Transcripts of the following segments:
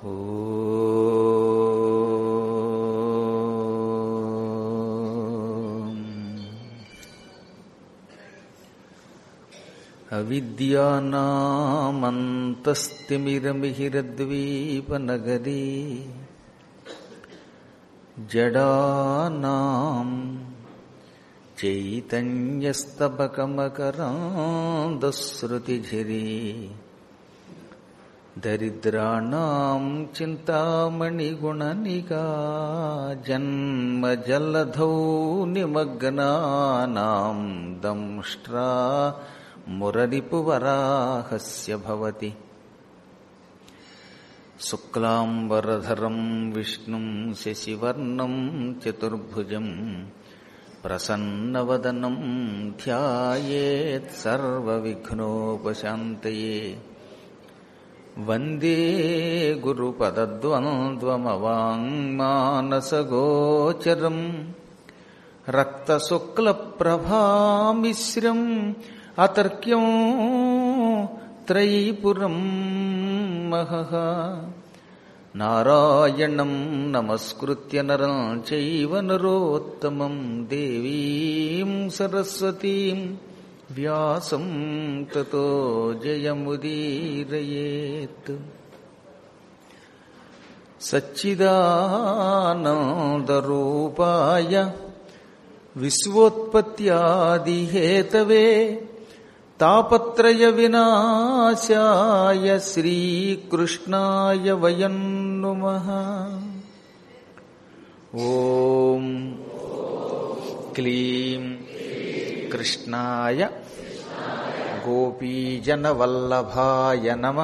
అవిద్యానామంతస్తిమిరమిహిరద్వీపనగరీ జడానాం చైతన్యస్తబకమకరాందశ్రుతిఝరీ దరిద్రాణం చింతామణిగుణనికా జన్మజలధౌ నిమగ్నానాం దంష్ట్రా మురరిపువరాహస్య భవతి శుక్లాంబరధరం విష్ణుం శశివర్ణం చతుర్భుజం ప్రసన్నవదనం ధ్యాయేత్ సర్వవిఘ్నోపశాంతయే వందే గురుపదద్వంద్వమవాङ्మానసగోచరం రక్తశుక్లప్రభామిశ్రం అతర్క్యం త్రైపురం మహః నారాయణం నమస్కృత్య నరం చైవ నరోత్తమం దేవీం సరస్వతీం వ్యాసం తతో జయముదీరయేత్ సచ్చిదానందరూపాయ విశ్వోత్పత్యాదిహేతవే తాపత్రయ వినాశాయ శ్రీకృష్ణాయ వయం నుమః ఓం క్లీం కృష్ణాయ గోపీజనవల్లభాయ నమ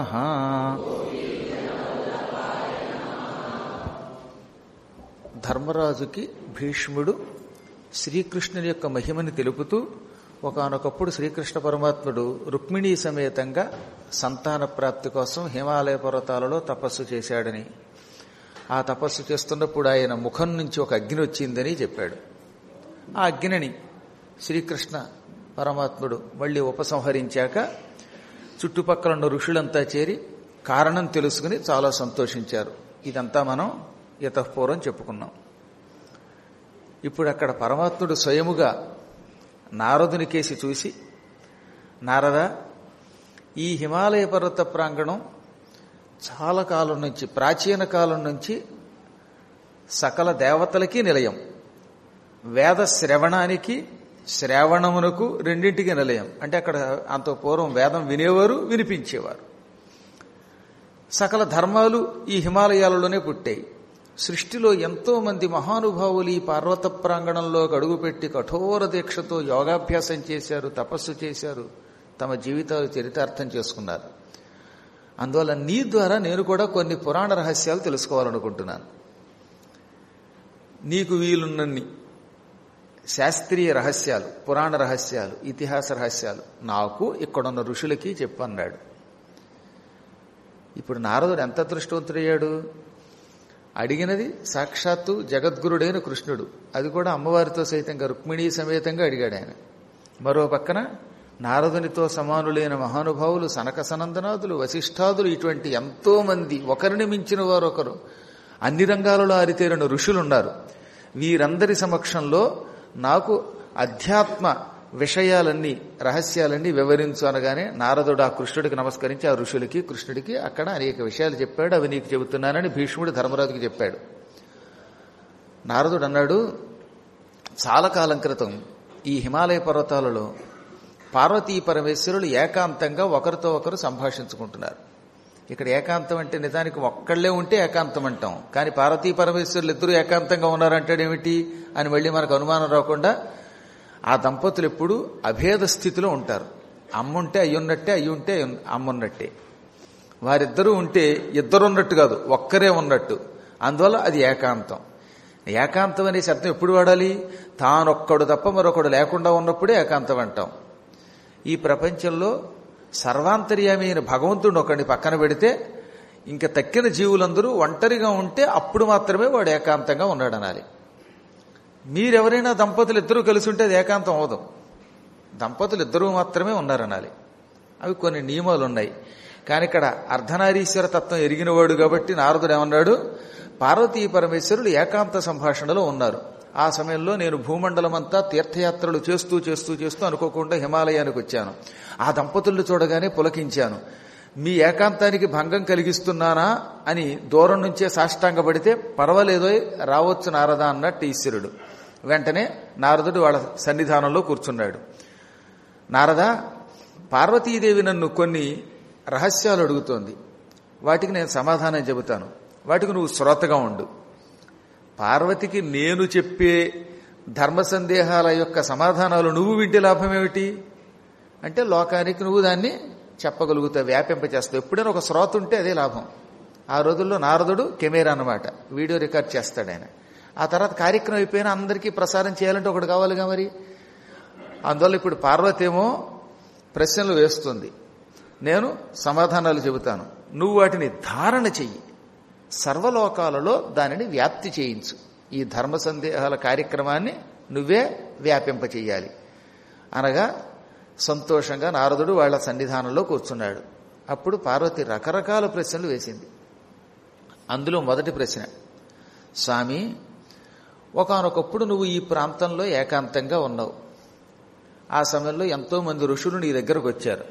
ధర్మరాజుకి భీష్ముడు శ్రీకృష్ణుని యొక్క మహిమని తెలుపుతూ ఒకనొకప్పుడు శ్రీకృష్ణ పరమాత్ముడు రుక్మిణీ సమేతంగా సంతాన ప్రాప్తి కోసం హిమాలయ పర్వతాలలో తపస్సు చేశాడని ఆ తపస్సు చేస్తున్నప్పుడు ఆయన ముఖం నుంచి ఒక అగ్ని వచ్చిందని చెప్పాడు ఆ అగ్నిని శ్రీకృష్ణ పరమాత్ముడు మళ్ళీ ఉపసంహరించాక చుట్టుపక్కల ఉన్న ఋషులంతా చేరి కారణం తెలుసుకుని చాలా సంతోషించారు ఇదంతా మనం యతపూర్వం చెప్పుకున్నాం ఇప్పుడు అక్కడ పరమాత్ముడు స్వయముగా నారదుని కేసి చూసి నారద ఈ హిమాలయ పర్వత ప్రాంగణం చాలా కాలం నుంచి ప్రాచీన కాలం నుంచి సకల దేవతలకి నిలయం వేద శ్రవణానికి శ్రావణమునకు రెండింటికి నిలయం అంటే అక్కడ అంత పూర్వం వేదం వినేవారు వినిపించేవారు సకల ధర్మాలు ఈ హిమాలయాలలోనే పుట్టాయి సృష్టిలో ఎంతో మంది మహానుభావులు ఈ పర్వత ప్రాంగణంలో అడుగుపెట్టి కఠోర దీక్షతో యోగాభ్యాసం చేశారు తపస్సు చేశారు తమ జీవితాలు చరితార్థం చేసుకున్నారు అందువల్ల నీ ద్వారా నేను కూడా కొన్ని పురాణ రహస్యాలు తెలుసుకోవాలనుకుంటున్నాను నీకు వీలున్నన్ని శాస్త్రీయ రహస్యాలు పురాణ రహస్యాలు ఇతిహాస రహస్యాలు నాకు ఇక్కడున్న ఋషులకి చెప్పన్నాడు ఇప్పుడు నారదుడు ఎంత దృష్టవంతుడయ్యాడు అడిగినది సాక్షాత్తు జగద్గురుడైన కృష్ణుడు అది కూడా అమ్మవారితో సైతంగా రుక్మిణీ సమేతంగా అడిగాడు ఆయన మరో పక్కన నారదునితో సమానులైన మహానుభావులు సనక సనందనాథులు వశిష్ఠాదులు ఇటువంటి ఎంతో మంది ఒకరిని మించిన వారొకరు అన్ని రంగాలలో ఆరితేరిన ఋషులున్నారు వీరందరి సమక్షంలో నాకు అధ్యాత్మ విషయాలన్నీ రహస్యాలన్నీ వివరించు అనగానే నారదుడు ఆ కృష్ణుడికి నమస్కరించి ఆ ఋషులకి కృష్ణుడికి అక్కడ అనేక విషయాలు చెప్పాడు అవి నీకు చెబుతున్నానని భీష్ముడు ధర్మరాజుకి చెప్పాడు నారదుడు అన్నాడు చాలా కాలం క్రితం ఈ హిమాలయ పర్వతాలలో పార్వతీ పరమేశ్వరులు ఏకాంతంగా ఒకరితో ఒకరు సంభాషించుకుంటున్నారు ఇక్కడ ఏకాంతం అంటే నిజానికి ఒక్కళ్లే ఉంటే ఏకాంతం అంటాం కానీ పార్వతీ పరమేశ్వరులు ఇద్దరు ఏకాంతంగా ఉన్నారంటాడేమిటి అని మళ్ళీ మనకు అనుమానం రాకుండా ఆ దంపతులు ఎప్పుడు అభేద స్థితిలో ఉంటారు అమ్ముంటే అయ్యున్నట్టే అయ్యుంటే అమ్మున్నట్టే వారిద్దరూ ఉంటే ఇద్దరు ఉన్నట్టు కాదు ఒక్కరే ఉన్నట్టు అందువల్ల అది ఏకాంతం ఏకాంతం అనే శబ్దం ఎప్పుడు వాడాలి తానొక్కడు తప్ప మరొకడు లేకుండా ఉన్నప్పుడే ఏకాంతం అంటాం ఈ ప్రపంచంలో సర్వాంతర్యామి అయిన భగవంతుడు ఒకడిని పక్కన పెడితే ఇంకా తక్కిన జీవులందరూ ఒంటరిగా ఉంటే అప్పుడు మాత్రమే వాడు ఏకాంతంగా ఉన్నాడు అనాలి మీరెవరైనా దంపతులు ఇద్దరూ కలిసి ఉంటే అది ఏకాంతం అవదు దంపతులు ఇద్దరూ మాత్రమే ఉన్నారనాలి అవి కొన్ని నియమాలు ఉన్నాయి కానీ ఇక్కడ అర్ధనారీశ్వర తత్వం ఎరిగినవాడు కాబట్టి నారదుడు ఏమన్నాడు పార్వతీ పరమేశ్వరులు ఏకాంత సంభాషణలో ఉన్నారు ఆ సమయంలో నేను భూమండలమంతా తీర్థయాత్రలు చేస్తూ చేస్తూ చేస్తూ అనుకోకుండా హిమాలయానికి వచ్చాను ఆ దంపతులను చూడగానే పులకించాను మీ ఏకాంతానికి భంగం కలిగిస్తున్నానా అని దూరం నుంచే సాష్టాంగపడితే పర్వాలేదో రావచ్చు నారద అన్నట్టు ఈశ్వరుడు వెంటనే నారదుడు వాళ్ళ సన్నిధానంలో కూర్చున్నాడు నారద పార్వతీదేవి నన్ను కొన్ని రహస్యాలు అడుగుతోంది వాటికి నేను సమాధానం చెబుతాను వాటికి నువ్వు శ్రోతగా ఉండు పార్వతికి నేను చెప్పే ధర్మ సందేహాల యొక్క సమాధానాలు నువ్వు వింటే లాభం ఏమిటి అంటే లోకానికి నువ్వు దాన్ని చెప్పగలుగుతావు వ్యాపింపచేస్తావు ఎప్పుడైనా ఒక శ్రోత ఉంటే అదే లాభం ఆ రోజుల్లో నారదుడు కెమెరా అన్నమాట వీడియో రికార్డ్ చేస్తాడు ఆయన ఆ తర్వాత కార్యక్రమం అయిపోయినా అందరికీ ప్రసారం చేయాలంటే ఒకటి కావాలిగా మరి అందువల్ల ఇప్పుడు పార్వతి ఏమో ప్రశ్నలు వేస్తుంది నేను సమాధానాలు చెబుతాను నువ్వు వాటిని ధారణ చెయ్యి సర్వలోకాలలో దానిని వ్యాప్తి చేయించు ఈ ధర్మ సందేహాల కార్యక్రమాన్ని నువ్వే వ్యాపింప చెయ్యాలి అనగా సంతోషంగా నారదుడు వాళ్ళ సన్నిధానంలో కూర్చున్నాడు అప్పుడు పార్వతి రకరకాల ప్రశ్నలు వేసింది అందులో మొదటి ప్రశ్న స్వామి ఒకనొకప్పుడు నువ్వు ఈ ప్రాంతంలో ఏకాంతంగా ఉన్నావు ఆ సమయంలో ఎంతో మంది ఋషులు నీ దగ్గరకు వచ్చారు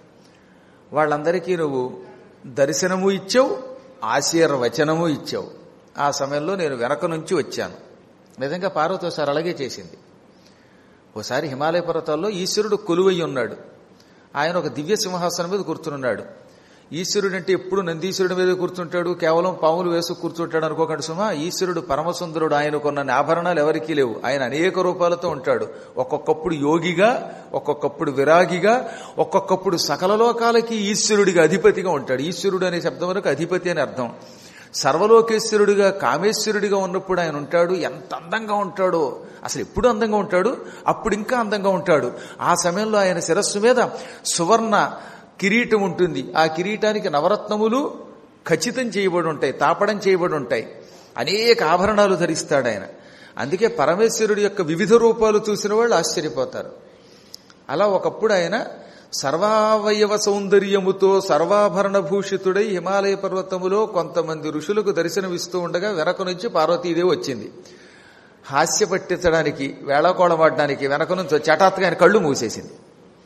వాళ్ళందరికీ నువ్వు దర్శనము ఇచ్చావు ఆశీర్వచనము ఇచ్చావు ఆ సమయంలో నేను వెనక నుంచి వచ్చాను నిజంగా పార్వతి ఒకసారి అలాగే చేసింది ఓసారి హిమాలయ పర్వతాల్లో ఈశ్వరుడు కొలువై ఉన్నాడు ఆయన ఒక దివ్య సింహాసనం మీద కూర్చున్నాడు ఈశ్వరుడు అంటే ఎప్పుడు నందీశ్వరుడి మీద కూర్చుంటాడు కేవలం పాములు వేసు కూర్చుంటాడు అనుకోకండి సుమా ఈశ్వరుడు పరమసుందరుడు ఆయన కొన్న ఆభరణాలు ఎవరికీ లేవు ఆయన అనేక రూపాలతో ఉంటాడు ఒక్కొక్కప్పుడు యోగిగా ఒక్కొక్కప్పుడు విరాగిగా ఒక్కొక్కప్పుడు సకల లోకాలకి ఈశ్వరుడిగా అధిపతిగా ఉంటాడు ఈశ్వరుడు అనే శబ్దం వరకు అధిపతి అని అర్థం సర్వలోకేశ్వరుడిగా కామేశ్వరుడిగా ఉన్నప్పుడు ఆయన ఉంటాడు ఎంత అందంగా ఉంటాడో అసలు ఎప్పుడు అందంగా ఉంటాడు అప్పుడు ఇంకా అందంగా ఉంటాడు ఆ సమయంలో ఆయన శిరస్సు మీద సువర్ణ కిరీటం ఉంటుంది ఆ కిరీటానికి నవరత్నములు ఖచ్చితం చేయబడి ఉంటాయి తాపడం చేయబడి ఉంటాయి అనేక ఆభరణాలు ధరిస్తాడు ఆయన అందుకే పరమేశ్వరుడి యొక్క వివిధ రూపాలు చూసిన వాళ్ళు ఆశ్చర్యపోతారు అలా ఒకప్పుడు ఆయన సర్వావయవ సౌందర్యముతో సర్వాభరణ భూషితుడై హిమాలయ పర్వతములో కొంతమంది ఋషులకు దర్శనమిస్తూ ఉండగా వెనక నుంచి పార్వతీదేవి వచ్చింది హాస్య పట్టించడానికి వేళాకోళమాడడానికి వెనక నుంచి వచ్చి హఠాత్తుగా ఆయన కళ్ళు మూసేసింది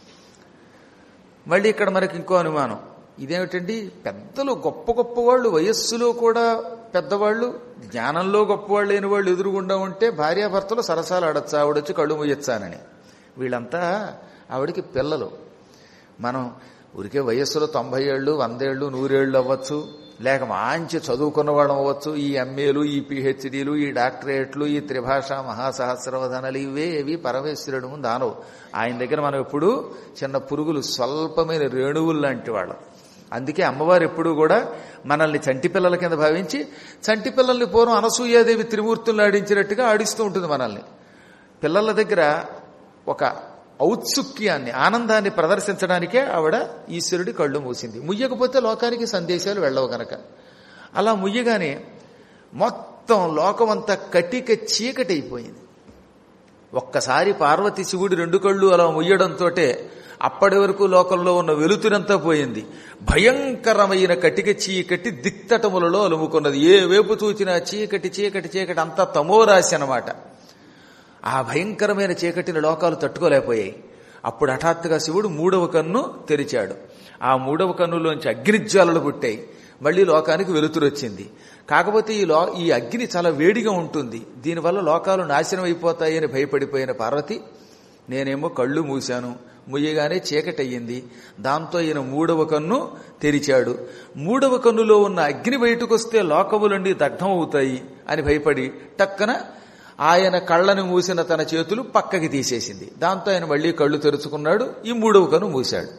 మళ్ళీ ఇక్కడ మనకి ఇంకో అనుమానం ఇదేమిటండి పెద్దలు గొప్ప గొప్ప వాళ్ళు వయస్సులో కూడా పెద్దవాళ్ళు జ్ఞానంలో గొప్పవాళ్ళు లేని వాళ్ళు ఎదురుగుండా ఉంటే భార్యాభర్తలు సరసాలు ఆడచ్చా ఆవిడొచ్చి కళ్ళు మూయొచ్చానని వీళ్ళంతా ఆవిడికి పిల్లలు మనం ఉరికే వయస్సులో తొంభై ఏళ్ళు వందేళ్ళు నూరేళ్ళు అవ్వచ్చు లేక మంచి చదువుకున్న వాళ్ళం అవ్వచ్చు ఈ ఎంఏలు ఈ పిహెచ్డీలు ఈ డాక్టరేట్లు ఈ త్రిభాష మహాసహస్రవధనలు ఇవే ఇవి పరమేశ్వరుడు ముందు ఆనవు ఆయన దగ్గర మనం ఎప్పుడు చిన్న పురుగులు స్వల్పమైన రేణువులు లాంటి వాళ్ళం అందుకే అమ్మవారు ఎప్పుడూ కూడా మనల్ని చంటి పిల్లల కింద భావించి చంటి పిల్లల్ని పూర్వం అనసూయాదేవి త్రిమూర్తులను ఆడించినట్టుగా ఆడిస్తూ ఉంటుంది మనల్ని పిల్లల దగ్గర ఒక ఔత్సుక్యాన్ని ఆనందాన్ని ప్రదర్శించడానికే ఆవిడ ఈశ్వరుడి కళ్ళు మూసింది ముయ్యకపోతే లోకానికి సందేశాలు వెళ్ళవు గనక అలా ముయ్యగానే మొత్తం లోకమంతా కటిక చీకటి అయిపోయింది ఒక్కసారి పార్వతి శివుడి రెండు కళ్ళు అలా ముయ్యడంతో అప్పటి వరకు లోకంలో ఉన్న వెలుతురంతా పోయింది భయంకరమైన కటిక చీకటి దిక్తటములలో అలుముకున్నది ఏ వేపు చూచినా చీకటి చీకటి చీకటి అంతా తమోరాశి అన్నమాట ఆ భయంకరమైన చీకటిని లోకాలు తట్టుకోలేకపోయాయి అప్పుడు హఠాత్తుగా శివుడు మూడవ కన్ను తెరిచాడు ఆ మూడవ కన్నులోంచి అగ్నిజ్వాలలు పుట్టాయి మళ్ళీ లోకానికి వెలుతురు వచ్చింది కాకపోతే ఈ లో ఈ అగ్ని చాలా వేడిగా ఉంటుంది దీనివల్ల లోకాలు నాశనం అయిపోతాయని భయపడిపోయిన పార్వతి నేనేమో కళ్ళు మూశాను ముయ్యగానే చీకటి అయ్యింది దాంతో ఈయన మూడవ కన్ను తెరిచాడు మూడవ కన్నులో ఉన్న అగ్ని బయటకు వస్తే లోకములన్నీ దగ్ధం అవుతాయి అని భయపడి టక్కన ఆయన కళ్ళని మూసిన తన చేతులు పక్కకి తీసేసింది దాంతో ఆయన మళ్ళీ కళ్ళు తెరుచుకున్నాడు ఈ మూడవ కన్ను మూశాడు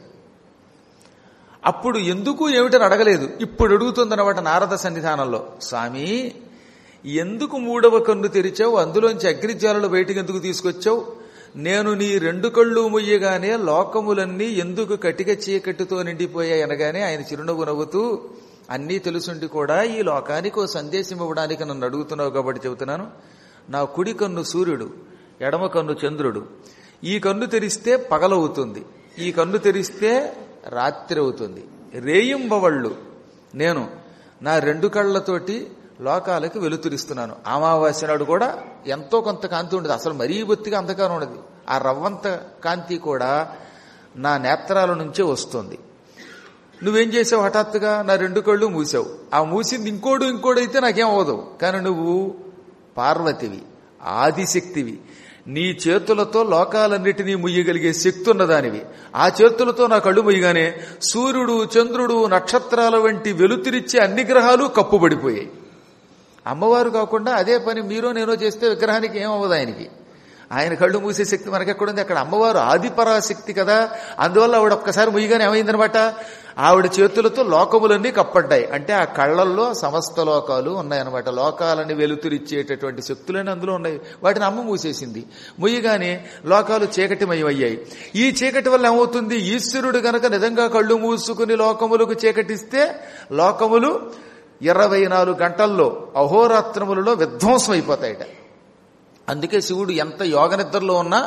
అప్పుడు ఎందుకు ఏమిటని అడగలేదు ఇప్పుడు అడుగుతుందన్నమాట నారద సన్నిధానంలో స్వామి ఎందుకు మూడవ కన్ను తెరిచావు అందులోంచి అగ్నిజ్వాలలు బయటికి ఎందుకు తీసుకొచ్చావు నేను నీ రెండు కళ్ళు ముయ్యగానే లోకములన్నీ ఎందుకు కటిక చీకటితో నిండిపోయాయి అనగానే ఆయన చిరునవ్వు నవ్వుతూ అన్నీ తెలుసుండి కూడా ఈ లోకానికి ఓ సందేశం ఇవ్వడానికి నన్ను అడుగుతున్నావు కాబట్టి చెబుతున్నాను నా కుడి కన్ను సూర్యుడు ఎడమ కన్ను చంద్రుడు ఈ కన్ను తెరిస్తే పగలవుతుంది ఈ కన్ను తెరిస్తే రాత్రి అవుతుంది రేయింబవళ్ళు నేను నా రెండు కళ్ళతోటి లోకాలకి వెలుతురిస్తున్నాను అమావాస్య నాడు కూడా ఎంతో కొంత కాంతి ఉండదు అసలు మరీ బొత్తిగా అంధకారం ఉండదు ఆ రవ్వంత కాంతి కూడా నా నేత్రాల నుంచే వస్తుంది నువ్వేం చేసావు హఠాత్తుగా నా రెండు కళ్ళు మూసావు ఆ మూసింది ఇంకోడు ఇంకోడు అయితే నాకేం అవ్వదు కానీ నువ్వు పార్వతివి ఆదిశక్తివి నీ చేతులతో లోకాలన్నిటినీ ముయ్యగలిగే శక్తి ఉన్నదానివి ఆ చేతులతో నా కళ్ళు ముయ్యగానే సూర్యుడు చంద్రుడు నక్షత్రాల వంటి వెలుతురిచ్చే అన్ని గ్రహాలు కప్పుబడిపోయాయి అమ్మవారు కాకుండా అదే పని మీరో నేనో చేస్తే విగ్రహానికి ఏమవ్వదు ఆయనకి ఆయన కళ్ళు మూసే శక్తి మనకెక్కడుంది అక్కడ అమ్మవారు ఆదిపరాశక్తి కదా అందువల్ల ఆవిడ ఒక్కసారి ముయ్యగానే ఏమైందనమాట ఆవిడ చేతులతో లోకములన్నీ కప్పడ్డాయి అంటే ఆ కళ్ళల్లో సమస్త లోకాలు ఉన్నాయన్నమాట లోకాలని వెలుతురిచ్చేటటువంటి శక్తులన్నీ అందులో ఉన్నాయి వాటిని అమ్మ మూసేసింది ముయ్యగానే లోకాలు చీకటిమయమయ్యాయి ఈ చీకటి వల్ల ఏమవుతుంది ఈశ్వరుడు గనక నిజంగా కళ్ళు మూసుకుని లోకములకు చీకటిస్తే లోకములు ఇరవై నాలుగు గంటల్లో అహోరాత్రములలో విధ్వంసం అయిపోతాయట అందుకే శివుడు ఎంత యోగ నిద్రలో ఉన్నా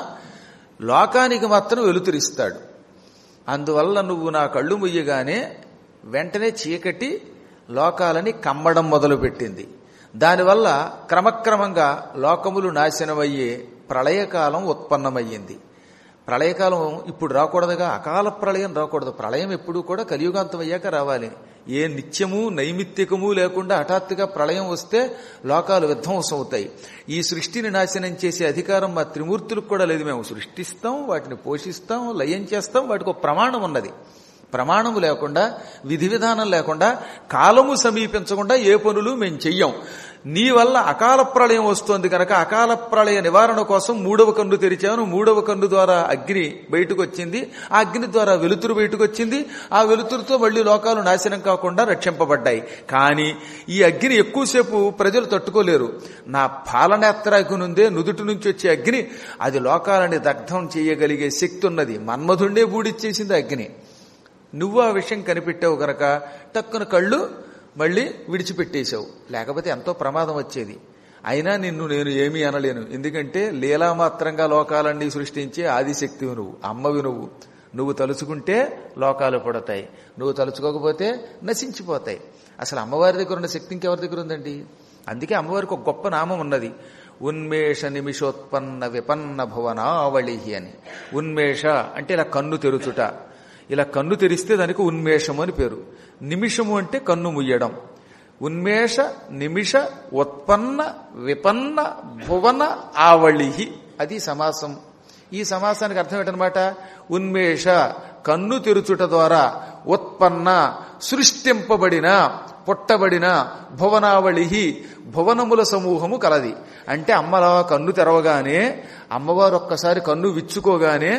లోకానికి మాత్రం వెలుతురిస్తాడు అందువల్ల నువ్వు నా కళ్ళు ముయ్యగానే వెంటనే చీకటి లోకాలని కమ్మడం మొదలుపెట్టింది దానివల్ల క్రమక్రమంగా లోకములు నాశనమయ్యే ప్రళయకాలం ఉత్పన్నమయ్యింది ప్రళయకాలం ఇప్పుడు రాకూడదుగా అకాల ప్రళయం రాకూడదు ప్రళయం ఎప్పుడూ కూడా కలియుగాంతం అయ్యాక రావాలి ఏ నిత్యము నైమిత్తికము లేకుండా హఠాత్తుగా ప్రళయం వస్తే లోకాలు విధ్వంసం అవుతాయి ఈ సృష్టిని నాశనం చేసే అధికారం మా త్రిమూర్తులకు కూడా లేదు మేము సృష్టిస్తాం వాటిని పోషిస్తాం లయం చేస్తాం వాటికి ఒక ప్రమాణం ఉన్నది ప్రమాణము లేకుండా విధి విధానం లేకుండా కాలము సమీపించకుండా ఏ పనులు మేము చెయ్యం నీ వల్ల అకాల ప్రళయం వస్తోంది కనుక అకాల ప్రళయ నివారణ కోసం మూడవ కన్ను తెరిచాను మూడవ కన్ను ద్వారా అగ్ని బయటకు వచ్చింది ఆ అగ్ని ద్వారా వెలుతురు బయటకు వచ్చింది ఆ వెలుతురుతో మళ్లీ లోకాలు నాశనం కాకుండా రక్షింపబడ్డాయి కానీ ఈ అగ్ని ఎక్కువసేపు ప్రజలు తట్టుకోలేరు నా పాలనేత్రాకు నుండే నుదుటి నుంచి వచ్చే అగ్ని అది లోకాలని దగ్ధం చేయగలిగే శక్తి ఉన్నది మన్మధుండే బూడిచ్చేసింది అగ్ని నువ్వు ఆ విషయం కనిపెట్టావు గనక టక్కున కళ్ళు మళ్ళీ విడిచిపెట్టేశావు లేకపోతే ఎంతో ప్రమాదం వచ్చేది అయినా నిన్ను నేను ఏమీ అనలేను ఎందుకంటే లీలామాత్రంగా లోకాలన్నీ సృష్టించే ఆదిశక్తివి నువ్వు అమ్మవి నువ్వు నువ్వు తలుచుకుంటే లోకాలు పడతాయి నువ్వు తలుచుకోకపోతే నశించిపోతాయి అసలు అమ్మవారి దగ్గర ఉన్న శక్తి ఇంకెవరి దగ్గర ఉందండి అందుకే అమ్మవారికి ఒక గొప్ప నామం ఉన్నది ఉన్మేష నిమిషోత్పన్న విపన్న భువనావళి అని ఉన్మేష అంటే ఇలా కన్ను తెరుచుట ఇలా కన్ను తెరిస్తే దానికి ఉన్మేషము అని పేరు నిమిషము అంటే కన్ను ముయ్యడం ఉన్మేష నిమిష ఉత్పన్న విపన్న భువన ఆవళి అది సమాసం ఈ సమాసానికి అర్థం ఏంటనమాట ఉన్మేష కన్ను తెరుచుట ద్వారా ఉత్పన్న సృష్టింపబడిన పుట్టబడిన భువనావళి భువనముల సమూహము కలది అంటే అమ్మలా కన్ను తెరవగానే అమ్మవారు ఒక్కసారి కన్ను విచ్చుకోగానే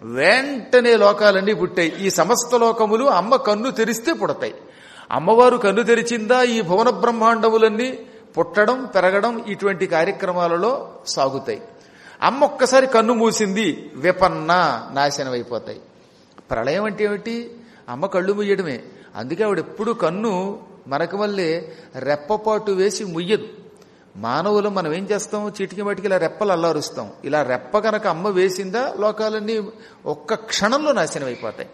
వెంటనే లోకాలన్నీ పుట్టాయి ఈ సమస్త లోకములు అమ్మ కన్ను తెరిస్తే పుడతాయి అమ్మవారు కన్ను తెరిచిందా ఈ భువన బ్రహ్మాండములన్నీ పుట్టడం పెరగడం ఇటువంటి కార్యక్రమాలలో సాగుతాయి అమ్మ ఒక్కసారి కన్ను మూసింది విపన్న నాశనం అయిపోతాయి ప్రళయం అంటే ఏమిటి అమ్మ కళ్ళు ముయ్యడమే అందుకే ఆవిడ ఎప్పుడు కన్ను మనకు వల్లే రెప్పపాటు వేసి ముయ్యదు మానవులు మనం ఏం చేస్తాం చిటికి మటికి ఇలా రెప్పలు అల్లారుస్తాం ఇలా రెప్ప కనుక అమ్మ వేసిందా లోకాలన్నీ ఒక్క క్షణంలో నాశనం అయిపోతాయి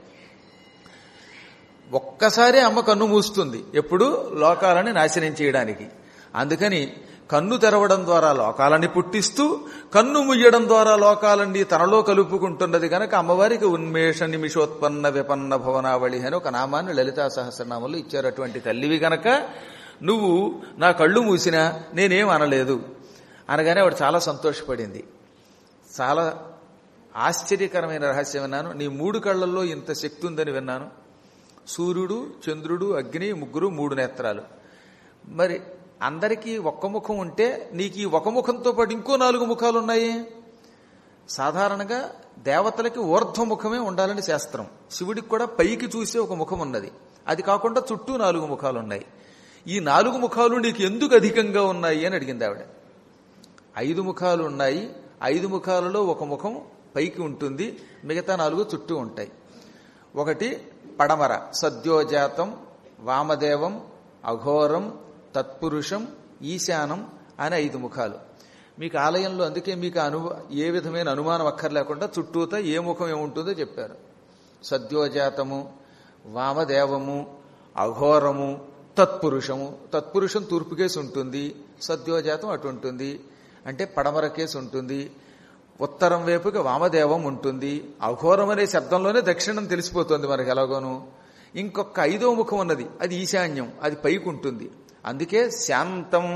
ఒక్కసారి అమ్మ కన్ను మూస్తుంది ఎప్పుడు లోకాలని నాశనం చేయడానికి అందుకని కన్ను తెరవడం ద్వారా లోకాలని పుట్టిస్తూ కన్ను ముయ్యడం ద్వారా లోకాలన్నీ తనలో కలుపుకుంటున్నది కనుక అమ్మవారికి ఉన్మేష నిమిషోత్పన్న విపన్న భవనావళి అని ఒక నామాన్ని లలితా సహస్రనామంలో ఇచ్చారు అటువంటి తల్లివి గనక నువ్వు నా కళ్ళు మూసినా నేనేం అనలేదు అనగానే ఆవిడ చాలా సంతోషపడింది చాలా ఆశ్చర్యకరమైన రహస్యం విన్నాను నీ మూడు కళ్ళల్లో ఇంత శక్తి ఉందని విన్నాను సూర్యుడు చంద్రుడు అగ్ని ముగ్గురు మూడు నేత్రాలు మరి అందరికీ ఒక్క ముఖం ఉంటే నీకు ఈ ఒక ముఖంతో పాటు ఇంకో నాలుగు ముఖాలు ఉన్నాయి సాధారణంగా దేవతలకి ఊర్ధ్వముఖమే ఉండాలని శాస్త్రం శివుడికి కూడా పైకి చూసే ఒక ముఖం ఉన్నది అది కాకుండా చుట్టూ నాలుగు ముఖాలు ఉన్నాయి ఈ నాలుగు ముఖాలు నీకు ఎందుకు అధికంగా ఉన్నాయి అని అడిగింది ఆవిడ ఐదు ముఖాలు ఉన్నాయి ఐదు ముఖాలలో ఒక ముఖం పైకి ఉంటుంది మిగతా నాలుగు చుట్టూ ఉంటాయి ఒకటి పడమర సద్యోజాతం వామదేవం అఘోరం తత్పురుషం ఈశానం అని ఐదు ముఖాలు మీకు ఆలయంలో అందుకే మీకు అను ఏ విధమైన అనుమానం అక్కర్లేకుండా చుట్టూతా ఏ ముఖం ఏముంటుందో చెప్పారు సద్యోజాతము వామదేవము అఘోరము తత్పురుషము తత్పురుషం తూర్పు కేసు ఉంటుంది సద్యోజాతం అటు ఉంటుంది అంటే పడమర కేసు ఉంటుంది ఉత్తరం వైపుకి వామదేవం ఉంటుంది అఘోరం అనే శబ్దంలోనే దక్షిణం తెలిసిపోతుంది మనకి ఎలాగోను ఇంకొక ఐదో ముఖం ఉన్నది అది ఈశాన్యం అది పైకి ఉంటుంది అందుకే శాంతం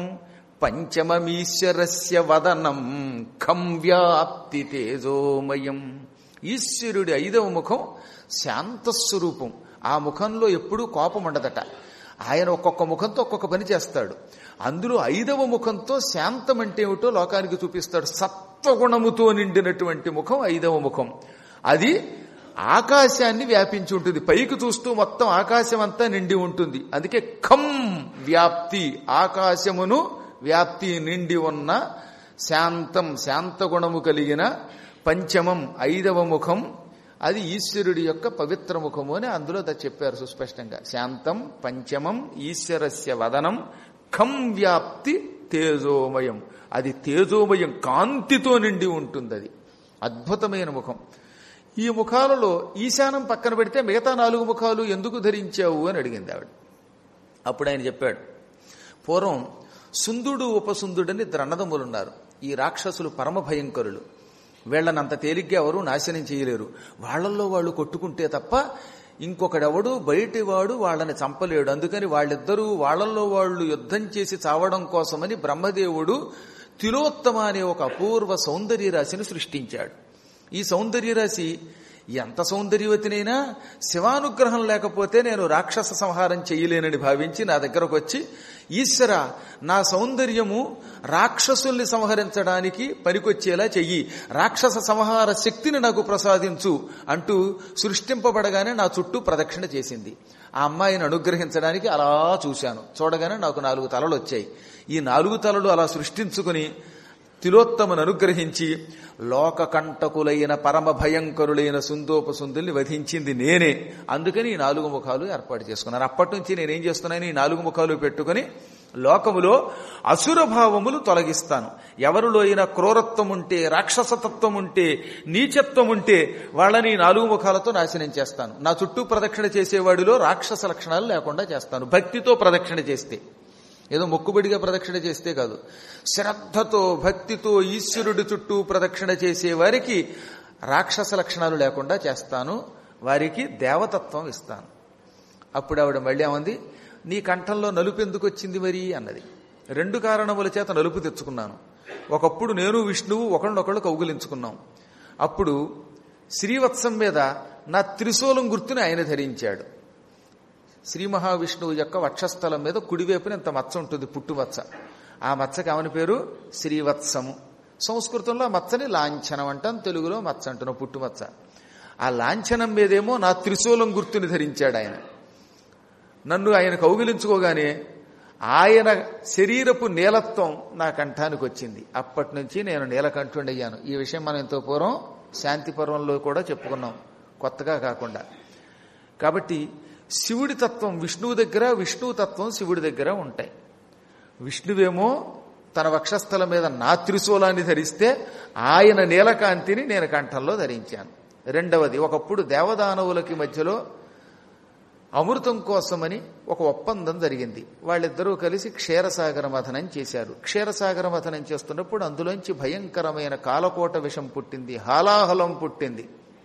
పంచమమీశ్వరస్య వదనం ఖం వ్యాప్తి తేజోమయం ఈశ్వరుడి ఐదవ ముఖం శాంతస్వరూపం ఆ ముఖంలో ఎప్పుడూ కోపం ఉండదట ఆయన ఒక్కొక్క ముఖంతో ఒక్కొక్క పని చేస్తాడు అందులో ఐదవ ముఖంతో శాంతం అంటే ఏమిటో లోకానికి చూపిస్తాడు సత్వగుణముతో నిండినటువంటి ముఖం ఐదవ ముఖం అది ఆకాశాన్ని వ్యాపించి ఉంటుంది పైకి చూస్తూ మొత్తం ఆకాశం అంతా నిండి ఉంటుంది అందుకే ఖం వ్యాప్తి ఆకాశమును వ్యాప్తి నిండి ఉన్న శాంతం శాంత గుణము కలిగిన పంచమం ఐదవ ముఖం అది ఈశ్వరుడి యొక్క పవిత్ర ముఖము అని అందులో దా చెప్పారు సుస్పష్టంగా శాంతం పంచమం ఈశ్వరస్య వదనం ఖం వ్యాప్తి తేజోమయం అది తేజోమయం కాంతితో నిండి ఉంటుంది అది అద్భుతమైన ముఖం ఈ ముఖాలలో ఈశానం పక్కన పెడితే మిగతా నాలుగు ముఖాలు ఎందుకు ధరించావు అని అడిగింది ఆవిడ అప్పుడు ఆయన చెప్పాడు పూర్వం సుందుడు ఉపసుందుడని ద్రన్నదములున్నారు ఈ రాక్షసులు పరమ భయంకరులు వీళ్ళనంత తేలిగ్గా ఎవరు నాశనం చేయలేరు వాళ్ళల్లో వాళ్ళు కొట్టుకుంటే తప్ప ఇంకొకడెవడు బయటివాడు వాళ్ళని చంపలేడు అందుకని వాళ్ళిద్దరూ వాళ్ళల్లో వాళ్ళు యుద్ధం చేసి చావడం కోసమని బ్రహ్మదేవుడు తిలోత్తమ అనే ఒక అపూర్వ సౌందర్య రాశిని సృష్టించాడు ఈ సౌందర్య రాశి ఎంత సౌందర్యవతినైనా శివానుగ్రహం లేకపోతే నేను రాక్షస సంహారం చేయలేనని భావించి నా దగ్గరకు వచ్చి ఈశ్వర నా సౌందర్యము రాక్షసుల్ని సంహరించడానికి పనికొచ్చేలా చెయ్యి రాక్షస సంహార శక్తిని నాకు ప్రసాదించు అంటూ సృష్టింపబడగానే నా చుట్టూ ప్రదక్షిణ చేసింది ఆ అమ్మాయిని అనుగ్రహించడానికి అలా చూశాను చూడగానే నాకు నాలుగు తలలు వచ్చాయి ఈ నాలుగు తలలు అలా సృష్టించుకుని తిలోత్తమను అనుగ్రహించి లోకకంటకులైన పరమ భయంకరులైన సుందోపసుందుల్ని వధించింది నేనే అందుకని ఈ నాలుగు ముఖాలు ఏర్పాటు చేసుకున్నాను అప్పటి నుంచి నేనేం చేస్తున్నాను ఈ నాలుగు ముఖాలు పెట్టుకుని లోకములో అసుర భావములు తొలగిస్తాను ఎవరిలో అయినా క్రూరత్వం ఉంటే రాక్షసతత్వం ఉంటే నీచత్వం ఉంటే వాళ్ళని ఈ నాలుగు ముఖాలతో నాశనం చేస్తాను నా చుట్టూ ప్రదక్షిణ చేసేవాడిలో రాక్షస లక్షణాలు లేకుండా చేస్తాను భక్తితో ప్రదక్షిణ చేస్తే ఏదో మొక్కుబడిగా ప్రదక్షిణ చేస్తే కాదు శ్రద్ధతో భక్తితో ఈశ్వరుడి చుట్టూ ప్రదక్షిణ చేసే వారికి రాక్షస లక్షణాలు లేకుండా చేస్తాను వారికి దేవతత్వం ఇస్తాను అప్పుడు ఆవిడ మళ్ళీ ఏమంది నీ కంఠంలో నలుపు ఎందుకు వచ్చింది మరి అన్నది రెండు కారణముల చేత నలుపు తెచ్చుకున్నాను ఒకప్పుడు నేను విష్ణువు ఒకళ్ళనొకళ్ళు కౌగులించుకున్నాం అప్పుడు శ్రీవత్సం మీద నా త్రిశూలం గుర్తుని ఆయన ధరించాడు శ్రీ మహావిష్ణువు యొక్క వక్షస్థలం మీద కుడివైపున ఇంత మచ్చ ఉంటుంది పుట్టుమచ్చ ఆ మచ్చకి ఆమెను పేరు శ్రీవత్సము సంస్కృతంలో ఆ మచ్చని లాంఛనం అంటాం తెలుగులో మచ్చ అంటున్నాం పుట్టుమచ్చ ఆ లాంఛనం మీదేమో నా త్రిశూలం గుర్తుని ధరించాడు ఆయన నన్ను ఆయన కౌగిలించుకోగానే ఆయన శరీరపు నీలత్వం నా కంఠానికి వచ్చింది అప్పటి నుంచి నేను నీలకంఠుండయ్యాను ఈ విషయం మనం ఎంతో పూర్వం శాంతి పర్వంలో కూడా చెప్పుకున్నాం కొత్తగా కాకుండా కాబట్టి శివుడి తత్వం విష్ణువు దగ్గర విష్ణువు తత్వం శివుడి దగ్గర ఉంటాయి విష్ణువేమో తన వక్షస్థలం మీద నా త్రిశూలాన్ని ధరిస్తే ఆయన నీలకాంతిని నేను కంఠంలో ధరించాను రెండవది ఒకప్పుడు దేవదానవులకి మధ్యలో అమృతం కోసమని ఒక ఒప్పందం జరిగింది వాళ్ళిద్దరూ కలిసి క్షీరసాగర మథనం చేశారు క్షీరసాగర మథనం చేస్తున్నప్పుడు అందులోంచి భయంకరమైన కాలకోట విషం పుట్టింది హాలాహలం పుట్టింది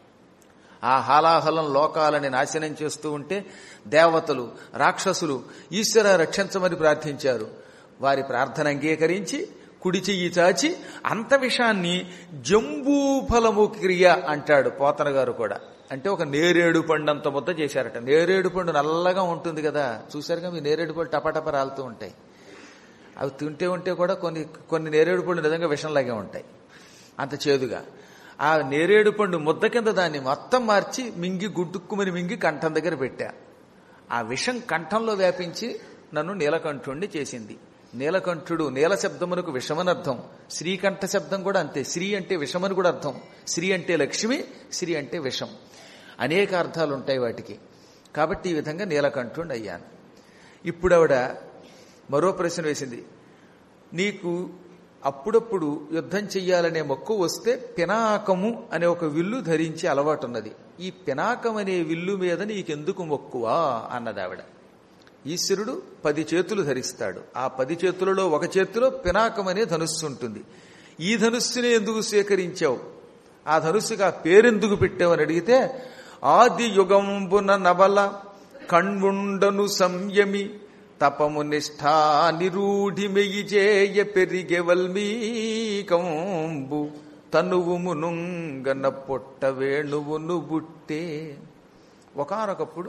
ఆ హాలాహలం లోకాలని నాశనం చేస్తూ ఉంటే దేవతలు రాక్షసులు ఈశ్వర రక్షించమని ప్రార్థించారు వారి ప్రార్థన అంగీకరించి కుడి చెయ్యి చాచి అంత విషాన్ని జంబూఫలము క్రియ అంటాడు పోతన గారు కూడా అంటే ఒక నేరేడు పండు అంత ముద్ద చేశారట నేరేడు పండు నల్లగా ఉంటుంది కదా చూశారుగా మీ నేరేడు పళ్ళు టపాటప రాలుతూ ఉంటాయి అవి తింటే ఉంటే కూడా కొన్ని కొన్ని నేరేడు పళ్ళు నిజంగా విషంలాగే ఉంటాయి అంత చేదుగా ఆ నేరేడు పండు ముద్ద కింద దాన్ని మొత్తం మార్చి మింగి గుడ్డుక్కుమని మింగి కంఠం దగ్గర పెట్టా ఆ విషం కంఠంలో వ్యాపించి నన్ను నీలకంఠుణ్ణి చేసింది నీలకంఠుడు నీల శబ్దమునకు విషమనర్థం శ్రీకంఠ శబ్దం కూడా అంతే శ్రీ అంటే విషమని కూడా అర్థం శ్రీ అంటే లక్ష్మి శ్రీ అంటే విషం అనేక అర్థాలు ఉంటాయి వాటికి కాబట్టి ఈ విధంగా నీలకంఠుణ్ణి అయ్యాను ఇప్పుడు ఆవిడ మరో ప్రశ్న వేసింది నీకు అప్పుడప్పుడు యుద్ధం చెయ్యాలనే మక్కువ వస్తే పినాకము అనే ఒక విల్లు ధరించి అలవాటున్నది ఈ పినాకం అనే విల్లు మీద నీకెందుకు మక్కువ అన్నది ఆవిడ ఈశ్వరుడు పది చేతులు ధరిస్తాడు ఆ పది చేతులలో ఒక చేతిలో పినాకం అనే ధనుస్సు ఉంటుంది ఈ ధనుస్సునే ఎందుకు స్వీకరించావు ఆ ధనుస్సుకి ఆ పేరెందుకు పెట్టావని అడిగితే ఆది యుగంబున నవల కణ్వుండను సంయమి తపము నిష్ఠా నిరూఢి మెయి చేయ పెరిగె వల్మీకంబు తనువు మునుంగన పొట్ట వేణువును బుట్టే ఒకనొకప్పుడు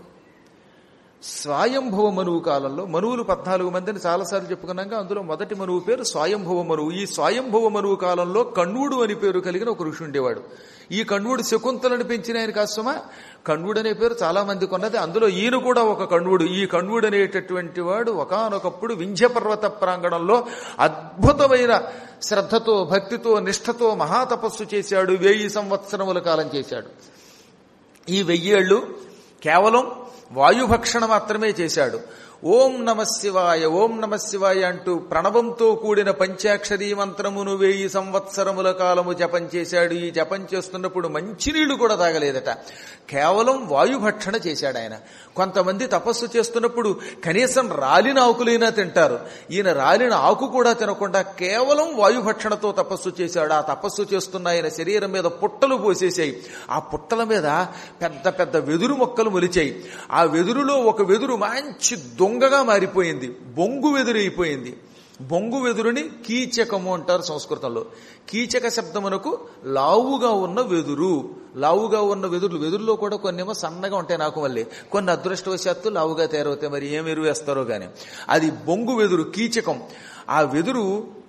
స్వయంభవ మనువు కాలంలో మనువులు పద్నాలుగు మందిని చాలాసార్లు చెప్పుకున్నాక అందులో మొదటి మనువు పేరు స్వయంభవ మనువు ఈ స్వయంభవ మనువు కాలంలో కణ్వుడు అని పేరు కలిగిన ఒక ఋషి ఉండేవాడు ఈ కణ్వుడు శకుంతలను పెంచిన ఆయన కాస్తమా కణ్వుడు అనే పేరు చాలా మందికి ఉన్నది అందులో ఈయన కూడా ఒక కణ్వుడు ఈ కణ్వుడు అనేటటువంటి వాడు ఒకనొకప్పుడు వింధ్య పర్వత ప్రాంగణంలో అద్భుతమైన శ్రద్ధతో భక్తితో నిష్ఠతో మహాతపస్సు చేశాడు వెయ్యి సంవత్సరముల కాలం చేశాడు ఈ వెయ్యేళ్లు కేవలం వాయుభక్షణ మాత్రమే చేశాడు ఓం నమ శివాయ ఓం నమ శివాయ అంటూ ప్రణవంతో కూడిన పంచాక్షరీ మంత్రమును వేయి సంవత్సరముల కాలము జపం చేశాడు ఈ జపం చేస్తున్నప్పుడు మంచినీళ్లు కూడా తాగలేదట కేవలం వాయుభక్షణ చేశాడు ఆయన కొంతమంది తపస్సు చేస్తున్నప్పుడు కనీసం రాలిన ఆకులైనా తింటారు ఈయన రాలిన ఆకు కూడా తినకుండా కేవలం వాయుభక్షణతో తపస్సు చేశాడు ఆ తపస్సు చేస్తున్న ఆయన శరీరం మీద పుట్టలు పోసేసాయి ఆ పుట్టల మీద పెద్ద పెద్ద వెదురు మొక్కలు మొలిచాయి ఆ వెదురులో ఒక వెదురు మంచి దొంగగా మారిపోయింది బొంగు వెదురు అయిపోయింది బొంగు వెదురుని కీచకము అంటారు సంస్కృతంలో కీచక శబ్దమునకు లావుగా ఉన్న వెదురు లావుగా ఉన్న వెదురులు వెదురులో కూడా కొన్నేమో సన్నగా ఉంటాయి నాకు మళ్ళీ కొన్ని అదృష్టవశాత్తు లావుగా తయారవుతాయి మరి ఏం ఎరువు వేస్తారో గాని అది బొంగు వెదురు కీచకం ఆ వెదురు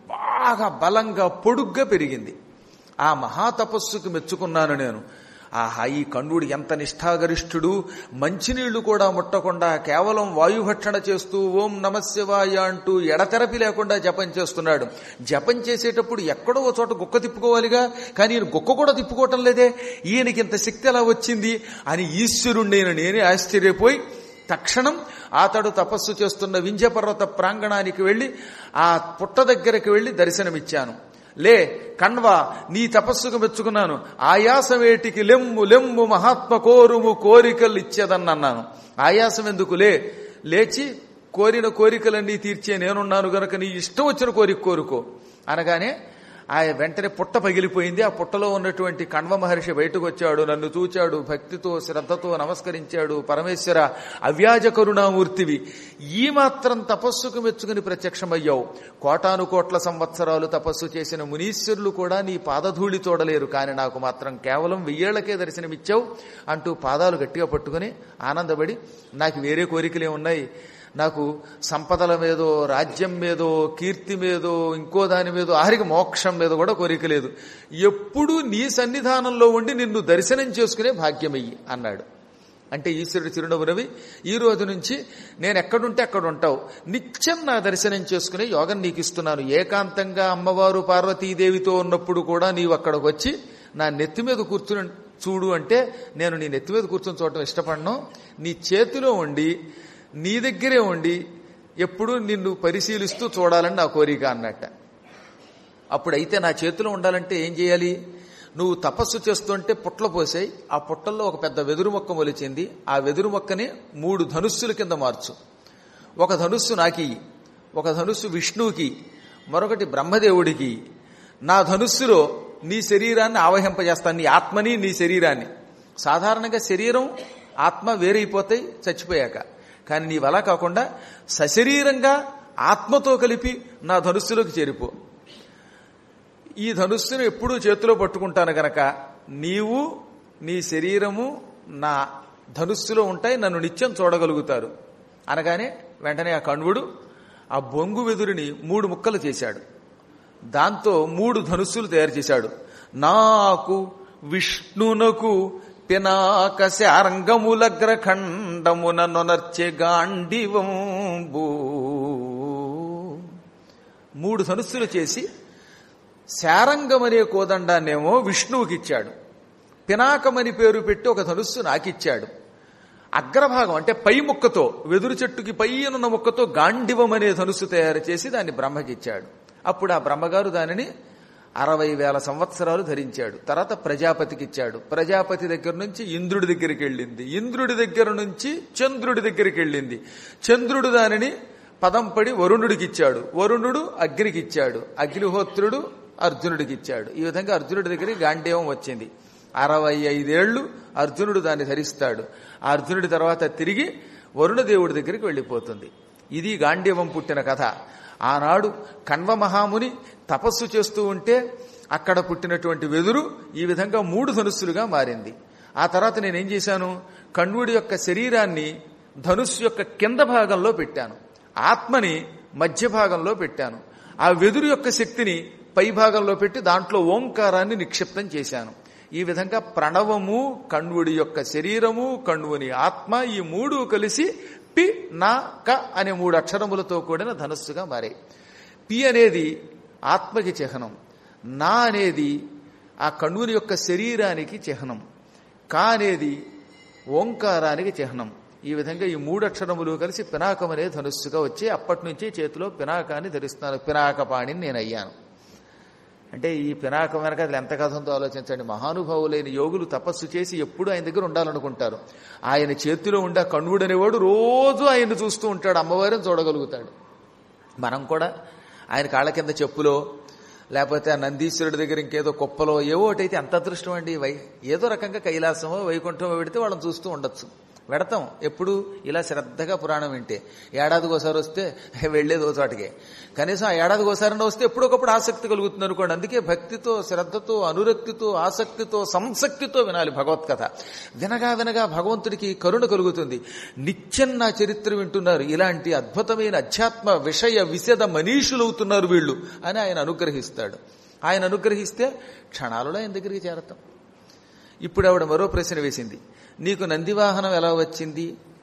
బాగా బలంగా పొడుగ్గా పెరిగింది ఆ మహాతపస్సుకు మెచ్చుకున్నాను నేను ఆహా ఈ కణుడు ఎంత నిష్ఠాగరిష్ఠుడు మంచినీళ్లు కూడా ముట్టకుండా కేవలం వాయుభక్షణ చేస్తూ ఓం నమశివాయ అంటూ ఎడతెరపి లేకుండా జపం చేస్తున్నాడు జపం చేసేటప్పుడు ఎక్కడో ఓ చోట గుక్క తిప్పుకోవాలిగా కానీ ఈయన గుక్క కూడా తిప్పుకోవటం లేదే ఈయనకి ఇంత శక్తి ఎలా వచ్చింది అని ఈశ్వరుణ్ణి నేనే ఆశ్చర్యపోయి తక్షణం అతడు తపస్సు చేస్తున్న వింధ్యపర్వత ప్రాంగణానికి వెళ్లి ఆ పుట్ట దగ్గరికి వెళ్లి దర్శనమిచ్చాను లే కణ్వ నీ తపస్సుకు మెచ్చుకున్నాను ఆయాసమేటికి లెమ్ము లెమ్ము మహాత్మ కోరుము కోరికలు ఇచ్చేదన్నన్నాను ఆయాసం ఎందుకు లే లేచి కోరిన కోరికలన్నీ తీర్చే నేనున్నాను గనక నీ ఇష్టం వచ్చిన కోరిక కోరుకో అనగానే ఆ వెంటనే పుట్ట పగిలిపోయింది ఆ పుట్టలో ఉన్నటువంటి కణ్వ మహర్షి బయటకు వచ్చాడు నన్ను చూచాడు భక్తితో శ్రద్ధతో నమస్కరించాడు పరమేశ్వర అవ్యాజ కరుణామూర్తివి ఈ మాత్రం తపస్సుకు మెచ్చుకుని ప్రత్యక్షమయ్యావు కోటాను కోట్ల సంవత్సరాలు తపస్సు చేసిన మునీశ్వరులు కూడా నీ పాదధూళి తోడలేరు కానీ నాకు మాత్రం కేవలం వెయ్యేళ్లకే దర్శనమిచ్చావు అంటూ పాదాలు గట్టిగా పట్టుకుని ఆనందపడి నాకు వేరే కోరికలే ఉన్నాయి నాకు సంపదల మీదో రాజ్యం మీదో కీర్తి మీదో ఇంకో దాని మీదో ఆఖరికి మోక్షం మీద కూడా కోరిక లేదు ఎప్పుడూ నీ సన్నిధానంలో ఉండి నిన్ను దర్శనం చేసుకునే భాగ్యమయ్యి అన్నాడు అంటే ఈశ్వరుడు చిరునవ్వు రవి ఈ రోజు నుంచి నేను ఎక్కడుంటే అక్కడ ఉంటావు నిత్యం నా దర్శనం చేసుకునే యోగం నీకు ఇస్తున్నాను ఏకాంతంగా అమ్మవారు పార్వతీదేవితో ఉన్నప్పుడు కూడా నీవు అక్కడికి వచ్చి నా నెత్తి మీద కూర్చుని చూడు అంటే నేను నీ నెత్తి మీద కూర్చొని చూడటం ఇష్టపడను నీ చేతిలో ఉండి నీ దగ్గరే ఉండి ఎప్పుడు నిన్ను పరిశీలిస్తూ చూడాలని నా కోరిక అన్నట్ట అప్పుడైతే నా చేతిలో ఉండాలంటే ఏం చేయాలి నువ్వు తపస్సు చేస్తుంటే పుట్ల పోసాయి ఆ పుట్టల్లో ఒక పెద్ద వెదురు మొక్క మొలిచింది ఆ వెదురు మొక్కని మూడు ధనుస్సుల కింద మార్చు ఒక ధనుస్సు నాకి ఒక ధనుస్సు విష్ణువుకి మరొకటి బ్రహ్మదేవుడికి నా ధనుస్సులో నీ శరీరాన్ని ఆవహింపజేస్తాను నీ ఆత్మని నీ శరీరాన్ని సాధారణంగా శరీరం ఆత్మ వేరైపోతాయి చచ్చిపోయాక కానీ నీవు అలా కాకుండా సశరీరంగా ఆత్మతో కలిపి నా ధనుస్సులోకి చేరిపో ఈ ధనుస్సును ఎప్పుడూ చేతిలో పట్టుకుంటాను గనక నీవు నీ శరీరము నా ధనుస్సులో ఉంటాయి నన్ను నిత్యం చూడగలుగుతారు అనగానే వెంటనే ఆ కణ్వుడు ఆ బొంగు వెదురుని మూడు ముక్కలు చేశాడు దాంతో మూడు ధనుస్సులు తయారు చేశాడు నాకు విష్ణునకు పినాక శారంగములగ్రఖండమున నొనర్చె గాండివంబు మూడు ధనుస్సులు చేసి శారంగమనే కోదండాన్నేమో విష్ణువుకిచ్చాడు పినాకమని పేరు పెట్టి ఒక ధనుస్సు నాకిచ్చాడు అగ్రభాగం అంటే పై ముక్కతో వెదురు చెట్టుకి పైనున్న ముక్కతో గాండివం అనే ధనుస్సు తయారు చేసి దాన్ని బ్రహ్మకిచ్చాడు అప్పుడు ఆ బ్రహ్మగారు దానిని అరవై వేల సంవత్సరాలు ధరించాడు తర్వాత ప్రజాపతికి ఇచ్చాడు ప్రజాపతి దగ్గర నుంచి ఇంద్రుడి దగ్గరికి వెళ్ళింది ఇంద్రుడి దగ్గర నుంచి చంద్రుడి దగ్గరికి వెళ్ళింది చంద్రుడు దానిని పదం పడి వరుణుడికి ఇచ్చాడు వరుణుడు అగ్నికి ఇచ్చాడు అగ్నిహోత్రుడు అర్జునుడికి ఇచ్చాడు ఈ విధంగా అర్జునుడి దగ్గరికి గాంధీవం వచ్చింది అరవై ఐదేళ్లు అర్జునుడు దాన్ని ధరిస్తాడు ఆ అర్జునుడి తర్వాత తిరిగి వరుణదేవుడి దగ్గరికి వెళ్ళిపోతుంది ఇది గాంధీవం పుట్టిన కథ ఆనాడు కణ్వ మహాముని తపస్సు చేస్తూ ఉంటే అక్కడ పుట్టినటువంటి వెదురు ఈ విధంగా మూడు ధనుస్సులుగా మారింది ఆ తర్వాత నేనేం చేశాను కణ్వుడి యొక్క శరీరాన్ని ధనుస్సు యొక్క కింద భాగంలో పెట్టాను ఆత్మని మధ్య భాగంలో పెట్టాను ఆ వెదురు యొక్క శక్తిని పై భాగంలో పెట్టి దాంట్లో ఓంకారాన్ని నిక్షిప్తం చేశాను ఈ విధంగా ప్రణవము కణ్వుడి యొక్క శరీరము కణ్వుని ఆత్మ ఈ మూడు కలిసి పి నా క అనే మూడు అక్షరములతో కూడిన ధనస్సుగా మారాయి పి అనేది ఆత్మకి చిహ్నం నా అనేది ఆ కణువుని యొక్క శరీరానికి చిహ్నం కా అనేది ఓంకారానికి చిహ్నం ఈ విధంగా ఈ మూడు అక్షరములు కలిసి పినాకం అనే ధనుస్సుగా వచ్చి అప్పటి నుంచి చేతిలో పినాకాన్ని ధరిస్తున్నాను పినాకపాణిని నేను అయ్యాను అంటే ఈ పినాకం వెనక అసలు ఎంత కథ ఉందో ఆలోచించండి మహానుభావులైన యోగులు తపస్సు చేసి ఎప్పుడు ఆయన దగ్గర ఉండాలనుకుంటారు ఆయన చేతిలో ఉండే కణువుడు అనేవాడు రోజు ఆయన్ని చూస్తూ ఉంటాడు అమ్మవారిని చూడగలుగుతాడు మనం కూడా ఆయన కాళ్ళ కింద చెప్పులో లేకపోతే ఆ నందీశ్వరుడి దగ్గర ఇంకేదో కుప్పలో ఏవో ఒకటైతే ఎంత అదృష్టం అండి వై ఏదో రకంగా కైలాసమో వైకుంఠమో పెడితే వాళ్ళని చూస్తూ ఉండొచ్చు వెడతాం ఎప్పుడు ఇలా శ్రద్ధగా పురాణం వింటే ఏడాదికి ఒకసారి వస్తే వెళ్లేది ఓ చోటకే కనీసం ఆ ఏడాదికి ఒకసారి వస్తే ఎప్పుడొకప్పుడు ఆసక్తి కలుగుతుంది అనుకోండి అందుకే భక్తితో శ్రద్ధతో అనురక్తితో ఆసక్తితో సంసక్తితో వినాలి భగవత్కథ వినగా వినగా భగవంతుడికి కరుణ కలుగుతుంది నిత్యం నా చరిత్ర వింటున్నారు ఇలాంటి అద్భుతమైన అధ్యాత్మ విషయ విశద మనీషులవుతున్నారు వీళ్ళు అని ఆయన అనుగ్రహిస్తాడు ఆయన అనుగ్రహిస్తే క్షణాలలో ఆయన దగ్గరికి చేరతాం ఇప్పుడు ఆవిడ మరో ప్రశ్న వేసింది నీకు నందివాహనం ఎలా వచ్చింది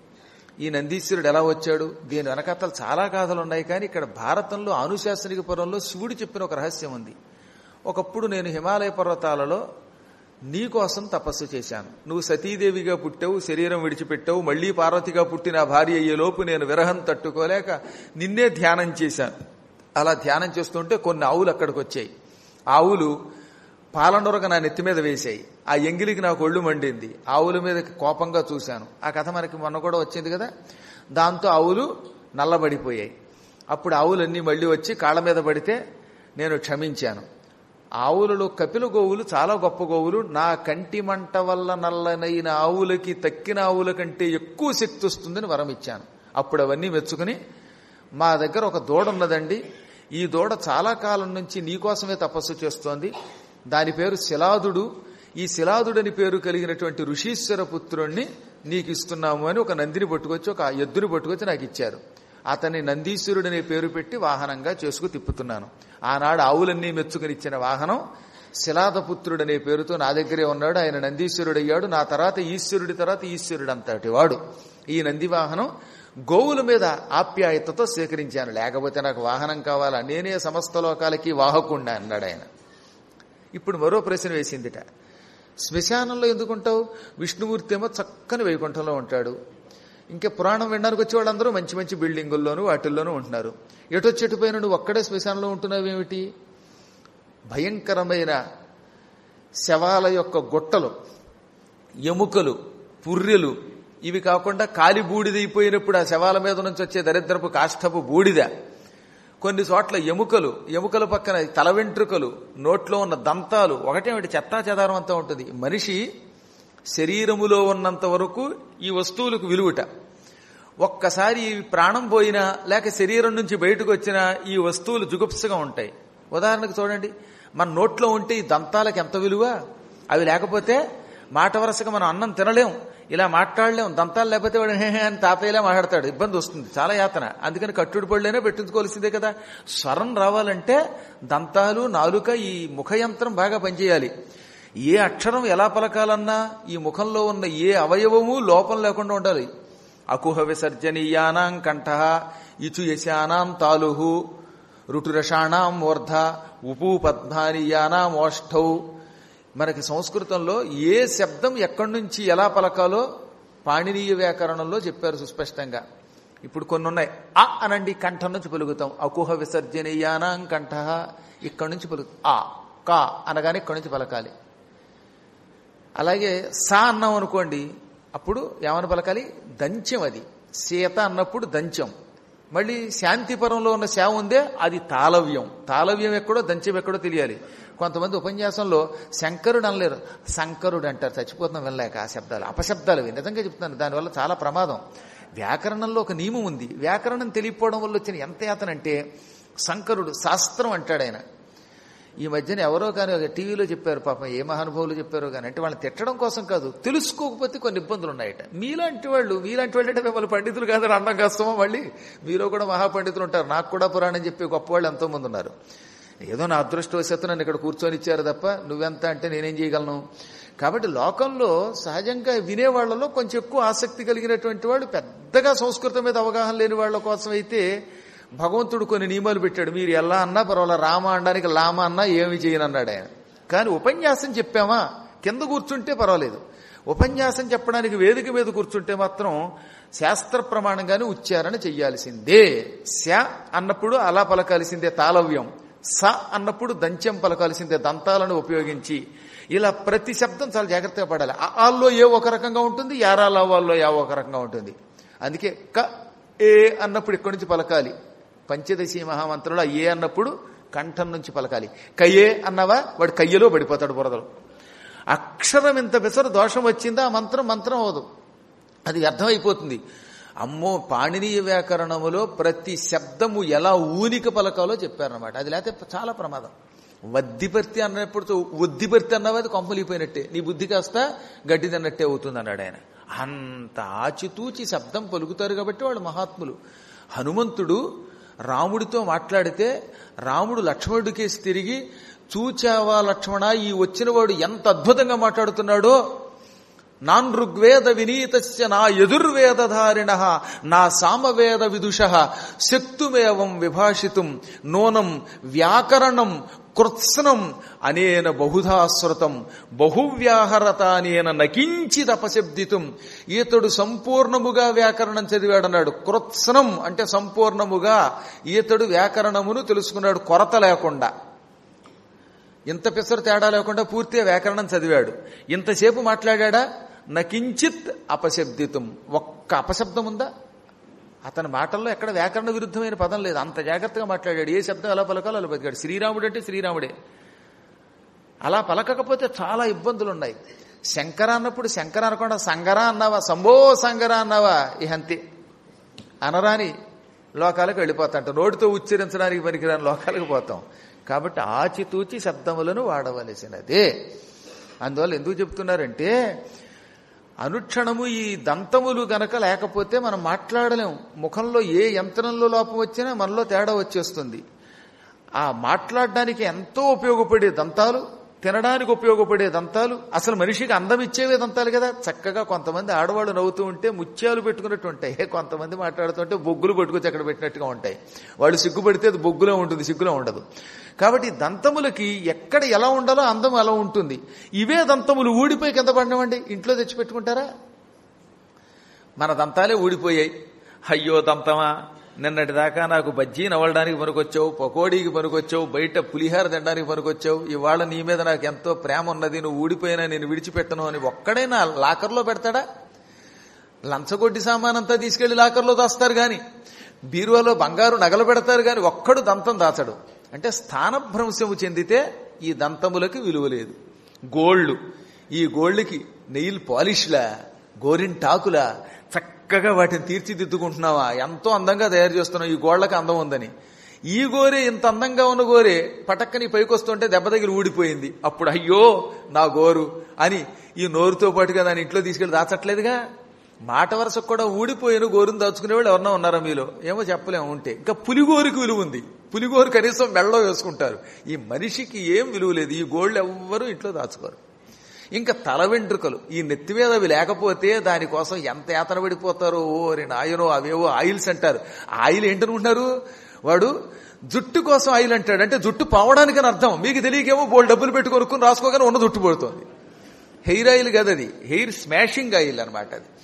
ఈ నందీశ్వరుడు ఎలా వచ్చాడు దీని వెనకాతలు చాలా గాథలు ఉన్నాయి కానీ ఇక్కడ భారతంలో ఆనుశాసనిక పురంలో శివుడు చెప్పిన ఒక రహస్యం ఉంది ఒకప్పుడు నేను హిమాలయ పర్వతాలలో నీ కోసం తపస్సు చేశాను నువ్వు సతీదేవిగా పుట్టావు శరీరం విడిచిపెట్టావు మళ్లీ పార్వతిగా పుట్టిన భార్య అయ్యేలోపు నేను విరహం తట్టుకోలేక నిన్నే ధ్యానం చేశాను అలా ధ్యానం చేస్తుంటే కొన్ని ఆవులు అక్కడికి వచ్చాయి ఆవులు పాలనొరగ నా నెత్తి మీద వేశాయి ఆ ఎంగిలికి నాకు ఒళ్ళు మండింది ఆవుల మీద కోపంగా చూశాను ఆ కథ మనకి మొన్న కూడా వచ్చింది కదా దాంతో ఆవులు నల్లబడిపోయాయి అప్పుడు ఆవులన్నీ మళ్ళీ వచ్చి కాళ్ళ మీద పడితే నేను క్షమించాను ఆవులలో కపిల గోవులు చాలా గొప్ప గోవులు నా కంటి మంట వల్ల నల్లనైన ఆవులకి తక్కిన ఆవుల కంటే ఎక్కువ శక్తి వస్తుందని వరం ఇచ్చాను అప్పుడు అవన్నీ మెచ్చుకుని మా దగ్గర ఒక దూడ ఉన్నదండి ఈ దూడ చాలా కాలం నుంచి నీకోసమే తపస్సు చేస్తోంది దాని పేరు శిలాదుడు ఈ శిలాదుడని పేరు కలిగినటువంటి ఋషీశ్వర పుత్రుణ్ణి నీకు ఇస్తున్నాము అని ఒక నందిని పట్టుకొచ్చి ఒక ఎద్దుని పట్టుకొచ్చి నాకు ఇచ్చారు అతన్ని నందీశ్వరుడనే పేరు పెట్టి వాహనంగా చేసుకు తిప్పుతున్నాను ఆనాడు ఆవులన్నీ మెచ్చుకుని ఇచ్చిన వాహనం శిలాదపుత్రుడనే పేరుతో నా దగ్గరే ఉన్నాడు ఆయన నందీశ్వరుడయ్యాడు నా తర్వాత ఈశ్వరుడి తర్వాత ఈశ్వరుడు అంతటి వాడు ఈ నంది వాహనం గోవుల మీద ఆప్యాయతతో స్వీకరించాను లేకపోతే నాకు వాహనం కావాలా నేనే సమస్త లోకాలకి వాహకుండా అన్నాడు ఆయన ఇప్పుడు మరో ప్రశ్న వేసిందిట శ్మశానంలో ఎందుకుంటావు విష్ణుమూర్తి ఏమో చక్కని వైకుంఠంలో ఉంటాడు ఇంకా పురాణం వినడానికి వచ్చే వాళ్ళందరూ మంచి మంచి బిల్డింగుల్లోనూ వాటిల్లోనూ ఉంటున్నారు ఎటొచ్చెటుపోయిన నువ్వు ఒక్కడే శ్మశానంలో ఉంటున్నావేమిటి భయంకరమైన శవాల యొక్క గొట్టలు ఎముకలు పుర్రెలు ఇవి కాకుండా కాలి బూడిదైపోయినప్పుడు ఆ శవాల మీద నుంచి వచ్చే దరిద్రపు కాష్టపు బూడిద కొన్ని చోట్ల ఎముకలు ఎముకల పక్కన తల వెంట్రుకలు నోట్లో ఉన్న దంతాలు ఒకటేమిటి చెత్తా చెదారం అంతా ఉంటుంది మనిషి శరీరములో ఉన్నంత వరకు ఈ వస్తువులకు విలువట ఒక్కసారి ఈ ప్రాణం పోయినా లేక శరీరం నుంచి బయటకు వచ్చినా ఈ వస్తువులు జుగుప్సగా ఉంటాయి ఉదాహరణకు చూడండి మన నోట్లో ఉంటే ఈ దంతాలకు ఎంత విలువ అవి లేకపోతే మాట వరుసగా మనం అన్నం తినలేం ఇలా మాట్లాడలేం దంతాలు లేకపోతే వాడు హే హే అని తాతయ్యలా మాట్లాడతాడు ఇబ్బంది వస్తుంది చాలా యాతన అందుకని కట్టుడు పళ్ళైనా పెట్టించుకోవాల్సిందే కదా స్వరం రావాలంటే దంతాలు నాలుక ఈ ముఖయంత్రం బాగా పనిచేయాలి ఏ అక్షరం ఎలా పలకాలన్నా ఈ ముఖంలో ఉన్న ఏ అవయవము లోపం లేకుండా ఉండాలి అకుహ విసర్జనీయానాం కంఠ ఇచు యశానాం తాలుహు రుటురషాణాం మూర్ధ ఉపూ పద్మానీయానాం ఓష్ఠౌ మనకి సంస్కృతంలో ఏ శబ్దం ఎక్కడి నుంచి ఎలా పలకాలో పాణినీయ వ్యాకరణంలో చెప్పారు సుస్పష్టంగా ఇప్పుడు కొన్ని ఉన్నాయి ఆ అనండి కంఠం నుంచి పలుకుతాం అకుహ విసర్జనీయానాం కంఠ ఇక్కడి నుంచి పలుకు ఆ కా అనగానే ఇక్కడి నుంచి పలకాలి అలాగే సా అన్నాం అనుకోండి అప్పుడు ఏమని పలకాలి దంచం అది సీత అన్నప్పుడు దంచం మళ్ళీ శాంతిపురంలో ఉన్న శా ఉందే అది తాళవ్యం తాళవ్యం ఎక్కడో దంచం ఎక్కడో తెలియాలి కొంతమంది ఉపన్యాసంలో శంకరుడు అనలేరు శంకరుడు అంటారు చచ్చిపోతున్నాం వెళ్ళలేక ఆ శబ్దాలు అపశబ్దాలు అవి నిజంగా చెప్తున్నాను దానివల్ల చాలా ప్రమాదం వ్యాకరణంలో ఒక నియమం ఉంది వ్యాకరణం తెలియకపోవడం వల్ల వచ్చిన ఎంత యాతనంటే శంకరుడు శాస్త్రం అంటాడు ఆయన ఈ మధ్యన ఎవరో కానీ ఒక టీవీలో చెప్పారు పాపం ఏ మహానుభావులు చెప్పారో కానీ అంటే వాళ్ళని తిట్టడం కోసం కాదు తెలుసుకోకపోతే కొన్ని ఇబ్బందులు ఉన్నాయట మీలాంటి వాళ్ళు మీలాంటి వాళ్ళు అంటే మిమ్మల్ని పండితులు కాదని అన్నం కష్టమో మళ్ళీ మీలో కూడా మహాపండితులు ఉంటారు నాకు కూడా పురాణం చెప్పి గొప్ప వాళ్ళు ఎంతో మంది ఉన్నారు ఏదో నా అదృష్టవశాత్తు నన్ను ఇక్కడ కూర్చొని ఇచ్చారు తప్ప నువ్వెంత అంటే నేనేం చేయగలను కాబట్టి లోకంలో సహజంగా వినేవాళ్లలో కొంచెం ఎక్కువ ఆసక్తి కలిగినటువంటి వాళ్ళు పెద్దగా సంస్కృతం మీద అవగాహన లేని వాళ్ళ కోసం అయితే భగవంతుడు కొన్ని నియమాలు పెట్టాడు మీరు ఎలా అన్నా పర్వాలేదు రామ అనడానికి లామ అన్నా ఏమి చేయనన్నాడు ఆయన కానీ ఉపన్యాసం చెప్పామా కింద కూర్చుంటే పర్వాలేదు ఉపన్యాసం చెప్పడానికి వేదిక మీద కూర్చుంటే మాత్రం శాస్త్ర ప్రమాణంగానే ఉచ్చారణ చెయ్యాల్సిందే శ అన్నప్పుడు అలా పలకాల్సిందే తాళవ్యం స అన్నప్పుడు దంత్యం పలకాల్సిందే దంతాలను ఉపయోగించి ఇలా ప్రతి శబ్దం చాలా జాగ్రత్తగా పడాలి ఆ ఆల్లో ఏ ఒక రకంగా ఉంటుంది యారాల వాళ్ళలో ఏ ఒక రకంగా ఉంటుంది అందుకే క ఏ అన్నప్పుడు ఇక్కడి నుంచి పలకాలి పంచదశి మహామంత్రంలో ఆ ఏ అన్నప్పుడు కంఠం నుంచి పలకాలి కయ్యే అన్నవా వాడు కయ్యలో పడిపోతాడు బురదలో అక్షరం ఇంత పిసరు దోషం వచ్చిందా ఆ మంత్రం మంత్రం అవదు అది అర్థమైపోతుంది అమ్మో పాణినీయ వ్యాకరణములో ప్రతి శబ్దము ఎలా ఊనిక పలకాలో చెప్పారనమాట అది లేకపోతే చాలా ప్రమాదం వద్దిపర్తి అన్నప్పుడు వద్దిపర్తి అన్నవి అది కొంపలిపోయినట్టే నీ బుద్ధి కాస్త గడ్డి తిన్నట్టే అవుతుంది అన్నాడు ఆయన అంత ఆచితూచి శబ్దం పలుకుతారు కాబట్టి వాళ్ళు మహాత్ములు హనుమంతుడు రాముడితో మాట్లాడితే రాముడు లక్ష్మణుడికేసి తిరిగి చూచావా లక్ష్మణ ఈ వచ్చినవాడు ఎంత అద్భుతంగా మాట్లాడుతున్నాడో నాన్ ఋగ్వేద వినీతస్య నా యదుర్వేదధారిణ నా సామవేద విదుష శక్తుమేవం విభాషితుం నూనం వ్యాకరణం కృత్స్నం అనేన బహుధా శృతం బహువ్యాహరతానేన నకించిదపశబ్దితం ఈతడు సంపూర్ణముగా వ్యాకరణం చదివాడన్నాడు కృత్స్నం అంటే సంపూర్ణముగా ఈతడు వ్యాకరణమును తెలుసుకున్నాడు కొరత లేకుండా ఇంత పిసరు తేడా లేకుండా పూర్తిగా వ్యాకరణం చదివాడు ఇంతసేపు మాట్లాడా నకించిత్ అపశబ్దితం ఒక్క అపశబ్దం ఉందా అతని మాటల్లో ఎక్కడ వ్యాకరణ విరుద్ధమైన పదం లేదు అంత జాగ్రత్తగా మాట్లాడాడు ఏ శబ్దం ఎలా పలకాలో అలా బతికాడు శ్రీరాముడు అంటే శ్రీరాముడే అలా పలకకపోతే చాలా ఇబ్బందులు ఉన్నాయి శంకర అన్నప్పుడు శంకర అనకుండా సంగర అన్నావా సంభో సంగర అన్నావా ఈ హంతి అనరాని లోకాలకు వెళ్ళిపోతాంట నోటితో ఉచ్చరించడానికి పనికిరాని లోకాలకు పోతాం కాబట్టి ఆచితూచి శబ్దములను వాడవలసినదే అందువల్ల ఎందుకు చెప్తున్నారంటే అనుక్షణము ఈ దంతములు గనక లేకపోతే మనం మాట్లాడలేం ముఖంలో ఏ యంత్రంలో లోపం వచ్చినా మనలో తేడా వచ్చేస్తుంది ఆ మాట్లాడడానికి ఎంతో ఉపయోగపడే దంతాలు తినడానికి ఉపయోగపడే దంతాలు అసలు మనిషికి అందం ఇచ్చేవే దంతాలు కదా చక్కగా కొంతమంది ఆడవాళ్ళు నవ్వుతూ ఉంటే ముత్యాలు పెట్టుకున్నట్టు ఉంటాయి కొంతమంది మాట్లాడుతుంటే బొగ్గులు పట్టుకొచ్చి అక్కడ పెట్టినట్టుగా ఉంటాయి వాళ్ళు సిగ్గుపడితే అది బొగ్గులో ఉంటుంది సిగ్గులో ఉండదు కాబట్టి దంతములకి ఎక్కడ ఎలా ఉండాలో అందం అలా ఉంటుంది ఇవే దంతములు ఊడిపోయి కింద పడినవండి ఇంట్లో తెచ్చి పెట్టుకుంటారా మన దంతాలే ఊడిపోయాయి అయ్యో దంతమా నిన్నటి దాకా నాకు బజ్జీ నవ్వడానికి పనికొచ్చావు పకోడీకి పనికొచ్చావు బయట పులిహార తినడానికి పనికొచ్చావు ఇవాళ నీ మీద నాకు ఎంతో ప్రేమ ఉన్నది నువ్వు ఊడిపోయినా నేను విడిచిపెట్టను అని ఒక్కడైనా లాకర్లో పెడతాడా లంచగొడ్డి సామానంతా తీసుకెళ్లి లాకర్లో దాస్తారు గాని బీరువాలో బంగారు నగలు పెడతారు గాని ఒక్కడు దంతం దాచడు అంటే స్థానభ్రంశము చెందితే ఈ దంతములకి విలువ లేదు గోల్డ్ ఈ గోల్డ్కి నెయిల్ పాలిష్లా గోరింటాకులా చక్కగా వాటిని తీర్చిదిద్దుకుంటున్నావా ఎంతో అందంగా తయారు చేస్తున్నావు ఈ గోళ్లకు అందం ఉందని ఈ గోరే ఇంత అందంగా ఉన్న గోరే పటక్కని పైకొస్తుంటే దెబ్బ దగ్గర ఊడిపోయింది అప్పుడు అయ్యో నా గోరు అని ఈ నోరుతో పాటుగా దాని ఇంట్లో తీసుకెళ్లి దాచట్లేదుగా మాట వరుసకు కూడా ఊడిపోయిన గోరును దాచుకునేవాళ్ళు ఎవరన్నా ఉన్నారా మీలో ఏమో చెప్పలేము ఉంటే ఇంకా పులిగోరుకి విలువ ఉంది పులిగోరు కనీసం మెళ్ళలో వేసుకుంటారు ఈ మనిషికి ఏం విలువ లేదు ఈ గోళ్ళు ఎవ్వరూ ఇంట్లో దాచుకోరు ఇంకా తల వెంట్రుకలు ఈ నెత్తి మీద అవి లేకపోతే దానికోసం ఎంత యాతన పడిపోతారో ఓరి నాయనో అవేవో ఆయిల్స్ అంటారు ఆయిల్ ఏంటనుకుంటున్నారు వాడు జుట్టు కోసం ఆయిల్ అంటాడు అంటే జుట్టు పోవడానికని అర్థం మీకు తెలియకేమో బోల్ డబ్బులు పెట్టి కొనుక్కుని రాసుకోగానే ఉన్న జుట్టు పడుతుంది హెయిర్ ఆయిల్ కదా అది హెయిర్ స్మాషింగ్ ఆయిల్ అనమాట అది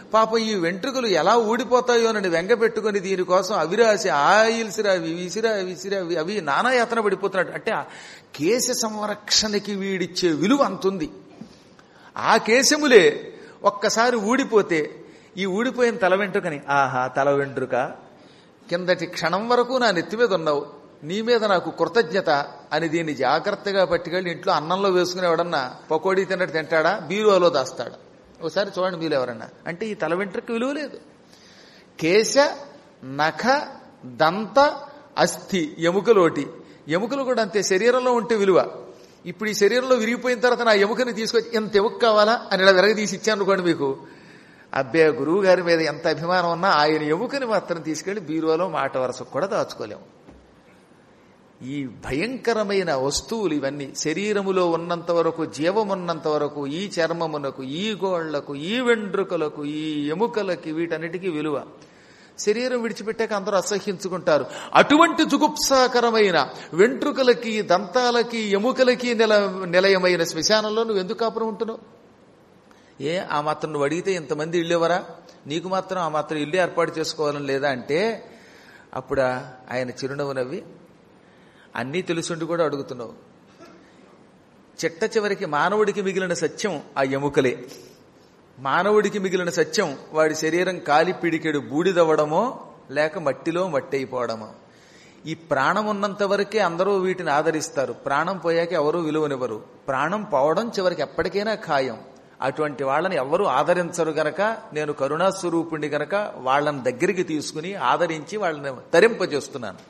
పాపం ఈ వెంట్రుకలు ఎలా ఊడిపోతాయోనని వెంగ పెట్టుకుని దీనికోసం అవిరాసి ఆయిల్సిరా అవి విసిరా విసిరా అవి అవి నానా యాతన పడిపోతున్నాడు అంటే ఆ కేశ సంరక్షణకి వీడిచ్చే విలువ అంతుంది ఆ కేశములే ఒక్కసారి ఊడిపోతే ఈ ఊడిపోయిన తల వెంట్రుకని ఆహా తల వెంట్రుక కిందటి క్షణం వరకు నా నెత్తి మీద ఉన్నావు నీ మీద నాకు కృతజ్ఞత అని దీన్ని జాగ్రత్తగా పట్టుకెళ్ళి ఇంట్లో అన్నంలో వేసుకుని ఎవడన్నా పకోడీ తిన్నట్టు తింటాడా బీరువాలో దాస్తాడా ఒకసారి చూడండి మీరు ఎవరన్నా అంటే ఈ తల వెంట్రుక విలువ లేదు కేశ నఖ దంత అస్థి ఎముకలోటి ఎముకలు కూడా అంతే శరీరంలో ఉంటే విలువ ఇప్పుడు ఈ శరీరంలో విరిగిపోయిన తర్వాత నా ఎముకని తీసుకొచ్చి ఎంత ఎముక కావాలా అని ఇలా విరగదీసి ఇచ్చాను అనుకోండి మీకు అబ్బే గురువు గారి మీద ఎంత అభిమానం ఉన్నా ఆయన ఎముకని మాత్రం తీసుకెళ్లి బీరువాలో మాట వరసకు కూడా దాచుకోలేము ఈ భయంకరమైన వస్తువులు ఇవన్నీ శరీరములో ఉన్నంత వరకు జీవమున్నంత వరకు ఈ చర్మమునకు ఈ గోళ్లకు ఈ వెండ్రుకలకు ఈ ఎముకలకి వీటన్నిటికీ విలువ శరీరం విడిచిపెట్టాక అందరూ అసహ్యించుకుంటారు అటువంటి జుగుప్సాకరమైన వెంట్రుకలకి దంతాలకి ఎముకలకి నిల నిలయమైన శ్మశానంలో నువ్వు ఎందుకు కాపురం ఉంటున్నావు ఏ ఆ మాత్రం నువ్వు అడిగితే ఇంతమంది ఇల్లేవరా నీకు మాత్రం ఆ మాత్రం ఇల్లు ఏర్పాటు చేసుకోవాలని లేదా అంటే అప్పుడు ఆయన చిరునవ్వు నవ్వి అన్నీ తెలుసుండి కూడా అడుగుతున్నావు చిట్ట చివరికి మానవుడికి మిగిలిన సత్యం ఆ ఎముకలే మానవుడికి మిగిలిన సత్యం వాడి శరీరం కాలి పిడికెడు బూడిదవ్వడమో లేక మట్టిలో మట్టి అయిపోవడమో ఈ ప్రాణం ఉన్నంత వరకే అందరూ వీటిని ఆదరిస్తారు ప్రాణం పోయాక ఎవరూ విలువనివ్వరు ప్రాణం పోవడం చివరికి ఎప్పటికైనా ఖాయం అటువంటి వాళ్ళని ఎవరు ఆదరించరు గనక నేను కరుణాస్వరూపుణ్ణి గనక వాళ్ళని దగ్గరికి తీసుకుని ఆదరించి వాళ్ళని తరింపజేస్తున్నాను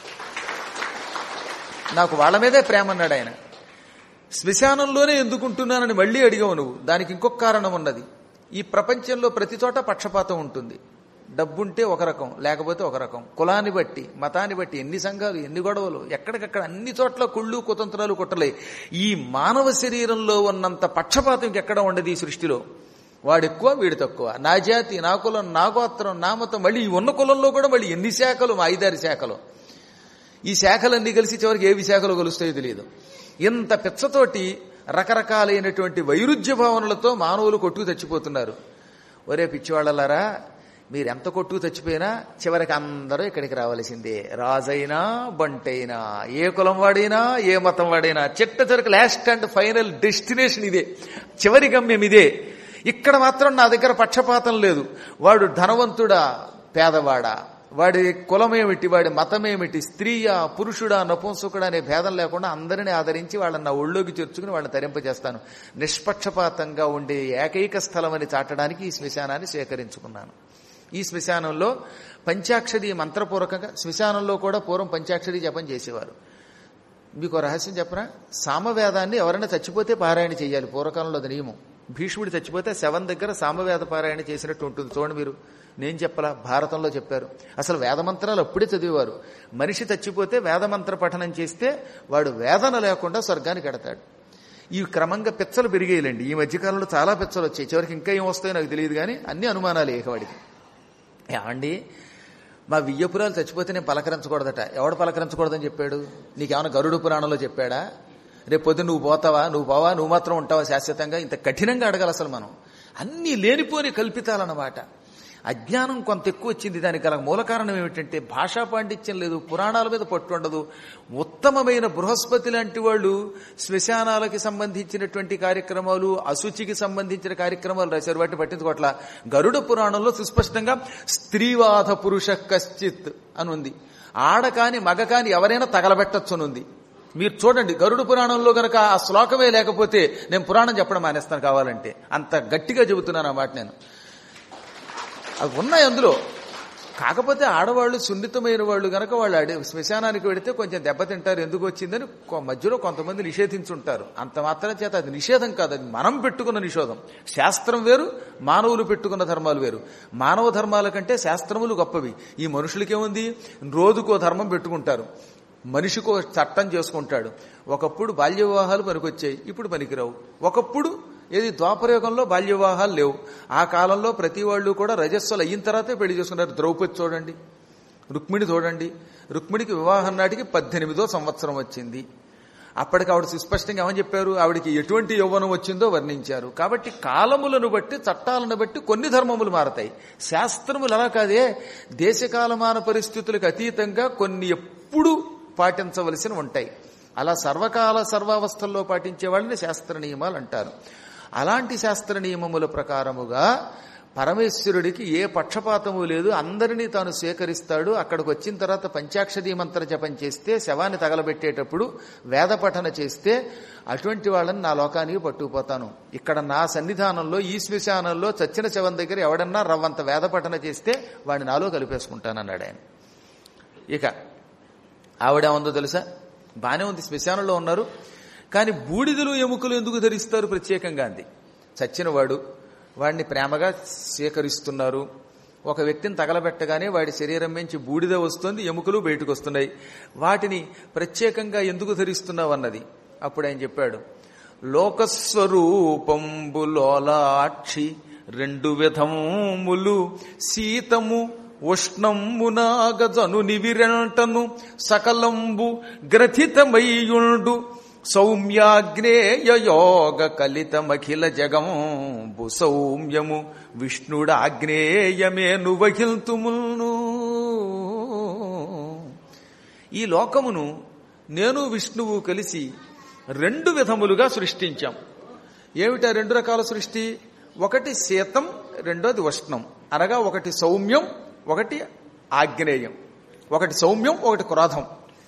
నాకు వాళ్ళ మీదే ప్రేమ అన్నాడు ఆయన శ్మశానంలోనే ఎందుకుంటున్నానని మళ్ళీ అడిగావు నువ్వు దానికి ఇంకొక కారణం ఉన్నది ఈ ప్రపంచంలో ప్రతి చోట పక్షపాతం ఉంటుంది డబ్బుంటే ఒక రకం లేకపోతే ఒక రకం కులాన్ని బట్టి మతాన్ని బట్టి ఎన్ని సంఘాలు ఎన్ని గొడవలు ఎక్కడికక్కడ అన్ని చోట్ల కుళ్ళు కుతంత్రాలు కుట్టలే ఈ మానవ శరీరంలో ఉన్నంత పక్షపాతం ఇంకెక్కడ ఉండదు ఈ సృష్టిలో వాడెక్కువ వీడు తక్కువ నా జాతి నా కులం నా గోత్రం నా మతం మళ్ళీ ఈ ఉన్న కులంలో కూడా మళ్ళీ ఎన్ని శాఖలు మా ఐదారు శాఖలు ఈ శాఖలన్నీ కలిసి చివరికి ఏ విశాఖలో కలుస్తాయో తెలియదు ఇంత పిచ్చతోటి రకరకాలైనటువంటి వైరుధ్య భావనలతో మానవులు కొట్టుకు చచ్చిపోతున్నారు ఒరే పిచ్చివాళ్ళలారా మీరెంత కొట్టుకు చచ్చిపోయినా చివరికి అందరూ ఇక్కడికి రావాల్సిందే రాజైనా బంటైనా ఏ కులం వాడైనా ఏ మతం వాడైనా చిట్ట చివరికి లాస్ట్ అండ్ ఫైనల్ డెస్టినేషన్ ఇదే చివరి గమ్యం ఇదే ఇక్కడ మాత్రం నా దగ్గర పక్షపాతం లేదు వాడు ధనవంతుడా పేదవాడా వాడి కులమేమిటి వాడి మతమేమిటి స్త్రీయా పురుషుడా నపుంసకుడా అనే భేదం లేకుండా అందరినీ ఆదరించి వాళ్ళని నా ఒళ్ళోకి చేర్చుకుని వాళ్ళని తరింపజేస్తాను నిష్పక్షపాతంగా ఉండే ఏకైక స్థలం అని చాటడానికి ఈ శ్మశానాన్ని సేకరించుకున్నాను ఈ శ్మశానంలో పంచాక్షరి మంత్రపూర్వకంగా శ్మశానంలో కూడా పూర్వం పంచాక్షరి జపం చేసేవారు మీకు ఓ రహస్యం చెప్పనా సామవేదాన్ని ఎవరైనా చచ్చిపోతే పారాయణ చేయాలి పూర్వకాలంలో అది నియమం భీష్ముడు చచ్చిపోతే శవం దగ్గర సామవేద పారాయణ చేసినట్టు ఉంటుంది చూడండి మీరు నేను చెప్పలా భారతంలో చెప్పారు అసలు వేదమంత్రాలు అప్పుడే చదివేవారు మనిషి చచ్చిపోతే వేదమంత్ర పఠనం చేస్తే వాడు వేదన లేకుండా స్వర్గానికి ఎడతాడు ఈ క్రమంగా పిచ్చలు పెరిగేయాలండి ఈ మధ్యకాలంలో చాలా పిచ్చలు వచ్చాయి చివరికి ఇంకా ఏం వస్తాయో నాకు తెలియదు కానీ అన్ని అనుమానాలు ఏకవాడికి ఏమండి మా వియ్యపురాలు చచ్చిపోతే నేను పలకరించకూడదట ఎవడు పలకరించకూడదని చెప్పాడు నీకేమైనా గరుడు పురాణంలో చెప్పాడా రేపు పొద్దున్న నువ్వు పోతావా నువ్వు పోవా నువ్వు మాత్రం ఉంటావా శాశ్వతంగా ఇంత కఠినంగా అడగాలి అసలు మనం అన్నీ లేనిపోని కల్పితాలన్నమాట అజ్ఞానం కొంత ఎక్కువ వచ్చింది దానికి గల మూల కారణం ఏమిటంటే భాషా పాండిత్యం లేదు పురాణాల మీద పట్టు ఉండదు ఉత్తమమైన బృహస్పతి లాంటి వాళ్ళు శ్మశానాలకి సంబంధించినటువంటి కార్యక్రమాలు అశుచికి సంబంధించిన కార్యక్రమాలు రాశారు వాటిని పట్టించుకోవట్ల గరుడ పురాణంలో సుస్పష్టంగా స్త్రీవాద పురుష కశ్చిత్ అని ఉంది ఆడ కాని మగ కాని ఎవరైనా తగలబెట్టచ్చు అని ఉంది మీరు చూడండి గరుడు పురాణంలో గనక ఆ శ్లోకమే లేకపోతే నేను పురాణం చెప్పడం మానేస్తాను కావాలంటే అంత గట్టిగా చెబుతున్నాను ఆ మాట నేను అవి ఉన్నాయి అందులో కాకపోతే ఆడవాళ్ళు సున్నితమైన వాళ్ళు గనక వాళ్ళు అడి శ్మశానానికి వెడితే కొంచెం దెబ్బతింటారు ఎందుకు వచ్చిందని కొ- మధ్యలో కొంతమంది నిషేధించుంటారు అంత మాత్రం చేత అది నిషేధం కాదు అది మనం పెట్టుకున్న నిషేధం శాస్త్రం వేరు మానవులు పెట్టుకున్న ధర్మాలు వేరు మానవ ధర్మాల కంటే శాస్త్రములు గొప్పవి ఈ మనుషులకేముంది రోజుకో ధర్మం పెట్టుకుంటారు మనిషికో చట్టం చేసుకుంటాడు ఒకప్పుడు బాల్య వివాహాలు పనికొచ్చాయి ఇప్పుడు పనికిరావు ఒకప్పుడు ఏది ద్వాపరయుగంలో బాల్య వివాహాలు లేవు ఆ కాలంలో ప్రతి వాళ్ళు కూడా రజస్సులు అయిన తర్వాతే పెళ్లి చేసుకున్నారు ద్రౌపది చూడండి రుక్మిణి చూడండి రుక్మిణికి వివాహం నాటికి పద్దెనిమిదో సంవత్సరం వచ్చింది అప్పటికి ఆవిడ సుస్పష్టంగా ఏమని చెప్పారు ఆవిడికి ఎటువంటి యౌవనం వచ్చిందో వర్ణించారు కాబట్టి కాలములను బట్టి చట్టాలను బట్టి కొన్ని ధర్మములు మారతాయి శాస్త్రములు అలా కాదే దేశకాలమాన పరిస్థితులకు అతీతంగా కొన్ని ఎప్పుడు పాటించవలసిన ఉంటాయి అలా సర్వకాల సర్వావస్థల్లో పాటించే వాళ్ళని శాస్త్ర నియమాలు అంటారు అలాంటి శాస్త్ర నియమముల ప్రకారముగా పరమేశ్వరుడికి ఏ పక్షపాతము లేదు అందరినీ తాను స్వీకరిస్తాడు అక్కడికి వచ్చిన తర్వాత పంచాక్షరీ మంత్ర జపం చేస్తే శవాన్ని తగలబెట్టేటప్పుడు వేద పఠన చేస్తే అటువంటి వాళ్ళని నా లోకానికి పట్టుకుపోతాను ఇక్కడ నా సన్నిధానంలో ఈ శ్మశానంలో చచ్చిన శవం దగ్గర ఎవడన్నా రవ్వంత వేద పఠన చేస్తే వాడిని నాలో కలిపేసుకుంటానన్నాడు ఆయన ఇక ఆవిడేముందో తెలుసా బానే ఉంది శ్మశానంలో ఉన్నారు కానీ బూడిదలు ఎముకలు ఎందుకు ధరిస్తారు ప్రత్యేకంగా అంది చచ్చినవాడు వాడిని ప్రేమగా స్వీకరిస్తున్నారు ఒక వ్యక్తిని తగలబెట్టగానే వాడి శరీరం నుంచి బూడిద వస్తుంది ఎముకలు బయటకు వస్తున్నాయి వాటిని ప్రత్యేకంగా ఎందుకు ధరిస్తున్నావు అన్నది అప్పుడు ఆయన చెప్పాడు లోకస్వరూపంబులోలాక్షి రెండు విధములు శీతము ఉష్ణంబునాగజను నివిరంటను సకలంబు గ్రథితమయ్యుండు సౌమ్యాగ్నేయ యోగ కలితమఖిల జగంబు సౌమ్యము విష్ణుడాగ్నేయమేను వహిల్తుముల్ను ఈ లోకమును నేను విష్ణువు కలిసి రెండు విధములుగా సృష్టించాం ఏమిటా రెండు రకాల సృష్టి ఒకటి శీతం రెండోది ఉష్ణం అనగా ఒకటి సౌమ్యం ఒకటి ఆగ్నేయం ఒకటి సౌమ్యం ఒకటి క్రోధం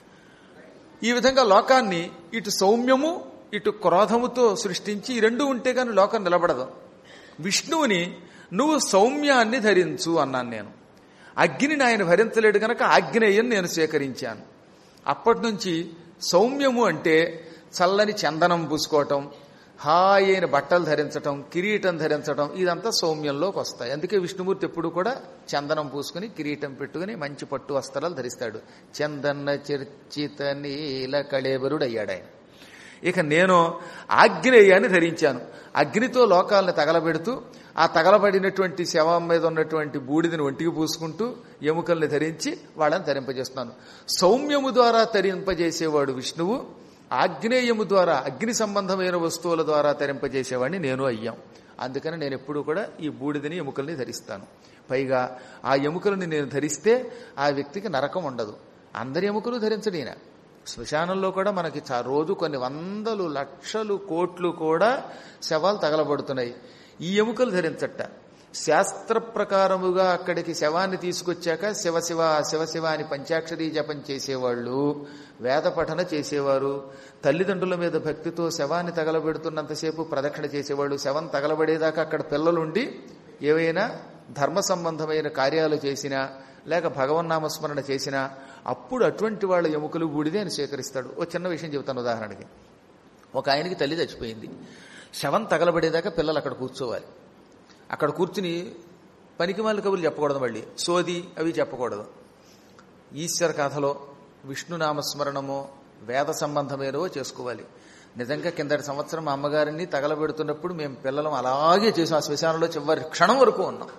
ఈ విధంగా లోకాన్ని ఇటు సౌమ్యము ఇటు క్రోధముతో సృష్టించి ఈ రెండు ఉంటే కానీ లోకం నిలబడదు విష్ణువుని నువ్వు సౌమ్యాన్ని ధరించు అన్నాను నేను అగ్నిని ఆయన భరించలేడు గనక ఆగ్నేయం నేను స్వీకరించాను అప్పటి నుంచి సౌమ్యము అంటే చల్లని చందనం పూసుకోవటం హాయి అయిన బట్టలు ధరించటం కిరీటం ధరించటం ఇదంతా సౌమ్యంలోకి వస్తాయి అందుకే విష్ణుమూర్తి ఎప్పుడు కూడా చందనం పూసుకుని కిరీటం పెట్టుకుని మంచి పట్టు వస్త్రాలు ధరిస్తాడు చందన్న చర్చిత నీల కళేబరుడు అయ్యాడు ఆయన ఇక నేను ఆగ్నేయాన్ని ధరించాను అగ్నితో లోకాలను తగలబెడుతూ ఆ తగలబడినటువంటి శవం మీద ఉన్నటువంటి బూడిదని ఒంటికి పూసుకుంటూ ఎముకల్ని ధరించి వాళ్ళని తరింపజేస్తున్నాను సౌమ్యము ద్వారా తరింపజేసేవాడు విష్ణువు ఆగ్నేయము ద్వారా అగ్ని సంబంధమైన వస్తువుల ద్వారా తరింపజేసేవాడిని నేను అయ్యాం అందుకని నేను ఎప్పుడూ కూడా ఈ బూడిదని ఎముకల్ని ధరిస్తాను పైగా ఆ ఎముకలను నేను ధరిస్తే ఆ వ్యక్తికి నరకం ఉండదు అందరి ఎముకలు ధరించడు ఈయన శ్మశానంలో కూడా మనకి చా రోజు కొన్ని వందలు లక్షలు కోట్లు కూడా శవాలు తగలబడుతున్నాయి ఈ ఎముకలు ధరించట శాస్త్ర ప్రకారముగా అక్కడికి శవాన్ని తీసుకొచ్చాక శివశివ శివశివ అని పంచాక్షరీ జపం చేసేవాళ్ళు వేద పఠన చేసేవారు తల్లిదండ్రుల మీద భక్తితో శవాన్ని తగలబెడుతున్నంతసేపు ప్రదక్షిణ చేసేవాళ్ళు శవం తగలబడేదాకా అక్కడ పిల్లలుండి ఏవైనా ధర్మ సంబంధమైన కార్యాలు చేసినా లేక భగవన్నామస్మరణ చేసినా అప్పుడు అటువంటి వాళ్ళ ఎముకలు బూడిదే అని స్వీకరిస్తాడు ఓ చిన్న విషయం చెబుతాను ఉదాహరణకి ఒక ఆయనకి తల్లి చచ్చిపోయింది శవం తగలబడేదాకా పిల్లలు అక్కడ కూర్చోవాలి అక్కడ కూర్చుని పనికిమాల కబుర్లు చెప్పకూడదు మళ్ళీ సోది అవి చెప్పకూడదు ఈశ్వర కథలో విష్ణునామస్మరణమో వేద సంబంధమేనో చేసుకోవాలి నిజంగా కిందటి సంవత్సరం మా అమ్మగారిని తగలబెడుతున్నప్పుడు మేము పిల్లలం అలాగే చేసాం ఆ శ్మశానంలో చివరి క్షణం వరకు ఉన్నాం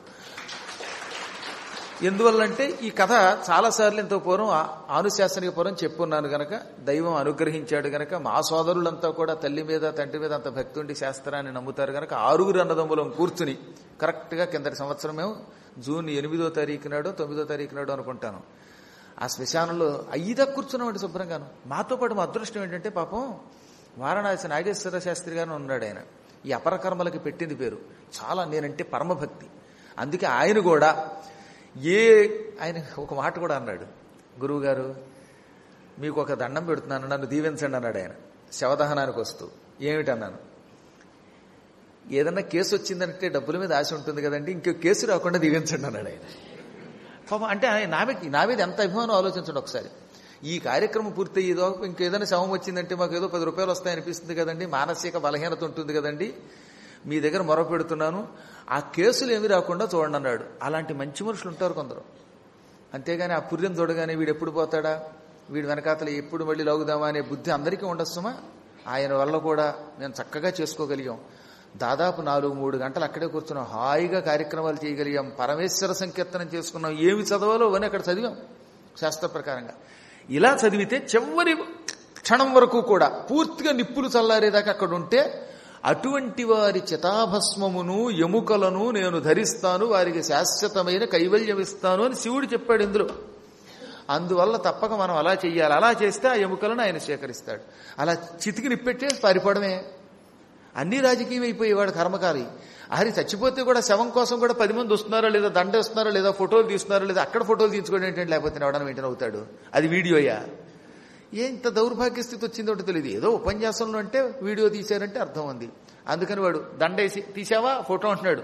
ఎందువల్లంటే ఈ కథ చాలాసార్లు ఎంతో పూర్వం ఆనుశాసనిక పూర్వం చెప్పున్నాను గనక దైవం అనుగ్రహించాడు గనక మా సోదరులంతా కూడా తల్లి మీద తండ్రి మీద అంత భక్తి ఉండి శాస్త్రాన్ని నమ్ముతారు గనక ఆరుగురు అన్నదమ్ములం కూర్చుని కరెక్ట్గా కిందటి సంవత్సరం మేము జూన్ ఎనిమిదో తారీఖు నాడు తొమ్మిదో తారీఖు నాడు అనుకుంటాను ఆ శ్మశానంలో అయ్యిదా కూర్చున్నామండి శుభ్రంగాను మాతో పాటు మా అదృష్టం ఏంటంటే పాపం వారణాసి నాగేశ్వర శాస్త్రి గారు ఉన్నాడు ఆయన ఈ అపరకర్మలకి పెట్టింది పేరు చాలా నేనంటే పరమభక్తి అందుకే ఆయన కూడా ఏ ఆయన ఒక మాట కూడా అన్నాడు గురువుగారు మీకు ఒక దండం పెడుతున్నాను నన్ను దీవించండి అన్నాడు ఆయన శవదహనానికి వస్తూ ఏమిటన్నాను ఏదన్నా కేసు వచ్చిందంటే డబ్బుల మీద ఆశ ఉంటుంది కదండి ఇంకో కేసు రాకుండా దీవించండి అన్నాడు ఆయన పాపం అంటే ఆయన నా మీద నా మీద ఎంత అభిమానం ఆలోచించండి ఒకసారి ఈ కార్యక్రమం పూర్తయ్యేదో ఇంకేదైనా శవం వచ్చిందంటే మాకు ఏదో పది రూపాయలు వస్తాయనిపిస్తుంది కదండి మానసిక బలహీనత ఉంటుంది కదండి మీ దగ్గర మొర పెడుతున్నాను ఆ కేసులు ఏమి రాకుండా చూడండి అన్నాడు అలాంటి మంచి మనుషులు ఉంటారు కొందరు అంతేగాని ఆ పుర్యం చూడగానే వీడు ఎప్పుడు పోతాడా వీడు వెనకాతలు ఎప్పుడు మళ్ళీ లాగుదామా అనే బుద్ధి అందరికీ ఉండొస్తుమా ఆయన వల్ల కూడా మేము చక్కగా చేసుకోగలిగాం దాదాపు నాలుగు మూడు గంటలు అక్కడే కూర్చున్నాం హాయిగా కార్యక్రమాలు చేయగలిగాం పరమేశ్వర సంకీర్తనం చేసుకున్నాం ఏమి చదవాలో అని అక్కడ చదివాం శాస్త్ర ప్రకారంగా ఇలా చదివితే చివరి క్షణం వరకు కూడా పూర్తిగా నిప్పులు చల్లారేదాకా అక్కడ ఉంటే అటువంటి వారి చితాభస్మమును ఎముకలను నేను ధరిస్తాను వారికి శాశ్వతమైన కైవల్యం ఇస్తాను అని శివుడు చెప్పాడు ఇందులో అందువల్ల తప్పక మనం అలా చెయ్యాలి అలా చేస్తే ఆ ఎముకలను ఆయన స్వీకరిస్తాడు అలా చితికి నిప్పెట్టే పారిపోవడమే అన్ని రాజకీయం అయిపోయేవాడు కర్మకారి హరి చచ్చిపోతే కూడా శవం కోసం కూడా పది మంది వస్తున్నారా లేదా దండ వస్తున్నారా లేదా ఫోటోలు తీస్తున్నారా లేదా అక్కడ ఫోటోలు తీసుకోవడం ఏంటంటే లేకపోతే ఎవడన్నా వెంటనే అవుతాడు అది వీడియోయా ఏ ఇంత దౌర్భాగ్య స్థితి వచ్చిందో తెలియదు ఏదో ఉపన్యాసంలో అంటే వీడియో తీశారంటే అర్థం ఉంది అందుకని వాడు దండేసి తీసావా ఫోటో అంటున్నాడు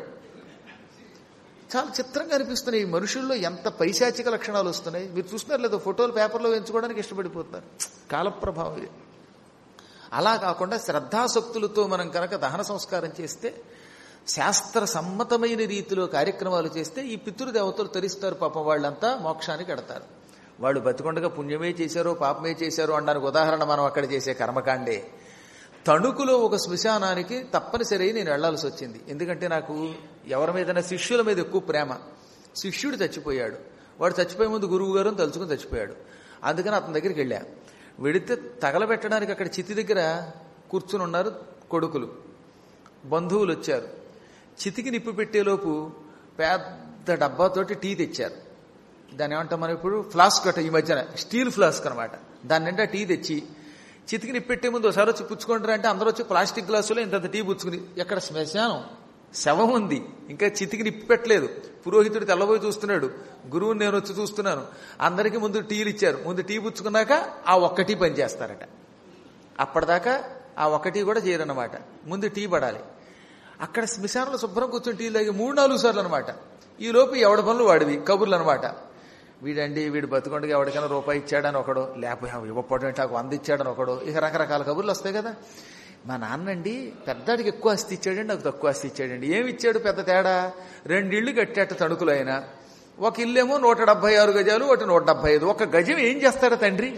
చాలా చిత్రంగా అనిపిస్తున్నాయి ఈ మనుషుల్లో ఎంత పైశాచిక లక్షణాలు వస్తున్నాయి మీరు చూస్తున్నారు లేదా ఫోటోలు పేపర్లో ఎంచుకోవడానికి ఇష్టపడిపోతున్నారు కాలప్రభావం ఇది అలా కాకుండా శ్రద్ధాసక్తులతో మనం కనుక దహన సంస్కారం చేస్తే శాస్త్ర సమ్మతమైన రీతిలో కార్యక్రమాలు చేస్తే ఈ పితృదేవతలు తరిస్తారు పాపం వాళ్ళంతా మోక్షానికి ఎడతారు వాళ్ళు బతికొండగా పుణ్యమే చేశారో పాపమే చేశారో అనడానికి ఉదాహరణ మనం అక్కడ చేసే కర్మకాండే తణుకులో ఒక శ్మశానానికి తప్పనిసరి నేను వెళ్లాల్సి వచ్చింది ఎందుకంటే నాకు ఎవరి మీదైనా శిష్యుల మీద ఎక్కువ ప్రేమ శిష్యుడు చచ్చిపోయాడు వాడు చచ్చిపోయే ముందు గురువు గారు అని తలుచుకుని చచ్చిపోయాడు అందుకని అతని దగ్గరికి వెళ్ళా వెడితే తగలబెట్టడానికి అక్కడ చితి దగ్గర కూర్చుని ఉన్నారు కొడుకులు బంధువులు వచ్చారు చితికి నిప్పు పెట్టేలోపు పెద్ద డబ్బాతోటి టీ తెచ్చారు దాన్ని ఏమంటాం మనం ఇప్పుడు ఫ్లాస్క్ అట ఈ మధ్యన స్టీల్ ఫ్లాస్క్ అనమాట దాని నిండా టీ తెచ్చి చితికి నిప్పెట్టే ముందు ఒకసారి వచ్చి పుచ్చుకుంటారు అంటే అందరూ వచ్చి ప్లాస్టిక్ గ్లాసులో ఇంత టీ పుచ్చుకుని ఎక్కడ శ్మశానం శవం ఉంది ఇంకా చితికి నిప్పు పెట్టలేదు పురోహితుడు తెల్లబోయి చూస్తున్నాడు గురువుని నేను వచ్చి చూస్తున్నాను అందరికీ ముందు టీలు ఇచ్చారు ముందు టీ పుచ్చుకున్నాక ఆ ఒక్క టీ పని చేస్తారట అప్పటిదాకా ఆ ఒక్క టీ కూడా చేయరన్నమాట ముందు టీ పడాలి అక్కడ శ్మశానంలో శుభ్రం కూర్చొని టీ తాగి మూడు నాలుగు సార్లు అనమాట ఈ లోపు ఎవడి పనులు వాడివి కబుర్లు అనమాట వీడండి వీడు బతుకుండగా ఎవరికైనా రూపాయి ఇచ్చాడని ఒకడు లేకపోతే ఇవ్వకపోవడం ఏంటి నాకు వంద ఇచ్చాడని ఒకడు ఇక రకరకాల కబుర్లు వస్తాయి కదా మా నాన్నండి పెద్దాడికి ఎక్కువ ఆస్తి ఇచ్చాడండి నాకు తక్కువ ఆస్తి ఇచ్చాడండి ఏమి ఇచ్చాడు పెద్ద తేడా రెండిళ్ళు కట్టేట తణుకులు ఆయన ఒక ఇల్లేమో నూట డెబ్బై ఆరు గజాలు ఒకటి నూట డెబ్బై ఐదు ఒక గజం ఏం చేస్తాడా తండ్రి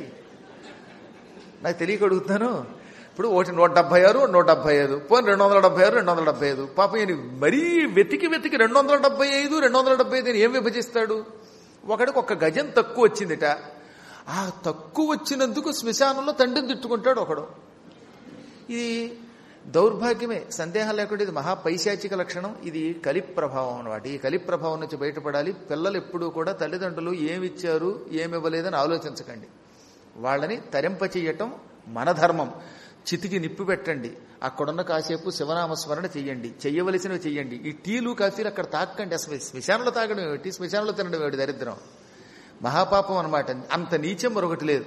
నాకు తెలియక అడుగుతాను ఇప్పుడు ఒకటి నూట డెబ్బై ఆరు నూట డెబ్బై ఐదు పోనీ రెండు వందల డెబ్బై ఆరు రెండు వందల డెబ్బై ఐదు పాప ఈయన మరీ వెతికి వెతికి రెండు వందల డెబ్బై ఐదు రెండు వందల డెబ్బై ఐదు ఏం విభజిస్తాడు ఒకడికి ఒక గజం తక్కువ వచ్చిందిట ఆ తక్కువ వచ్చినందుకు శ్మశానంలో తండ్రిని తిట్టుకుంటాడు ఒకడు ఇది దౌర్భాగ్యమే సందేహం లేకుండా ఇది మహాపైశాచిక లక్షణం ఇది కలి ప్రభావం అనమాట ఈ కలి ప్రభావం నుంచి బయటపడాలి పిల్లలు ఎప్పుడూ కూడా తల్లిదండ్రులు ఏమిచ్చారు ఏమివ్వలేదని ఆలోచించకండి వాళ్ళని తరింపచేయటం మన ధర్మం చితికి నిప్పు పెట్టండి అక్కడున్న కాసేపు శివనామస్మరణ చెయ్యండి చెయ్యవలసినవి చెయ్యండి ఈ టీలు కాఫీలు అక్కడ తాకండి అసలు శ్మశానంలో తాగడం ఏమిటి శ్మశానంలో తినడం ఏమిటి దరిద్రం మహాపాపం అనమాట అంత నీచం మరొకటి లేదు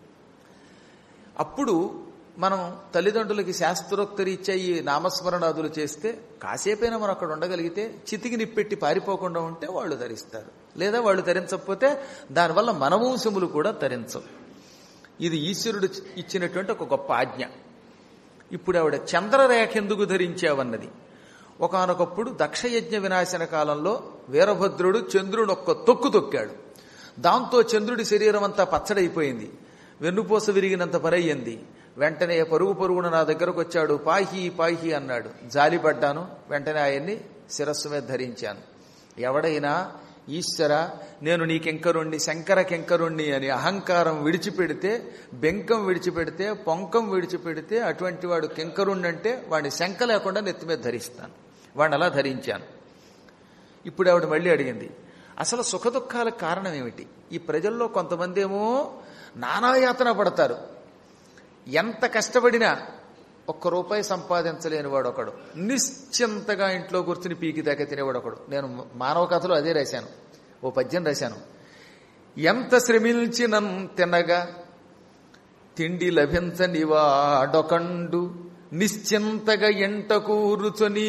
అప్పుడు మనం తల్లిదండ్రులకి శాస్త్రోక్త రీత్యా ఈ నామస్మరణాదులు చేస్తే కాసేపైనా మనం అక్కడ ఉండగలిగితే చితికి నిప్పెట్టి పారిపోకుండా ఉంటే వాళ్ళు ధరిస్తారు లేదా వాళ్ళు ధరించకపోతే దానివల్ల మన వంశములు కూడా ధరించవు ఇది ఈశ్వరుడు ఇచ్చినటువంటి ఒక గొప్ప ఆజ్ఞ ఇప్పుడు ఆవిడ చంద్రరేఖ ఎందుకు ధరించావన్నది ఒకనొకప్పుడు దక్షయజ్ఞ వినాశన కాలంలో వీరభద్రుడు చంద్రుడు ఒక్క తొక్కు తొక్కాడు దాంతో చంద్రుడి శరీరం అంతా పచ్చడైపోయింది వెన్నుపూస విరిగినంత పరయ్యింది వెంటనే పరుగు పరుగున నా దగ్గరకు వచ్చాడు పాహి పాహి అన్నాడు జాలిపడ్డాను వెంటనే ఆయన్ని శిరస్సు మీద ధరించాను ఎవడైనా ఈశ్వర నేను నీ కెంకరుణ్ణి శంకర కెంకరుణ్ణి అని అహంకారం విడిచిపెడితే బెంకం విడిచిపెడితే పొంకం విడిచిపెడితే అటువంటి వాడు కెంకరుణ్ణి అంటే వాడిని శంక లేకుండా నెత్తి మీద ధరిస్తాను వాడిని అలా ధరించాను ఇప్పుడు ఆవిడ మళ్ళీ అడిగింది అసలు సుఖదుఖాలకు కారణం ఏమిటి ఈ ప్రజల్లో కొంతమంది ఏమో నానాయాతన పడతారు ఎంత కష్టపడినా ఒక్క రూపాయి సంపాదించలేని వాడు ఒకడు నిశ్చింతగా ఇంట్లో కూర్చుని పీకి దాకా తినేవాడు ఒకడు నేను మానవ కథలో అదే రాశాను ఓ పద్యం రాశాను ఎంత శ్రమించి నన్ను తినగా తిండి లభించని వాడొకండు నిశ్చింతగా ఎంట కూర్చుని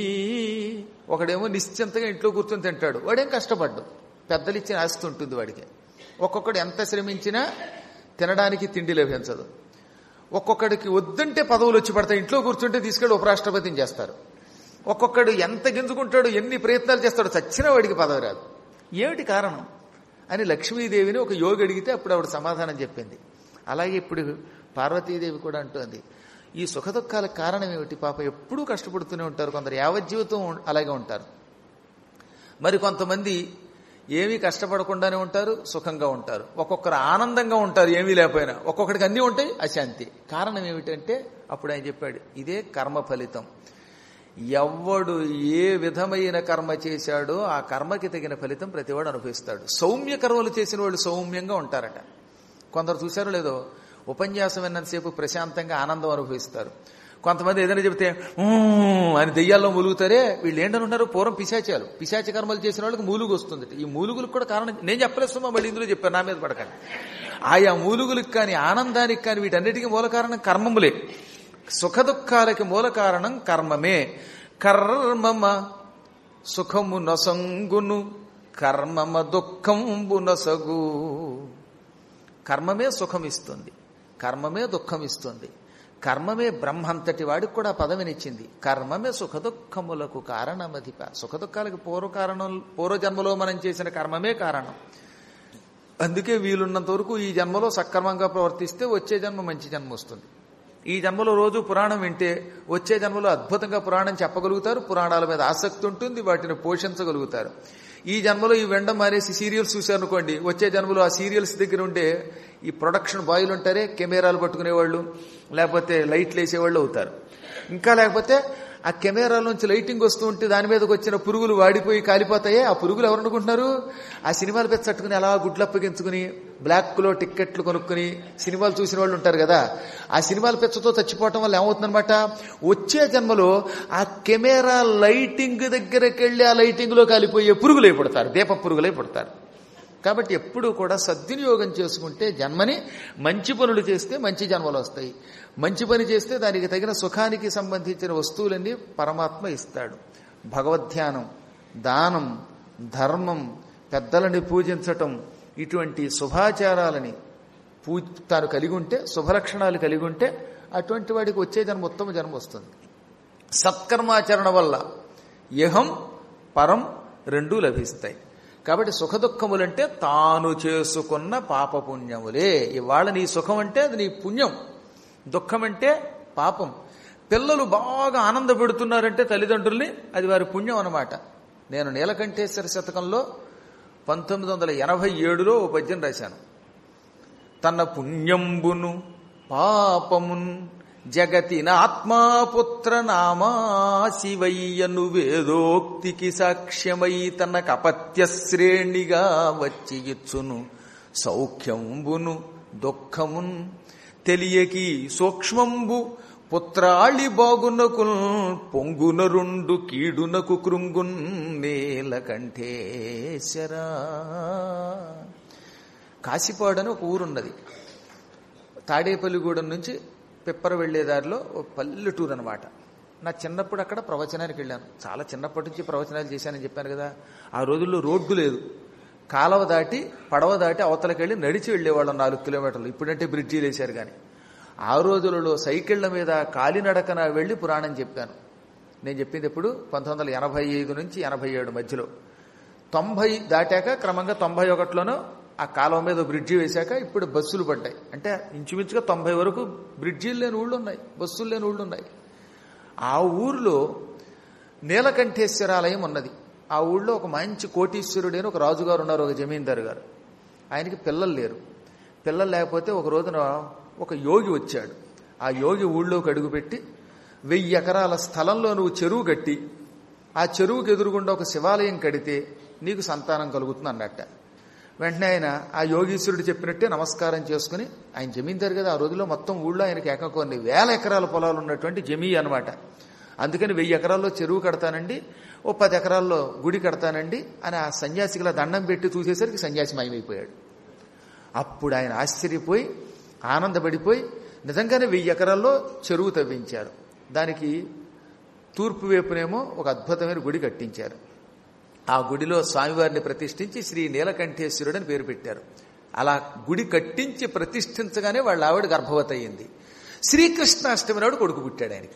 ఒకడేమో నిశ్చింతగా ఇంట్లో కూర్చొని తింటాడు వాడేం కష్టపడ్డు పెద్దలు ఇచ్చిన ఆస్తి ఉంటుంది వాడికి ఒక్కొక్కడు ఎంత శ్రమించినా తినడానికి తిండి లభించదు ఒక్కొక్కడికి వద్దంటే పదవులు వచ్చి పడతాయి ఇంట్లో కూర్చుంటే తీసుకెళ్లి ఉపరాష్ట్రపతిని చేస్తారు ఒక్కొక్కడు ఎంత గింజుకుంటాడు ఎన్ని ప్రయత్నాలు చేస్తాడో చచ్చిన వాడికి పదవి రాదు ఏమిటి కారణం అని లక్ష్మీదేవిని ఒక యోగి అడిగితే అప్పుడు ఆవిడ సమాధానం చెప్పింది అలాగే ఇప్పుడు పార్వతీదేవి కూడా అంటోంది ఈ సుఖదుఖాలకు కారణం ఏమిటి పాప ఎప్పుడూ కష్టపడుతూనే ఉంటారు కొందరు యావజ్జీవితం అలాగే ఉంటారు మరి కొంతమంది ఏమీ కష్టపడకుండానే ఉంటారు సుఖంగా ఉంటారు ఒక్కొక్కరు ఆనందంగా ఉంటారు ఏమీ లేకపోయినా ఒక్కొక్కడికి అన్నీ ఉంటాయి అశాంతి కారణం ఏమిటంటే అప్పుడు ఆయన చెప్పాడు ఇదే కర్మ ఫలితం ఎవ్వడు ఏ విధమైన కర్మ చేశాడో ఆ కర్మకి తగిన ఫలితం ప్రతివాడు అనుభవిస్తాడు సౌమ్య కర్మలు చేసిన వాళ్ళు సౌమ్యంగా ఉంటారట కొందరు చూశారో లేదో ఉపన్యాసం విన్నంతసేపు ప్రశాంతంగా ఆనందం అనుభవిస్తారు కొంతమంది ఏదైనా చెబితే "ఊ" అని దెయ్యాల్లో మూలుగుతారే వీళ్ళు ఏంటనున్నారు పూర్వం పిశాచాలు పిశాచ కర్మలు చేసిన వాళ్ళకి మూలుగు వస్తుంది ఈ మూలుగులకు కూడా కారణం నేను చెప్పలేస్తున్నా మళ్ళీ ఇందులో చెప్పాను నా మీద పడకండి ఆయా మూలుగులకు కానీ ఆనందానికి కానీ వీటన్నిటికీ మూల కారణం కర్మములే సుఖ దుఃఖాలకి మూల కారణం కర్మమే కర్మమ సుఖము నొసంగును కర్మమ దుఃఖంబు నొసగు కర్మమే సుఖం ఇస్తుంది కర్మమే దుఃఖం ఇస్తుంది కర్మమే బ్రహ్మంతటి వాడికి కూడా పదవినిచ్చింది కర్మమే సుఖ దుఃఖములకు కారణమధిప సుఖ దుఃఖాలకు పూర్వ కారణం పూర్వజన్మలో మనం చేసిన కర్మమే కారణం అందుకే వీలున్నంత వరకు ఈ జన్మలో సక్రమంగా ప్రవర్తిస్తే వచ్చే జన్మ మంచి జన్మ వస్తుంది ఈ జన్మలో రోజు పురాణం వింటే వచ్చే జన్మలో అద్భుతంగా పురాణం చెప్పగలుగుతారు పురాణాల మీద ఆసక్తి ఉంటుంది వాటిని పోషించగలుగుతారు ఈ జన్మలో ఈ వెండం మానేసి సీరియల్స్ చూశారనుకోండి వచ్చే జన్మలో ఆ సీరియల్స్ దగ్గర ఉండే ఈ ప్రొడక్షన్ బాయ్లు ఉంటారే కెమెరాలు పట్టుకునేవాళ్ళు లేకపోతే లైట్లు వేసేవాళ్ళు అవుతారు ఇంకా లేకపోతే ఆ కెమెరాల నుంచి లైటింగ్ వస్తూ ఉంటే దాని మీదకి వచ్చిన పురుగులు వాడిపోయి కాలిపోతాయే ఆ పురుగులు ఎవరు అనుకుంటున్నారు ఆ సినిమాలు పెచ్చట్టుకుని అలా గుడ్లు అప్పగించుకుని బ్లాక్లో టిక్కెట్లు కొనుక్కుని సినిమాలు చూసిన వాళ్ళు ఉంటారు కదా ఆ సినిమాల పెచ్చతో చచ్చిపోవటం వల్ల ఏమవుతుందన్నమాట వచ్చే జన్మలో ఆ కెమెరా లైటింగ్ దగ్గరికి వెళ్ళి ఆ లైటింగ్లో కాలిపోయే పురుగులై పుడతారు దీప పురుగులై పుడతారు కాబట్టి ఎప్పుడూ కూడా సద్వినియోగం చేసుకుంటే జన్మని మంచి పనులు చేస్తే మంచి జన్మలు వస్తాయి మంచి పని చేస్తే దానికి తగిన సుఖానికి సంబంధించిన వస్తువులన్నీ పరమాత్మ ఇస్తాడు భగవద్ధ్యానం దానం ధర్మం పెద్దలని పూజించటం ఇటువంటి శుభాచారాలని పూ తాను కలిగి ఉంటే శుభలక్షణాలు కలిగి ఉంటే అటువంటి వాడికి వచ్చే జన్మ ఉత్తమ జన్మ వస్తుంది సత్కర్మాచరణ వల్ల ఇహం పరం రెండూ లభిస్తాయి కాబట్టి సుఖ దుఃఖములంటే తాను చేసుకున్న పాపపుణ్యములే ఇవాళ నీ సుఖం అంటే అది నీ పుణ్యం దుఃఖం అంటే పాపం పిల్లలు బాగా ఆనందపెడుతున్నారంటే తల్లిదండ్రుల్ని అది వారి పుణ్యం అన్నమాట నేను నీలకంఠేశ్వర శతకంలో పంతొమ్మిది వందల ఎనభై ఏడులో ఓ పద్యం రాశాను తన పుణ్యంబును పాపమున్ జగతిన ఆత్మాపుత్ర నామా శివయ్యను వేదోక్తికి సాక్ష్యమై తన కపత్య శ్రేణిగా వచ్చి ఇచ్చును సౌఖ్యంబును దుఃఖమున్ తెలియకి సూక్ష్మంబు పుత్రాళి బాగునకు పొంగున రెండు కీడునకు కృంగున్ నీలకంఠేశ్వరా కాశీపాడు అని ఒక ఊరున్నది తాడేపల్లిగూడెం నుంచి పిప్పర వెళ్లే దారిలో ఓ పల్లెటూరు అనమాట నా చిన్నప్పుడు అక్కడ ప్రవచనానికి వెళ్ళాను చాలా చిన్నప్పటి నుంచి ప్రవచనాలు చేశానని చెప్పాను కదా ఆ రోజుల్లో రోడ్డు లేదు కాలవ దాటి పడవ దాటి అవతలకి వెళ్ళి నడిచి వెళ్ళేవాళ్ళం నాలుగు కిలోమీటర్లు ఇప్పుడంటే బ్రిడ్జీలు వేశారు కానీ ఆ రోజులలో సైకిళ్ల మీద కాలినడకన వెళ్ళి పురాణం చెప్పాను నేను చెప్పింది ఎప్పుడు పంతొమ్మిది వందల ఎనభై ఐదు నుంచి ఎనభై ఏడు మధ్యలో తొంభై దాటాక క్రమంగా తొంభై ఒకటిలోనో ఆ కాలువ మీద బ్రిడ్జి వేశాక ఇప్పుడు బస్సులు పడ్డాయి అంటే ఇంచుమించుగా తొంభై వరకు బ్రిడ్జీలు లేని ఊళ్ళు ఉన్నాయి బస్సులు లేని ఊళ్ళు ఉన్నాయి ఆ ఊర్లో నీలకంఠేశ్వరాలయం ఉన్నది ఆ ఊళ్ళో ఒక మంచి కోటీశ్వరుడు అని ఒక రాజుగారు ఉన్నారు ఒక జమీందారు గారు ఆయనకి పిల్లలు లేరు పిల్లలు లేకపోతే ఒక రోజున ఒక యోగి వచ్చాడు ఆ యోగి ఊళ్ళోకి అడుగుపెట్టి వెయ్యి ఎకరాల స్థలంలో నువ్వు చెరువు కట్టి ఆ చెరువుకి ఎదురుగుండా ఒక శివాలయం కడితే నీకు సంతానం కలుగుతుంది అన్నట్ట వెంటనే ఆయన ఆ యోగీశ్వరుడు చెప్పినట్టే నమస్కారం చేసుకుని ఆయన జమీందారు కదా ఆ రోజుల్లో మొత్తం ఊళ్ళో ఆయనకి ఏక కొన్ని వేల ఎకరాల పొలాలు ఉన్నటువంటి జమీ అనమాట అందుకని వెయ్యి ఎకరాల్లో చెరువు కడతానండి ఓ పది ఎకరాల్లో గుడి కడతానండి అని ఆ సన్యాసికి దండం పెట్టి చూసేసరికి సన్యాసి మాయమైపోయాడు అప్పుడు ఆయన ఆశ్చర్యపోయి ఆనందపడిపోయి నిజంగానే వెయ్యి ఎకరాల్లో చెరువు తవ్వించారు దానికి తూర్పు వైపునేమో ఒక అద్భుతమైన గుడి కట్టించారు ఆ గుడిలో స్వామివారిని ప్రతిష్ఠించి శ్రీ నీలకంఠేశ్వరుడు అని పేరు పెట్టారు అలా గుడి కట్టించి ప్రతిష్ఠించగానే వాళ్ళ ఆవిడ గర్భవతి అయ్యింది శ్రీకృష్ణాష్టమి నాడు కొడుకు పుట్టాడు ఆయనకి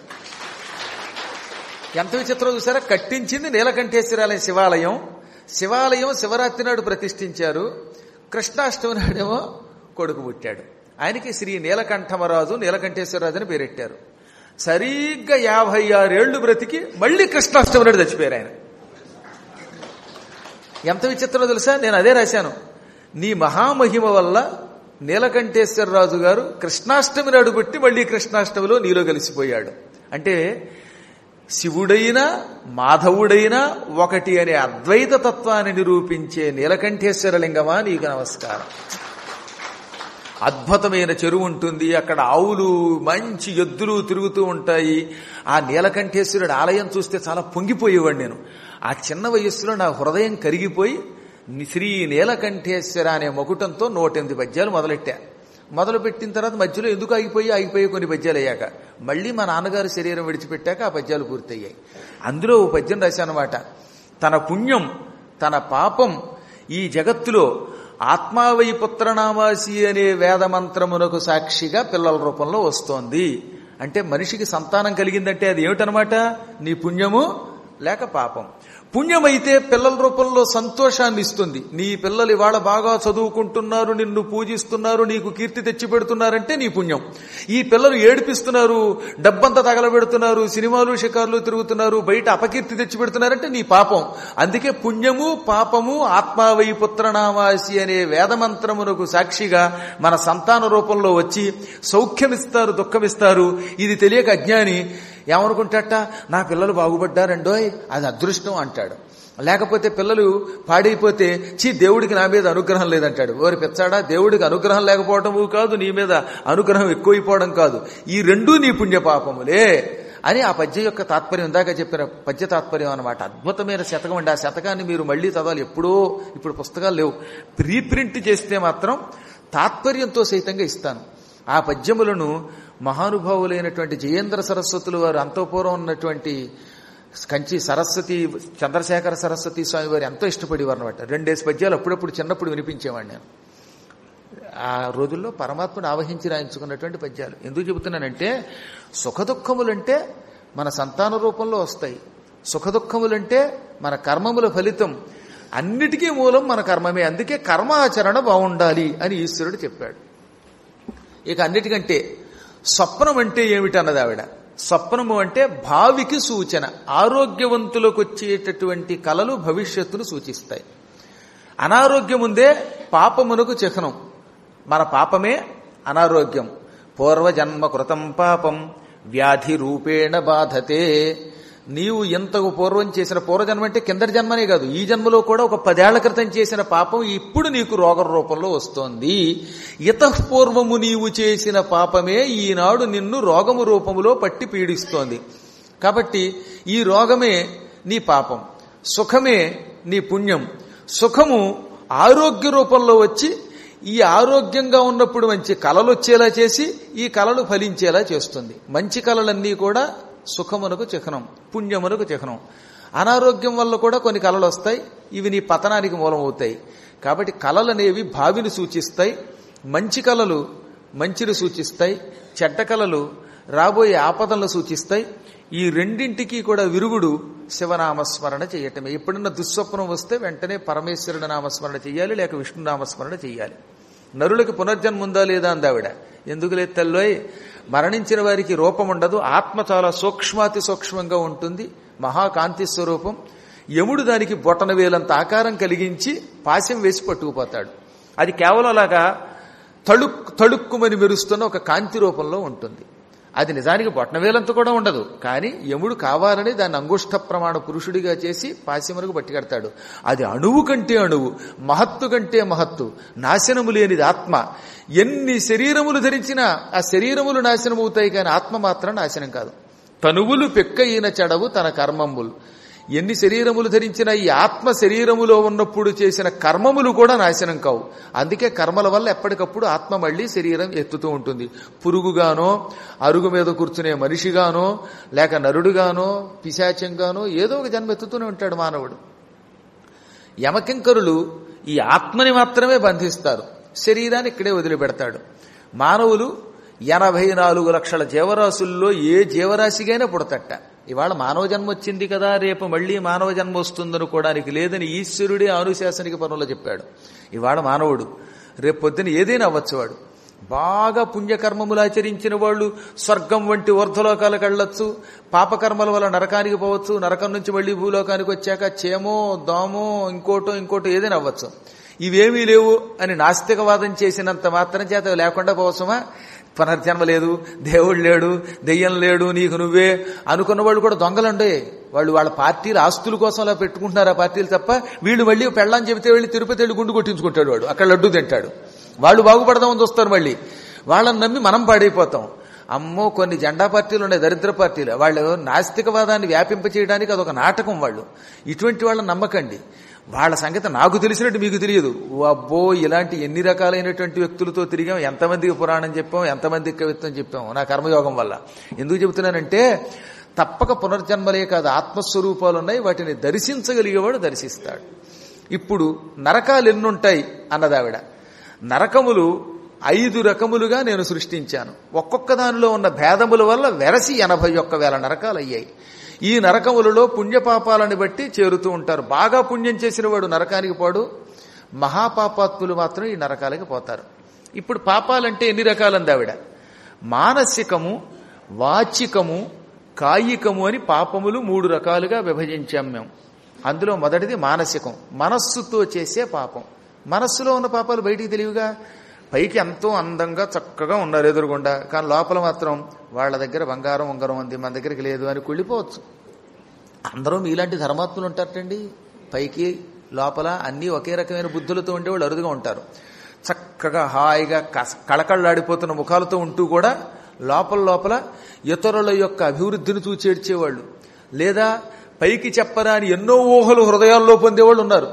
ఎంత విచిత్రం చూసారా కట్టించింది నీలకంఠేశ్వరాలయం శివాలయం శివాలయం శివరాత్రి నాడు ప్రతిష్ఠించారు కృష్ణాష్టమి నాడేమో కొడుకు పుట్టాడు ఆయనకి శ్రీ నీలకంఠమరాజు నీలకంఠేశ్వరరాజు అని పేరెట్టారు సరిగ్గా యాభై ఆరేళ్లు బ్రతికి మళ్ళీ కృష్ణాష్టమి నాడు చచ్చిపోయారు ఆయన ఎంత విచిత్రమో తెలుసా నేను అదే రాశాను నీ మహామహిమ వల్ల నీలకంఠేశ్వరరాజు గారు కృష్ణాష్టమి నాడు పెట్టి మళ్ళీ కృష్ణాష్టమిలో నీలో కలిసిపోయాడు అంటే శివుడైనా మాధవుడైనా ఒకటి అనే అద్వైత తత్వాన్ని నిరూపించే నీలకంఠేశ్వరలింగమా నీకు నమస్కారం అద్భుతమైన చెరువు ఉంటుంది అక్కడ ఆవులు మంచి ఎద్దులు తిరుగుతూ ఉంటాయి ఆ నీలకంఠేశ్వరుడు ఆలయం చూస్తే చాలా పొంగిపోయేవాడు నేను ఆ చిన్న వయస్సులో నా హృదయం కరిగిపోయి శ్రీ నీలకంఠేశ్వర అనే మకుటంతో నూటెనిమిది పద్యాలు మొదలెట్టా మొదలు పెట్టిన తర్వాత మధ్యలో ఎందుకు ఆగిపోయి ఆగిపోయి కొన్ని పద్యాలు అయ్యాక మళ్ళీ మా నాన్నగారు శరీరం విడిచిపెట్టాక ఆ పద్యాలు పూర్తయ్యాయి అందులో ఓ పద్యం రాశానమాట తన పుణ్యం తన పాపం ఈ జగత్తులో ఆత్మావై పుత్రనామాసి అనే వేదమంత్రమునకు సాక్షిగా పిల్లల రూపంలో వస్తోంది అంటే మనిషికి సంతానం కలిగిందంటే అది ఏమిటనమాట నీ పుణ్యము లేక పాపం పుణ్యమైతే పిల్లల రూపంలో సంతోషాన్ని ఇస్తుంది నీ పిల్లలు ఇవాళ బాగా చదువుకుంటున్నారు నిన్ను పూజిస్తున్నారు నీకు కీర్తి తెచ్చి పెడుతున్నారంటే నీ పుణ్యం ఈ పిల్లలు ఏడిపిస్తున్నారు డబ్బంతా తగలబెడుతున్నారు సినిమాలు షికార్లు తిరుగుతున్నారు బయట అపకీర్తి తెచ్చి పెడుతున్నారంటే నీ పాపం అందుకే పుణ్యము పాపము ఆత్మావై పుత్రనామాసి అనే వేదమంత్రమునకు సాక్షిగా మన సంతాన రూపంలో వచ్చి సౌఖ్యమిస్తారు దుఃఖమిస్తారు ఇది తెలియక అజ్ఞాని ఏమనుకుంటాట నా పిల్లలు బాగుపడ్డారండోయ్ అది అదృష్టం అంటాడు లేకపోతే పిల్లలు పాడైపోతే చీ దేవుడికి నా మీద అనుగ్రహం లేదంటాడు ఓరి పెచ్చాడా దేవుడికి అనుగ్రహం లేకపోవటము కాదు నీ మీద అనుగ్రహం ఎక్కువైపోవడం కాదు ఈ రెండూ నీ పుణ్యపాపములే అని ఆ పద్యం యొక్క తాత్పర్యం ఇందాక చెప్పిన పద్య తాత్పర్యం అనమాట అద్భుతమైన శతకం అండి ఆ శతకాన్ని మీరు మళ్ళీ చదవాలి ఎప్పుడో ఇప్పుడు పుస్తకాలు లేవు ప్రీప్రింట్ చేస్తే మాత్రం తాత్పర్యంతో సైతంగా ఇస్తాను ఆ పద్యములను మహానుభావులైనటువంటి జయేంద్ర సరస్వతులు వారు అంతఃపూర్వం ఉన్నటువంటి కంచి సరస్వతి చంద్రశేఖర సరస్వతి స్వామి వారు ఎంతో ఇష్టపడేవారు అనమాట రెండేసి పద్యాలు అప్పుడప్పుడు చిన్నప్పుడు వినిపించేవాడిని నేను ఆ రోజుల్లో పరమాత్ముడు ఆవహించి రాయించుకున్నటువంటి పద్యాలు ఎందుకు చెబుతున్నానంటే సుఖదుఖములంటే మన సంతాన రూపంలో వస్తాయి సుఖదుఖములంటే మన కర్మముల ఫలితం అన్నిటికీ మూలం మన కర్మమే అందుకే కర్మాచరణ బాగుండాలి అని ఈశ్వరుడు చెప్పాడు ఇక అన్నిటికంటే స్వప్నం అంటే ఏమిటన్నది ఆవిడ స్వప్నము అంటే భావికి సూచన ఆరోగ్యవంతులకు వచ్చేటటువంటి కలలు భవిష్యత్తును సూచిస్తాయి అనారోగ్యం ఉందే పాపమునకు చిహ్నం మన పాపమే అనారోగ్యం పూర్వజన్మ కృతం పాపం వ్యాధి రూపేణ బాధతే నీవు ఎంతకు పూర్వం చేసిన పూర్వజన్మ అంటే కిందటి జన్మనే కాదు ఈ జన్మలో కూడా ఒక పదేళ్ల క్రితం చేసిన పాపం ఇప్పుడు నీకు రోగ రూపంలో వస్తోంది ఇతపూర్వము నీవు చేసిన పాపమే ఈనాడు నిన్ను రోగము రూపములో పట్టి పీడిస్తోంది కాబట్టి ఈ రోగమే నీ పాపం సుఖమే నీ పుణ్యం సుఖము ఆరోగ్య రూపంలో వచ్చి ఈ ఆరోగ్యంగా ఉన్నప్పుడు మంచి కళలు వచ్చేలా చేసి ఈ కళలు ఫలించేలా చేస్తుంది మంచి కళలన్నీ కూడా సుఖమునకు చిహ్నం పుణ్యమునకు చిహ్నం అనారోగ్యం వల్ల కూడా కొన్ని కళలు వస్తాయి ఇవి నీ పతనానికి మూలం అవుతాయి కాబట్టి కళలు అనేవి భావిని సూచిస్తాయి మంచి కళలు మంచిని సూచిస్తాయి చెడ్డ కళలు రాబోయే ఆపదలను సూచిస్తాయి ఈ రెండింటికి కూడా విరుగుడు శివనామస్మరణ చేయటమే ఎప్పుడన్నా దుస్వప్నం వస్తే వెంటనే పరమేశ్వరుడు నామస్మరణ చేయాలి లేక విష్ణు నామస్మరణ చేయాలి నరులకి పునర్జన్మ ఉందా లేదా అందావిడ ఎందుకు లేదు తల్లోయ్ మరణించిన వారికి రూపం ఉండదు ఆత్మ చాలా సూక్ష్మాతి సూక్ష్మంగా ఉంటుంది మహాకాంతి స్వరూపం యముడు దానికి బొటన వేలంత ఆకారం కలిగించి పాశం వేసి పట్టుకుపోతాడు అది కేవలం అలాగా తళుక్ తళుక్కుమని మెరుస్తున్న ఒక కాంతి రూపంలో ఉంటుంది అది నిజానికి బొట్టనవేలంత కూడా ఉండదు కానీ యముడు కావాలని దాన్ని అంగుష్ట ప్రమాణ పురుషుడిగా చేసి పాశమునకు పట్టుకెడతాడు అది అణువు కంటే అణువు మహత్తు కంటే మహత్తు నాశనము లేనిది ఆత్మ ఎన్ని శరీరములు ధరించినా ఆ శరీరములు నాశనం అవుతాయి కానీ ఆత్మ మాత్రం నాశనం కాదు తనువులు పెక్కయిన చెడవు తన కర్మములు ఎన్ని శరీరములు ధరించిన ఈ ఆత్మ శరీరములో ఉన్నప్పుడు చేసిన కర్మములు కూడా నాశనం కావు అందుకే కర్మల వల్ల ఎప్పటికప్పుడు ఆత్మ మళ్ళీ శరీరం ఎత్తుతూ ఉంటుంది పురుగుగానో అరుగు మీద కూర్చునే మనిషిగానో లేక నరుడుగానో పిశాచంగానో ఏదో ఒక జన్మ ఎత్తుతూనే ఉంటాడు మానవుడు యమకింకరులు ఈ ఆత్మని మాత్రమే బంధిస్తారు శరీరాన్ని ఇక్కడే వదిలిపెడతాడు మానవులు ఎనభై నాలుగు లక్షల జీవరాశుల్లో ఏ జీవరాశిగైనా పుడతట్ట ఇవాళ మానవ జన్మ వచ్చింది కదా రేపు మళ్ళీ మానవ జన్మ వస్తుందనుకోవడానికి లేదని ఈశ్వరుడే అనుశాసనిక పనుల్లో చెప్పాడు ఇవాళ మానవుడు రేపు పొద్దున ఏదైనా అవ్వచ్చు వాడు బాగా పుణ్యకర్మములు ఆచరించిన వాళ్ళు స్వర్గం వంటి ఊర్ధ్వలోకాలకు వెళ్ళొచ్చు పాపకర్మల వల్ల నరకానికి పోవచ్చు నరకం నుంచి మళ్ళీ భూలోకానికి వచ్చాక చేమో దోమో ఇంకోటో ఇంకోటో ఏదైనా అవ్వచ్చు ఇవేమీ లేవు అని నాస్తికవాదం చేసినంత మాత్రం చేత లేకుండా పోవసమా పునర్జన్మ లేదు దేవుడు లేడు దెయ్యం లేడు నీకు నువ్వే అనుకున్న వాళ్ళు కూడా దొంగలండే వాళ్ళు వాళ్ళ పార్టీలు ఆస్తుల కోసం అలా పెట్టుకుంటున్నారు ఆ పార్టీలు తప్ప వీళ్ళు మళ్ళీ పెళ్ళని చెబితే వెళ్ళి తిరుపతి వెళ్ళి గుండు కొట్టించుకుంటాడు వాడు అక్కడ లడ్డు తింటాడు వాళ్ళు బాగుపడదామని చూస్తారు మళ్ళీ వాళ్ళని నమ్మి మనం పాడైపోతాం అమ్మో కొన్ని జెండా పార్టీలు ఉన్నాయి దరిద్ర పార్టీలు వాళ్ళు నాస్తికవాదాన్ని వ్యాపింపచేయడానికి అదొక నాటకం వాళ్ళు ఇటువంటి వాళ్ళని నమ్మకండి వాళ్ళ సంగతి నాకు తెలిసినట్టు మీకు తెలియదు అబ్బో ఇలాంటి ఎన్ని రకాలైనటువంటి వ్యక్తులతో తిరిగాం ఎంతమందికి పురాణం చెప్పాం ఎంతమందికి కవిత్వం చెప్పాం నా కర్మయోగం వల్ల ఎందుకు చెబుతున్నానంటే తప్పక పునర్జన్మలే కాదు ఆత్మస్వరూపాలు ఉన్నాయి వాటిని దర్శించగలిగేవాడు దర్శిస్తాడు ఇప్పుడు నరకాలు ఎన్నుంటాయి అన్నదావిడ నరకములు ఐదు రకములుగా నేను సృష్టించాను ఒక్కొక్క దానిలో ఉన్న భేదముల వల్ల వెరసి ఎనభై ఒక్క వేల నరకాలు అయ్యాయి ఈ నరకములలో పుణ్యపాపాలను బట్టి చేరుతూ ఉంటారు బాగా పుణ్యం చేసిన వాడు నరకానికి పోడు మహాపాపాత్ములు మాత్రం ఈ నరకాలకి పోతారు ఇప్పుడు పాపాలంటే ఎన్ని రకాలంది ఆవిడ మానసికము వాచికము కాయికము అని పాపములు మూడు రకాలుగా విభజించాం మేము అందులో మొదటిది మానసికం మనస్సుతో చేసే పాపం మనస్సులో ఉన్న పాపాలు బయటికి తెలివిగా పైకి ఎంతో అందంగా చక్కగా ఉన్నారు ఎదురుగుండా కానీ లోపల మాత్రం వాళ్ళ దగ్గర బంగారం ఉంగరం ఉంది మన దగ్గరికి లేదు అని కుళ్ళిపోవచ్చు అందరూ మీలాంటి ధర్మాత్ములు ఉంటారటండి పైకి లోపల అన్నీ ఒకే రకమైన బుద్ధులతో ఉండేవాళ్ళు అరుదుగా ఉంటారు చక్కగా హాయిగా కస- కళకళలాడిపోతున్న ముఖాలతో ఉంటూ కూడా లోపల లోపల ఇతరుల యొక్క అభివృద్ధిని చూచి ఏడ్చేవాళ్ళు లేదా పైకి చెప్పరాని ఎన్నో ఊహలు హృదయాల్లో పొందేవాళ్ళు ఉన్నారు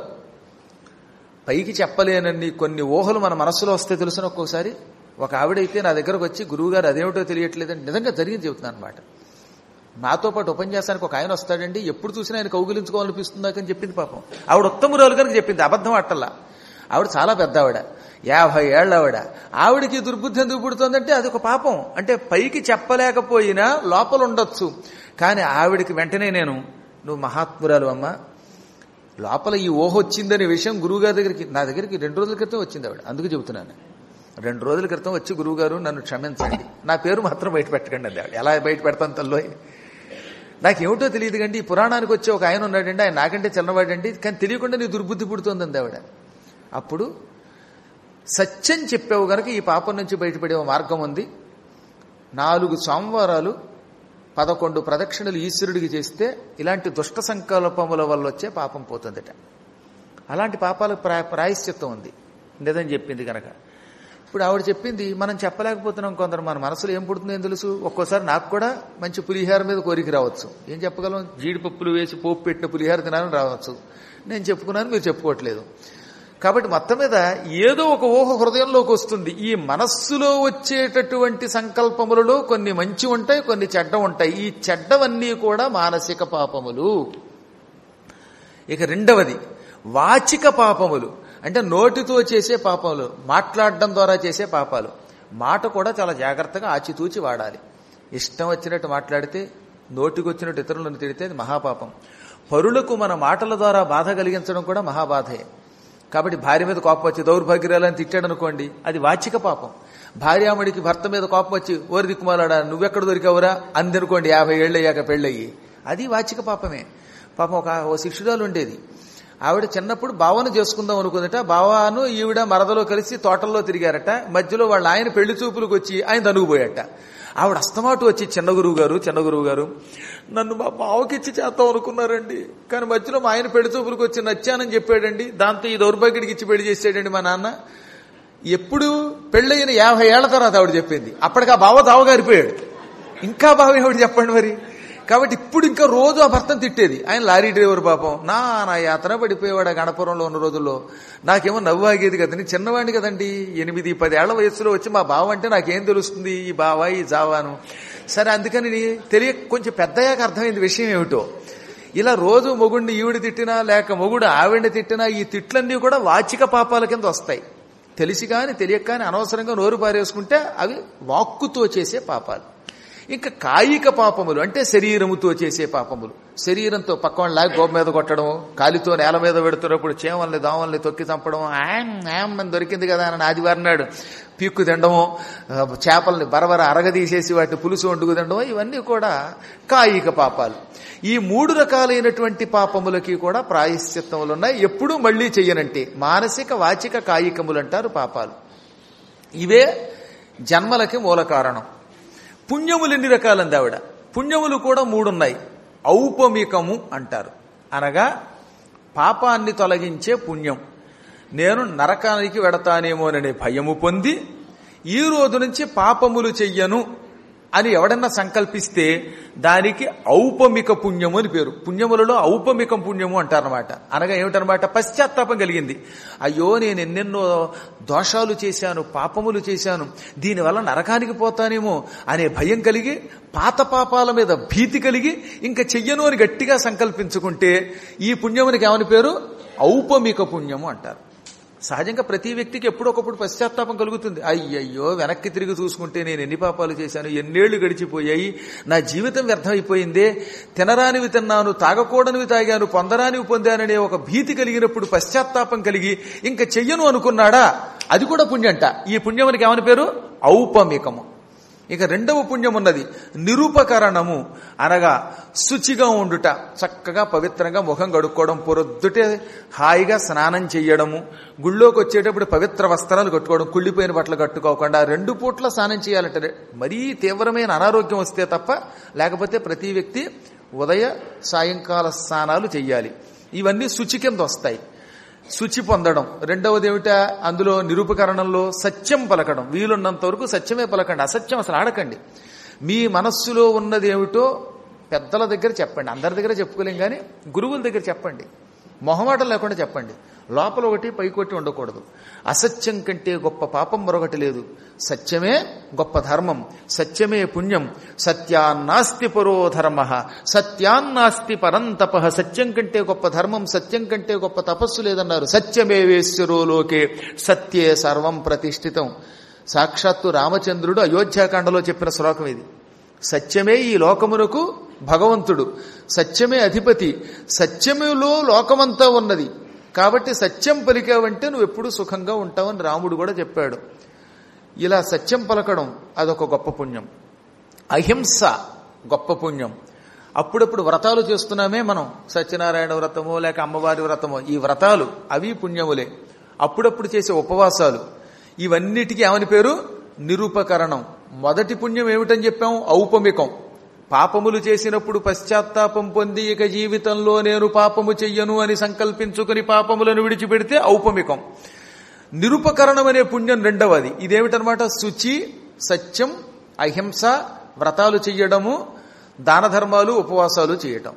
పైకి చెప్పలేనన్ని కొన్ని ఊహలు మన మనస్సులో వస్తే తెలుసిన ఒక్కోసారి ఒక ఆవిడైతే నా దగ్గరకు వచ్చి గురువుగారు అదేమిటో తెలియట్లేదని నిజంగా జరిగింది చెబుతున్నాను అనమాట నాతో పాటు ఉపన్యాసానికి ఒక ఆయన వస్తాడండి ఎప్పుడు చూసినా ఆయన కౌగిలించుకోవాలనిపిస్తుందాకని చెప్పింది పాపం ఆవిడ ఉత్తమురాలు కనుక చెప్పింది అబద్ధం అట్టల్లా ఆవిడ చాలా పెద్ద ఆవిడ యాభై ఏళ్ళ ఆవిడ ఆవిడకి దుర్బుద్ధి ఎందుకు పుడుతోందంటే అది ఒక పాపం అంటే పైకి చెప్పలేకపోయినా లోపల ఉండొచ్చు కానీ ఆవిడికి వెంటనే నేను నువ్వు మహాత్మురాలు అమ్మా లోపల ఈ ఊహ వచ్చిందనే విషయం గురువుగారి దగ్గరికి నా దగ్గరికి రెండు రోజుల క్రితం వచ్చింది ఆవిడ అందుకు చెబుతున్నాను రెండు రోజుల క్రితం వచ్చి గురువుగారు నన్ను క్షమించండి నా పేరు మాత్రం బయట పెట్టకండి అంది ఆవిడ ఎలా బయట పెడతాను తల్లోయ్ నాకేమిటో తెలియదు కండి ఈ పురాణానికి వచ్చి ఒక ఆయన ఉన్నాడండి ఆయన నాకంటే చిన్నవాడండి కానీ తెలియకుండా నీ దుర్బుద్ధి పుడుతోందంది ఆవిడ అప్పుడు సత్యం చెప్పావు గనక ఈ పాపం నుంచి బయటపడే ఓ మార్గం ఉంది నాలుగు సోమవారాలు పదకొండు ప్రదక్షిణలు ఈశ్వరుడికి చేస్తే ఇలాంటి దుష్ట సంకల్పముల వల్ల వచ్చే పాపం పోతుందట అలాంటి పాపాలకు ప్రా ప్రాయశ్చిత్తం ఉంది నిజం చెప్పింది కనుక ఇప్పుడు ఆవిడ చెప్పింది మనం చెప్పలేకపోతున్నాం కొందరు మన మనసులో ఏం పుడుతుందో ఏం తెలుసు ఒక్కోసారి నాకు కూడా మంచి పులిహార మీద కోరిక రావచ్చు ఏం చెప్పగలం జీడిపప్పులు వేసి పోపు పెట్టిన పులిహార తినాలని రావచ్చు నేను చెప్పుకున్నాను మీరు చెప్పుకోవట్లేదు కాబట్టి మొత్తం మీద ఏదో ఒక ఊహ హృదయంలోకి వస్తుంది ఈ మనస్సులో వచ్చేటటువంటి సంకల్పములలో కొన్ని మంచి ఉంటాయి కొన్ని చెడ్డ ఉంటాయి ఈ చెడ్డవన్నీ కూడా మానసిక పాపములు ఇక రెండవది వాచిక పాపములు అంటే నోటితో చేసే పాపములు మాట్లాడడం ద్వారా చేసే పాపాలు మాట కూడా చాలా జాగ్రత్తగా ఆచితూచి వాడాలి ఇష్టం వచ్చినట్టు మాట్లాడితే నోటికి వచ్చినట్టు ఇతరులను తిడితే అది మహాపాపం పరులకు మన మాటల ద్వారా బాధ కలిగించడం కూడా మహాబాధే కాబట్టి భార్య మీద కోపం వచ్చి దౌర్భాగ్యాలని తిట్టాడు అనుకోండి అది వాచిక పాపం భార్యామడికి భర్త మీద కోపం వచ్చి ఓరి దిక్కుమాలాడా నువ్వెక్కడ దొరికావురా అందనుకోండి యాభై ఏళ్ళు అయ్యాక పెళ్ళయ్యి అది వాచిక పాపమే పాపం ఒక ఓ శిష్యురాలు ఉండేది ఆవిడ చిన్నప్పుడు బావను చేసుకుందాం అనుకుందట బావాను ఈవిడ మరదలో కలిసి తోటల్లో తిరిగారట మధ్యలో వాళ్ళ ఆయన పెళ్లి చూపులకు వచ్చి ఆయన తనుగుపోయాట ఆవిడ అస్తమాటు వచ్చి చిన్న గురువు గారు చిన్న గురువు గారు నన్ను మా బావకిచ్చి చేద్దాం అనుకున్నారండి కానీ మధ్యలో మా ఆయన పెళ్లి చూపులకు వచ్చి నచ్చానని చెప్పాడండి దాంతో ఈ దౌర్భాగ్యుడికి ఇచ్చి పెళ్లి చేసాడండి మా నాన్న ఎప్పుడు పెళ్ళయిన యాభై ఏళ్ల తర్వాత ఆవిడ చెప్పింది అప్పటికి ఆ బావ దావగారిపోయాడు ఇంకా బావ ఏమిటి చెప్పండి మరి కాబట్టి ఇప్పుడు ఇంకా రోజు ఆ భర్తను తిట్టేది ఆయన లారీ డ్రైవర్ పాపం నా నా యాత్ర పడిపోయేవాడు ఆ గణపురంలో ఉన్న రోజుల్లో నాకేమో నవ్వు ఆగేది కదండి చిన్నవాడిని కదండి ఎనిమిది పది ఏళ్ల వయసులో వచ్చి మా బావ అంటే నాకేం తెలుస్తుంది ఈ బావ ఈ జావాను సరే అందుకని తెలియ కొంచెం పెద్దయ్యాక అర్థమైంది విషయం ఏమిటో ఇలా రోజు మొగుడిని ఈవిడ తిట్టినా లేక మొగుడు ఆవిడని తిట్టినా ఈ తిట్లన్నీ కూడా వాచిక పాపాల కింద వస్తాయి తెలిసి కానీ తెలియక కానీ అనవసరంగా నోరు పారేసుకుంటే అవి వాక్కుతో చేసే పాపాలు ఇంకా కాయిక పాపములు అంటే శరీరముతో చేసే పాపములు శరీరంతో పక్కన లాగి గోప మీద కొట్టడం కాలితో నేల మీద పెడుతున్నప్పుడు చేమల్ని దోమల్ని తొక్కి చంపడం ఆమ్ ఆమ్ అని దొరికింది కదా అని ఆదివారం నాడు పీక్కు తినడము ఆ, చేపల్ని బరబర అరగదీసేసి వాటిని పులుసు వండుకు తినడం ఇవన్నీ కూడా కాయిక పాపాలు ఈ మూడు రకాలైనటువంటి పాపములకి కూడా ప్రాయశ్చిత్తములు ఉన్నాయి ఎప్పుడూ మళ్ళీ చెయ్యనంటే మానసిక వాచిక కాయికములు అంటారు పాపాలు ఇవే జన్మలకి మూల కారణం పుణ్యములు ఎన్ని రకాలంది ఆవిడ పుణ్యములు కూడా మూడున్నాయి ఔపమికము అంటారు అనగా పాపాన్ని తొలగించే పుణ్యం నేను నరకానికి వెడతానేమోననే భయము పొంది ఈ రోజు నుంచి పాపములు చెయ్యను అని ఎవడన్నా సంకల్పిస్తే దానికి ఔపమిక పుణ్యము అని పేరు పుణ్యములలో ఔపమికం పుణ్యము అంటారనమాట అనగా ఏమిటనమాట పశ్చాత్తాపం కలిగింది అయ్యో నేను ఎన్నెన్నో దోషాలు చేశాను పాపములు చేశాను దీనివల్ల నరకానికి పోతానేమో అనే భయం కలిగి పాత పాపాల మీద భీతి కలిగి ఇంకా చెయ్యను అని గట్టిగా సంకల్పించుకుంటే ఈ పుణ్యమునికి ఏమని పేరు ఔపమిక పుణ్యము అంటారు సహజంగా ప్రతి వ్యక్తికి ఎప్పుడొకప్పుడు పశ్చాత్తాపం కలుగుతుంది అయ్యయ్యో వెనక్కి తిరిగి చూసుకుంటే నేను ఎన్ని పాపాలు చేశాను ఎన్నేళ్లు గడిచిపోయాయి నా జీవితం వ్యర్థమైపోయిందే తినరానివి తిన్నాను తాగకూడనివి తాగాను పొందరానివి పొందాననే ఒక భీతి కలిగినప్పుడు పశ్చాత్తాపం కలిగి ఇంకా చెయ్యను అనుకున్నాడా అది కూడా పుణ్యంట ఈ పుణ్యమునికి ఏమని పేరు ఔపమికము ఇక రెండవ పుణ్యం ఉన్నది నిరూపకరణము అనగా శుచిగా ఉండుట చక్కగా పవిత్రంగా ముఖం కడుక్కోవడం పొరొద్దుటే హాయిగా స్నానం చెయ్యడము గుళ్ళోకి వచ్చేటప్పుడు పవిత్ర వస్త్రాలు కట్టుకోవడం కుళ్ళిపోయిన బట్టలు కట్టుకోకుండా రెండు పూట్ల స్నానం చేయాలంటే మరీ తీవ్రమైన అనారోగ్యం వస్తే తప్ప లేకపోతే ప్రతి వ్యక్తి ఉదయ సాయంకాల స్నానాలు చెయ్యాలి ఇవన్నీ శుచి కింద వస్తాయి శుచి పొందడం రెండవది ఏమిటా అందులో నిరూపకరణంలో సత్యం పలకడం వీలున్నంత వరకు సత్యమే పలకండి అసత్యం అసలు ఆడకండి మీ మనస్సులో ఉన్నది ఏమిటో పెద్దల దగ్గర చెప్పండి అందరి దగ్గర చెప్పుకోలేం కానీ గురువుల దగ్గర చెప్పండి మొహమాటం లేకుండా చెప్పండి లోపల ఒకటి పైకొట్టి ఉండకూడదు అసత్యం కంటే గొప్ప పాపం మరొకటి లేదు సత్యమే గొప్ప ధర్మం సత్యమే పుణ్యం సత్యాన్నాస్తి పరో ధర్మ సత్యాన్నాస్తి పరంతప సత్యం కంటే గొప్ప ధర్మం సత్యం కంటే గొప్ప తపస్సు లేదన్నారు సత్యమేవేశ్వరో లోకే సత్యే సర్వం ప్రతిష్ఠితం సాక్షాత్తు రామచంద్రుడు అయోధ్యాకాండలో చెప్పిన శ్లోకం ఇది సత్యమే ఈ లోకమునకు భగవంతుడు సత్యమే అధిపతి సత్యములో లోకమంతా ఉన్నది కాబట్టి సత్యం పలికావంటే నువ్వు ఎప్పుడూ సుఖంగా ఉంటావని రాముడు కూడా చెప్పాడు ఇలా సత్యం పలకడం అదొక గొప్ప పుణ్యం అహింస గొప్ప పుణ్యం అప్పుడప్పుడు వ్రతాలు చేస్తున్నామే మనం సత్యనారాయణ వ్రతమో లేక అమ్మవారి వ్రతమో ఈ వ్రతాలు అవి పుణ్యములే అప్పుడప్పుడు చేసే ఉపవాసాలు ఇవన్నిటికీ ఏమని పేరు నిరూపకరణం మొదటి పుణ్యం ఏమిటని చెప్పాం ఔపమికం పాపములు చేసినప్పుడు పశ్చాత్తాపం పొంది ఇక జీవితంలో నేను పాపము చెయ్యను అని సంకల్పించుకుని పాపములను విడిచిపెడితే ఔపమికం నిరుపకరణం అనే పుణ్యం రెండవది ఇదేమిటనమాట శుచి సత్యం అహింస వ్రతాలు చెయ్యడము దాన ధర్మాలు ఉపవాసాలు చేయటం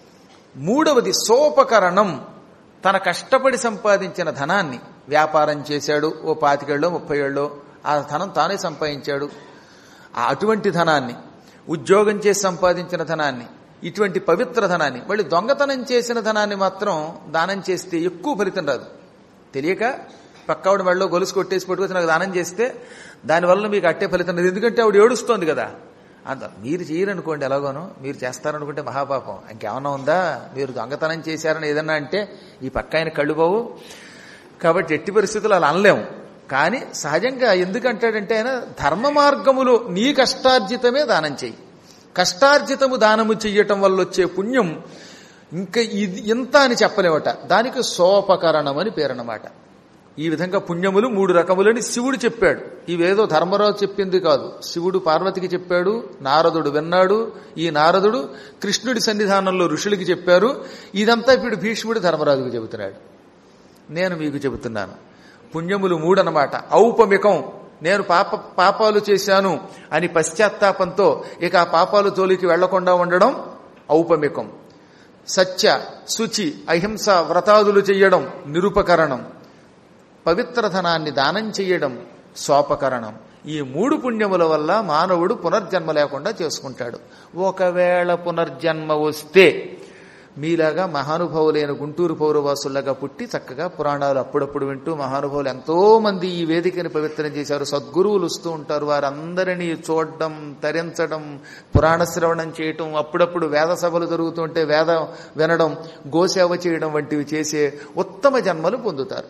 మూడవది సోపకరణం తన కష్టపడి సంపాదించిన ధనాన్ని వ్యాపారం చేశాడు ఓ పాతికేళ్ళలో ముప్పై ఏళ్ళలో ఆ ధనం తానే సంపాదించాడు ఆ అటువంటి ధనాన్ని ఉద్యోగం చేసి సంపాదించిన ధనాన్ని ఇటువంటి పవిత్ర ధనాన్ని మళ్ళీ దొంగతనం చేసిన ధనాన్ని మాత్రం దానం చేస్తే ఎక్కువ ఫలితం రాదు తెలియక పక్కవిడ మెళ్ళలో గొలుసు కొట్టేసి పట్టుకొచ్చి నాకు దానం చేస్తే దానివల్ల మీకు అట్టే ఫలితం లేదు ఎందుకంటే ఆవిడ ఏడుస్తోంది కదా అంత మీరు చేయరనుకోండి ఎలాగోనో మీరు చేస్తారనుకుంటే మహాపాపం ఇంకేమన్నా ఉందా మీరు దొంగతనం చేశారని ఏదన్నా అంటే ఈ పక్క ఆయన కళ్ళు పోవు కాబట్టి ఎట్టి పరిస్థితులు అలా అనలేము కానీ సహజంగా ఎందుకంటాడంటే ఆయన ధర్మ మార్గములో నీ కష్టార్జితమే దానం చెయ్యి కష్టార్జితము దానము చెయ్యటం వల్ల వచ్చే పుణ్యం ఇంకా ఇది ఇంత అని చెప్పలేమట దానికి సోపకరణం అని పేరన్నమాట ఈ విధంగా పుణ్యములు మూడు రకములని శివుడు చెప్పాడు ఇవేదో ధర్మరాజు చెప్పింది కాదు శివుడు పార్వతికి చెప్పాడు నారదుడు విన్నాడు ఈ నారదుడు కృష్ణుడి సన్నిధానంలో ఋషులకి చెప్పారు ఇదంతా ఇప్పుడు భీష్ముడు ధర్మరాజుకు చెబుతున్నాడు నేను మీకు చెబుతున్నాను పుణ్యములు మూడనమాట ఔపమికం నేను పాప పాపాలు చేశాను అని పశ్చాత్తాపంతో ఇక ఆ పాపాలు తోలికి వెళ్లకుండా ఉండడం ఔపమికం సత్య శుచి అహింస వ్రతాదులు చెయ్యడం నిరుపకరణం పవిత్ర ధనాన్ని దానం చెయ్యడం స్వాపకరణం ఈ మూడు పుణ్యముల వల్ల మానవుడు పునర్జన్మ లేకుండా చేసుకుంటాడు ఒకవేళ పునర్జన్మ వస్తే మీలాగా మహానుభావులైన గుంటూరు పౌరవాసుల్లాగా పుట్టి చక్కగా పురాణాలు అప్పుడప్పుడు వింటూ మహానుభావులు ఎంతో మంది ఈ వేదికని పవిత్రం చేశారు సద్గురువులు వస్తూ ఉంటారు వారందరినీ చూడడం తరించడం పురాణ శ్రవణం చేయటం అప్పుడప్పుడు వేద సభలు జరుగుతుంటే వేద వినడం గోసేవ చేయడం వంటివి చేసే ఉత్తమ జన్మలు పొందుతారు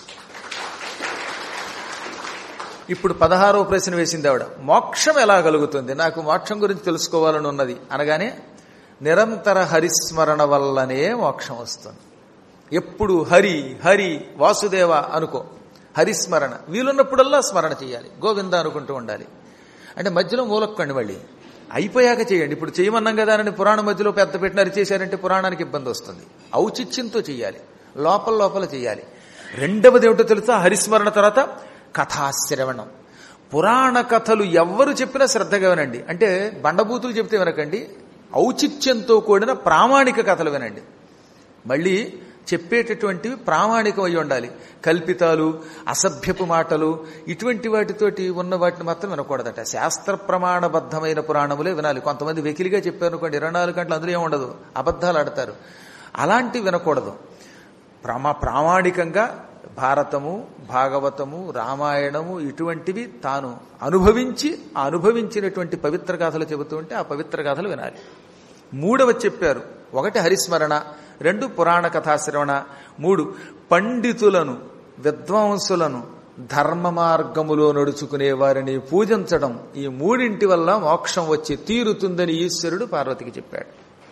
ఇప్పుడు పదహారవ ప్రశ్న వేసింది ఆవిడ మోక్షం ఎలా కలుగుతుంది నాకు మోక్షం గురించి తెలుసుకోవాలని ఉన్నది అనగానే నిరంతర హరిస్మరణ వల్లనే మోక్షం వస్తుంది ఎప్పుడు హరి హరి వాసుదేవ అనుకో హరిస్మరణ వీలున్నప్పుడల్లా స్మరణ చేయాలి గోవింద అనుకుంటూ ఉండాలి అంటే మధ్యలో మూలక్కండి మళ్ళీ అయిపోయాక చేయండి ఇప్పుడు చేయమన్నాం కదా అని పురాణం మధ్యలో పెద్ద పెట్టిన అరిచేశారంటే పురాణానికి ఇబ్బంది వస్తుంది ఔచిత్యంతో చేయాలి లోపల లోపల చేయాలి రెండవది ఏమిటో తెలుసా హరిస్మరణ తర్వాత కథాశ్రవణం పురాణ కథలు ఎవ్వరు చెప్పినా శ్రద్ధగా వినండి అంటే బండబూతులు చెప్తే వినకండి ఔచిత్యంతో కూడిన ప్రామాణిక కథలు వినండి మళ్ళీ చెప్పేటటువంటివి ప్రామాణికం అయి ఉండాలి కల్పితాలు అసభ్యపు మాటలు ఇటువంటి వాటితోటి ఉన్న వాటిని మాత్రం వినకూడదట శాస్త్ర ప్రమాణబద్ధమైన పురాణములే వినాలి కొంతమంది వెకిలిగా చెప్పారు అనుకోండి ఇరవై నాలుగు గంటలు అందులో ఏముండదు అబద్ధాలు ఆడతారు అలాంటివి వినకూడదు ప్రమా ప్రామాణికంగా భారతము భాగవతము రామాయణము ఇటువంటివి తాను అనుభవించి ఆ అనుభవించినటువంటి పవిత్ర గాథలు చెబుతూ ఉంటే ఆ పవిత్ర గాథలు వినాలి మూడవ చెప్పారు ఒకటి హరిస్మరణ రెండు పురాణ కథాశ్రవణ మూడు పండితులను విద్వాంసులను ధర్మ మార్గములో నడుచుకునే వారిని పూజించడం ఈ మూడింటి వల్ల మోక్షం వచ్చి తీరుతుందని ఈశ్వరుడు పార్వతికి చెప్పాడు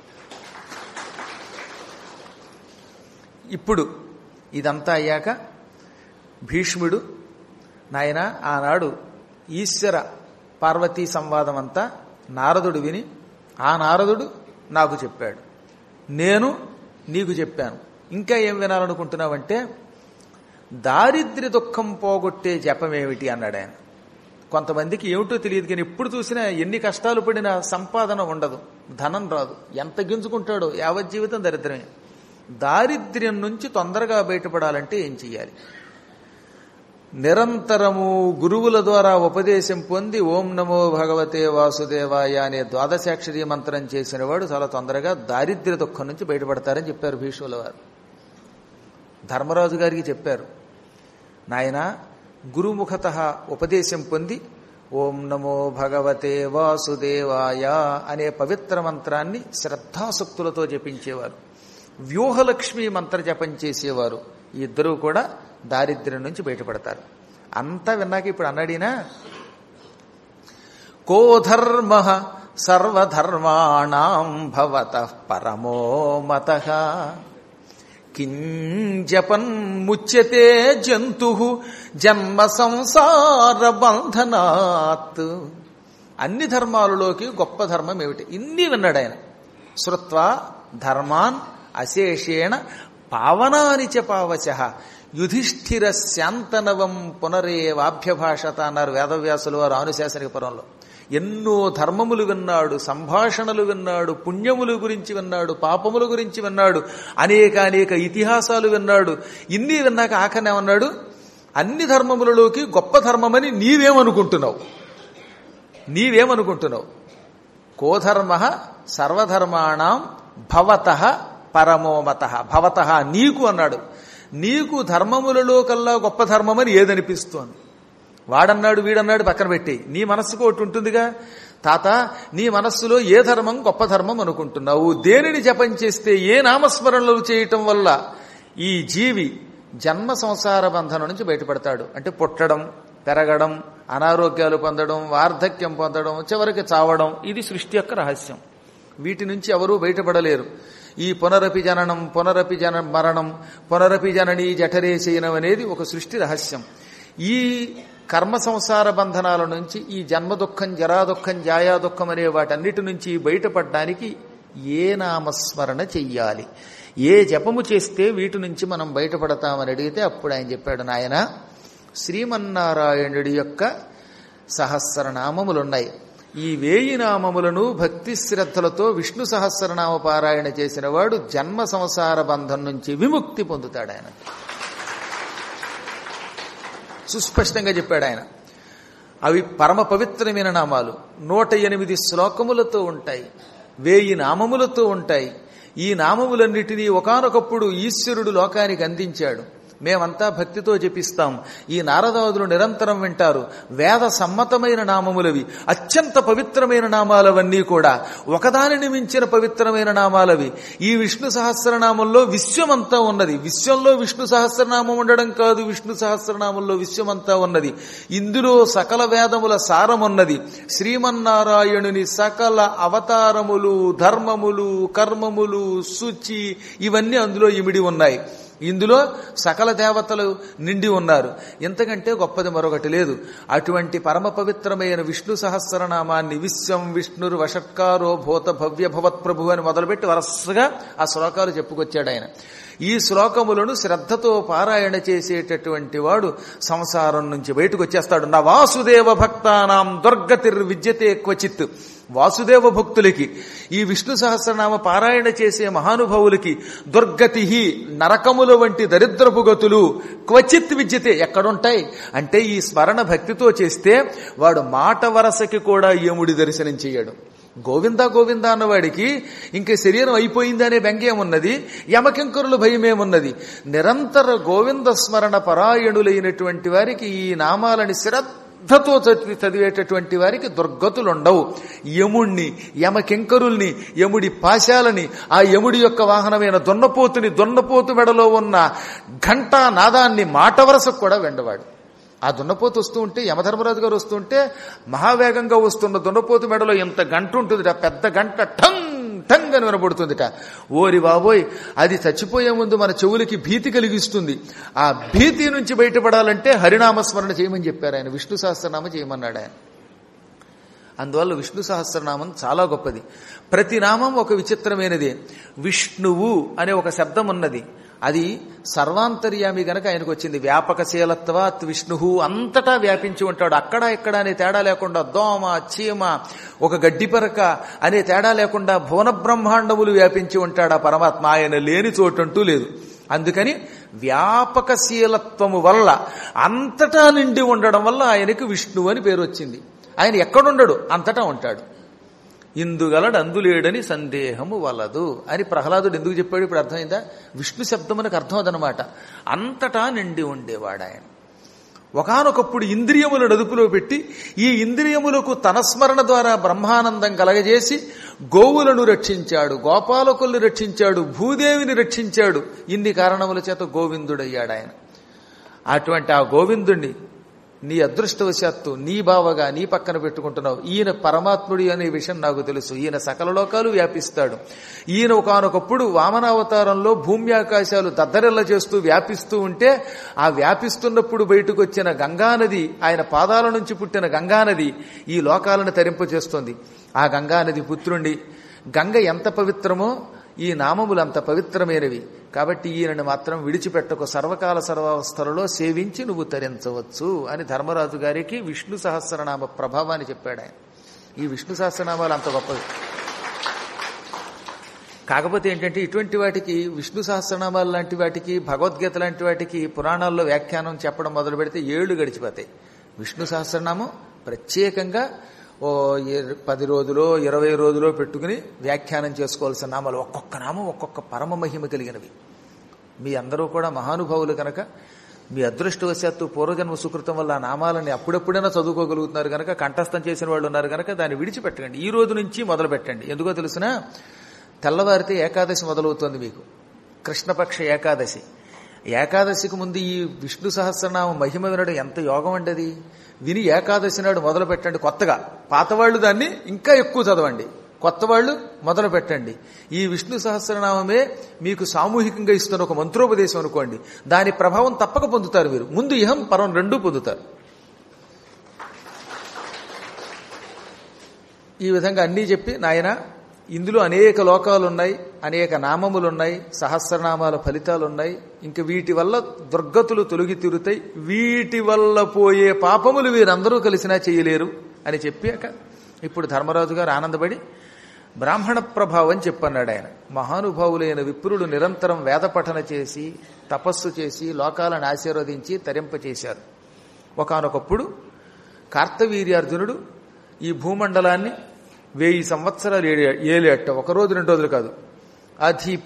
ఇప్పుడు ఇదంతా అయ్యాక భీష్ముడు నాయన ఆనాడు ఈశ్వర పార్వతీ సంవాదం అంతా నారదుడు విని ఆ నారదుడు నాకు చెప్పాడు నేను నీకు చెప్పాను ఇంకా ఏం వినాలనుకుంటున్నావంటే దారిద్ర్య దుఃఖం పోగొట్టే జపమేమిటి అన్నాడు ఆయన కొంతమందికి ఏమిటో తెలియదు కానీ ఎప్పుడు చూసినా ఎన్ని కష్టాలు పడినా సంపాదన ఉండదు ధనం రాదు ఎంత గింజుకుంటాడో యావత్ జీవితం దరిద్రమే దారిద్ర్యం నుంచి తొందరగా బయటపడాలంటే ఏం చెయ్యాలి నిరంతరము గురువుల ద్వారా ఉపదేశం పొంది ఓం నమో భగవతే వాసుదేవాయ అనే ద్వాదశాక్షరి మంత్రం చేసిన వాడు చాలా తొందరగా దారిద్ర్య దుఃఖం నుంచి బయటపడతారని చెప్పారు భీష్ముల వారు ధర్మరాజు గారికి చెప్పారు నాయన గురుముఖత ఉపదేశం పొంది ఓం నమో భగవతే వాసుదేవాయ అనే పవిత్ర మంత్రాన్ని శ్రద్ధాసక్తులతో జపించేవారు వ్యూహలక్ష్మి మంత్ర జపం చేసేవారు ఈ ఇద్దరూ కూడా దారిద్ర్యం నుంచి బయటపడతారు అంతా విన్నాక ఇప్పుడు అన్నాడినా కో ధర్మ సర్వధర్మాణం భవత పరమో మత కింజపన్ ముచ్యతే జంతు జన్మ సంసార బంధనాత్ అన్ని ధర్మాలలోకి గొప్ప ధర్మం ఏమిటి ఇన్ని విన్నాడు ఆయన శ్రుత్వా ధర్మాన్ అశేషేణ పావనాని చ పావశ యుధిష్ఠిర శాంతనవం పునరేవాభ్యభాషత అన్నారు వేదవ్యాసులు వారు ఆనుశాసనిక పురంలో ఎన్నో ధర్మములు విన్నాడు సంభాషణలు విన్నాడు పుణ్యములు గురించి విన్నాడు పాపముల గురించి విన్నాడు అనేక అనేక ఇతిహాసాలు విన్నాడు ఇన్ని విన్నాక ఆఖరిని ఏమన్నాడు అన్ని ధర్మములలోకి గొప్ప ధర్మమని నీవేమనుకుంటున్నావు నీవేమనుకుంటున్నావు కోధర్మ సర్వధర్మాణం భవత పరమోమత భవత నీకు అన్నాడు నీకు ధర్మములలో కల్లా గొప్ప ధర్మమని ఏదనిపిస్తోంది వాడన్నాడు వీడన్నాడు పక్కన పెట్టి నీ మనస్సుకు ఒకటి ఉంటుందిగా తాత నీ మనస్సులో ఏ ధర్మం గొప్ప ధర్మం అనుకుంటున్నావు దేనిని జపం చేస్తే ఏ నామస్మరణలు చేయటం వల్ల ఈ జీవి జన్మ సంసార బంధనం నుంచి బయటపడతాడు అంటే పుట్టడం పెరగడం అనారోగ్యాలు పొందడం వార్ధక్యం పొందడం చివరికి చావడం ఇది సృష్టి యొక్క రహస్యం వీటి నుంచి ఎవరూ బయటపడలేరు ఈ పునరపి జననం పునరపి జన మరణం పునరపి జనని జఠరే శయనం అనేది ఒక సృష్టి రహస్యం ఈ కర్మ సంసార బంధనాల నుంచి ఈ జన్మ దుఃఖం జరా దుఃఖం జాయా దుఃఖం అనే వాటన్నిటి నుంచి బయటపడడానికి ఏ నామస్మరణ చెయ్యాలి ఏ జపము చేస్తే వీటి నుంచి మనం బయటపడతామని అడిగితే అప్పుడు ఆయన చెప్పాడు నాయన శ్రీమన్నారాయణుడి యొక్క సహస్రనామములున్నాయి ఈ వేయి నామములను భక్తి శ్రద్ధలతో విష్ణు సహస్రనామ పారాయణ చేసిన వాడు జన్మ సంసార బంధం నుంచి విముక్తి పొందుతాడు ఆయన సుస్పష్టంగా చెప్పాడు ఆయన అవి పరమ పవిత్రమైన నామాలు నూట ఎనిమిది శ్లోకములతో ఉంటాయి వేయి నామములతో ఉంటాయి ఈ నామములన్నిటినీ ఒకానొకప్పుడు ఈశ్వరుడు లోకానికి అందించాడు మేమంతా భక్తితో జపిస్తాం ఈ నారదాదులు నిరంతరం వింటారు వేద సమ్మతమైన నామములవి అత్యంత పవిత్రమైన నామాలవన్నీ కూడా ఒకదానిని మించిన పవిత్రమైన నామాలవి ఈ విష్ణు సహస్రనామంలో విశ్వమంతా ఉన్నది విశ్వంలో విష్ణు సహస్రనామం ఉండడం కాదు విష్ణు సహస్రనామంలో విశ్వమంతా ఉన్నది ఇందులో సకల వేదముల సారమున్నది శ్రీమన్నారాయణుని సకల అవతారములు ధర్మములు కర్మములు శుచి ఇవన్నీ అందులో ఇమిడి ఉన్నాయి ఇందులో సకల దేవతలు నిండి ఉన్నారు ఇంతకంటే గొప్పది మరొకటి లేదు అటువంటి పరమ పవిత్రమైన విష్ణు సహస్రనామాన్ని విశ్వం విష్ణురు వషట్కారో భూత భవ్య భవత్ ప్రభు అని మొదలుపెట్టి వరుసగా ఆ శ్లోకాలు చెప్పుకొచ్చాడు ఆయన ఈ శ్లోకములను శ్రద్ధతో పారాయణ చేసేటటువంటి వాడు సంసారం నుంచి బయటకు వచ్చేస్తాడు నా వాసుదేవ భక్తానాం దుర్గతిర్ విద్యతే క్వచిత్ వాసుదేవ భక్తులకి ఈ విష్ణు సహస్రనామ పారాయణ చేసే మహానుభావులకి దుర్గతి నరకముల వంటి దరిద్రపు గతులు క్వచిత్ విద్యతే ఎక్కడుంటాయి అంటే ఈ స్మరణ భక్తితో చేస్తే వాడు మాట వరసకి కూడా యముడి దర్శనం చేయడు గోవింద గోవింద అన్నవాడికి ఇంక శరీరం అయిపోయిందనే బెంగేమున్నది యమకింకరుల భయమేమున్నది నిరంతర గోవింద స్మరణ పరాయణులైనటువంటి వారికి ఈ నామాలని శ్రద్ధతో చదివి చదివేటటువంటి వారికి దుర్గతులుండవు యముణ్ణి యమకింకరుల్ని యముడి పాశాలని ఆ యముడి యొక్క వాహనమైన దున్నపోతుని దున్నపోతు మెడలో ఉన్న ఘంటా నాదాన్ని మాట వరసకు కూడా వెండవాడు ఆ దున్నపోతు వస్తూ ఉంటే యమధర్మరాజు గారు వస్తూ ఉంటే మహావేగంగా వస్తున్న దున్నపోతు మెడలో ఎంత గంట ఉంటుందిట పెద్ద గంట ఠంగ్ ఠంగ్ అని వినబడుతుందిట ఓరి బాబోయ్ అది చచ్చిపోయే ముందు మన చెవులకి భీతి కలిగిస్తుంది ఆ భీతి నుంచి బయటపడాలంటే హరినామస్మరణ చేయమని చెప్పారు ఆయన విష్ణు సహస్రనామ చేయమన్నాడు ఆయన అందువల్ల విష్ణు సహస్రనామం చాలా గొప్పది ప్రతి నామం ఒక విచిత్రమైనది విష్ణువు అనే ఒక శబ్దం ఉన్నది అది సర్వాంతర్యామి గనక ఆయనకు వచ్చింది వ్యాపకశీలత్వాత్ విష్ణు అంతటా వ్యాపించి ఉంటాడు అక్కడ ఇక్కడ అనే తేడా లేకుండా దోమ చీమ ఒక గడ్డిపరక అనే తేడా లేకుండా భువన బ్రహ్మాండములు వ్యాపించి ఉంటాడు ఆ పరమాత్మ ఆయన లేని చోటంటూ లేదు అందుకని వ్యాపకశీలత్వము వల్ల అంతటా నిండి ఉండడం వల్ల ఆయనకు విష్ణువు అని పేరు వచ్చింది ఆయన ఎక్కడుండడు అంతటా ఉంటాడు ఇందుగలడు అందులేడని సందేహము వలదు అని ప్రహ్లాదుడు ఎందుకు చెప్పాడు ఇప్పుడు అర్థమైందా విష్ణు శబ్దం మనకు అర్థం అదనమాట అంతటా నిండి ఉండేవాడు ఆయన ఒకనొకప్పుడు ఇంద్రియములను అదుపులో పెట్టి ఈ ఇంద్రియములకు తన స్మరణ ద్వారా బ్రహ్మానందం కలగజేసి గోవులను రక్షించాడు గోపాలకుల్ని రక్షించాడు భూదేవిని రక్షించాడు ఇన్ని కారణముల చేత గోవిందుడయ్యాడు ఆయన అటువంటి ఆ గోవిందుణ్ణి నీ అదృష్టవశాత్తు నీ బావగా నీ పక్కన పెట్టుకుంటున్నావు ఈయన పరమాత్ముడి అనే విషయం నాకు తెలుసు ఈయన సకల లోకాలు వ్యాపిస్తాడు ఈయన ఒకనొకప్పుడు వామనావతారంలో భూమి ఆకాశాలు దద్దరెల్ల చేస్తూ వ్యాపిస్తూ ఉంటే ఆ వ్యాపిస్తున్నప్పుడు బయటకు వచ్చిన గంగానది ఆయన పాదాల నుంచి పుట్టిన గంగానది ఈ లోకాలను తరింపచేస్తోంది ఆ గంగానది పుత్రుండి గంగ ఎంత పవిత్రమో ఈ నామములు అంత పవిత్రమైనవి కాబట్టి ఈయనని మాత్రం విడిచిపెట్టకు సర్వకాల సర్వావస్థలలో సేవించి నువ్వు తరించవచ్చు అని ధర్మరాజు గారికి విష్ణు సహస్రనామ ప్రభావాన్ని చెప్పాడు ఆయన ఈ విష్ణు సహస్రనామాలు అంత గొప్పవి కాకపోతే ఏంటంటే ఇటువంటి వాటికి విష్ణు సహస్రనామాలు లాంటి వాటికి భగవద్గీత లాంటి వాటికి పురాణాల్లో వ్యాఖ్యానం చెప్పడం మొదలు పెడితే ఏళ్లు గడిచిపోతాయి విష్ణు సహస్రనామం ప్రత్యేకంగా ఓ ఇర- పది రోజులో ఇరవై రోజులో పెట్టుకుని వ్యాఖ్యానం చేసుకోవాల్సిన నామాలు ఒక్కొక్క నామం ఒక్కొక్క పరమ మహిమ కలిగినవి మీ అందరూ కూడా మహానుభావులు కనుక మీ అదృష్టవశాత్తు పూర్వజన్మ సుకృతం వల్ల ఆ నామాలని అప్పుడెప్పుడైనా చదువుకోగలుగుతున్నారు కనుక కంఠస్థం చేసిన వాళ్ళు ఉన్నారు కనుక దాన్ని విడిచిపెట్టండి ఈ రోజు నుంచి మొదలు పెట్టండి ఎందుకో తెలిసిన తెల్లవారితే ఏకాదశి మొదలవుతోంది మీకు కృష్ణపక్ష ఏకాదశి ఏకాదశికి ముందు ఈ విష్ణు సహస్రనామ మహిమ వినడం ఎంత యోగం అండి అది విని ఏకాదశి నాడు మొదలు పెట్టండి కొత్తగా పాతవాళ్లు దాన్ని ఇంకా ఎక్కువ చదవండి కొత్త వాళ్ళు మొదలు పెట్టండి ఈ విష్ణు సహస్రనామమే మీకు సామూహికంగా ఇస్తున్న ఒక మంత్రోపదేశం అనుకోండి దాని ప్రభావం తప్పక పొందుతారు మీరు ముందు ఇహం పరం రెండూ పొందుతారు ఈ విధంగా అన్నీ చెప్పి నాయన ఇందులో అనేక లోకాలు ఉన్నాయి అనేక నామములు ఉన్నాయి సహస్రనామాల ఫలితాలు ఉన్నాయి ఇంక వీటి వల్ల దుర్గతులు తొలగి తీరుతాయి వీటి వల్ల పోయే పాపములు వీరందరూ కలిసినా చేయలేరు అని చెప్పాక ఇప్పుడు ధర్మరాజు గారు ఆనందపడి బ్రాహ్మణ ప్రభావం చెప్పన్నాడు ఆయన మహానుభావులైన విప్రులు నిరంతరం వేద పఠన చేసి తపస్సు చేసి లోకాలను ఆశీర్వదించి తరింపచేశారు ఒకనొకప్పుడు కార్తవీర్యార్జునుడు ఈ భూమండలాన్ని వెయ్యి సంవత్సరాలు ఏలి- ఏలేట ఒక రోజు రెండు రోజులు కాదు అధిప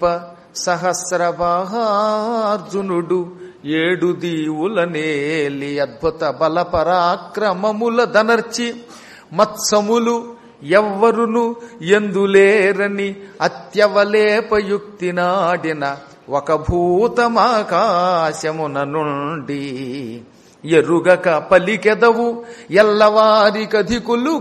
సహస్రబాహార్జునుడు ఏడు దీవులనేలి అద్భుత బల పరాక్రమముల దనర్చి మత్సములు ఎవ్వరును ఎందులేరని అత్యవలేపయుక్తి నాడిన ఒక భూతమాకాశమున నుండి ఎరుగక పలికెదవు ఎల్లవారికధికులు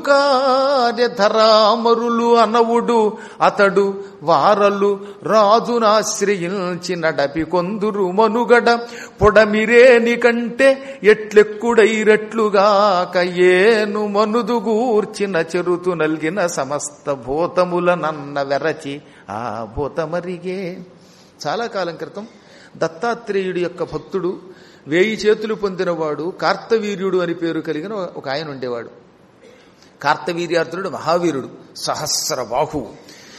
కార్యధరామరులు అనవుడు అతడు వారలు రాజునాశ్రయించి నడపి కొందురు మనుగడ పొడమిరేని కంటే ఎట్లెక్కుడైరట్లుగాక ఏను మనుదు గూర్చిన చెరుతు నల్గిన సమస్త భూతముల నన్న వెరచి ఆ భూతమరిగే చాలా కాలం క్రితం దత్తాత్రేయుడి యొక్క భక్తుడు వేయి చేతులు పొందినవాడు కార్తవీర్యుడు అని పేరు కలిగిన ఒక ఆయన ఉండేవాడు కార్తవీర్యార్జునుడు మహావీరుడు సహస్ర బాహువు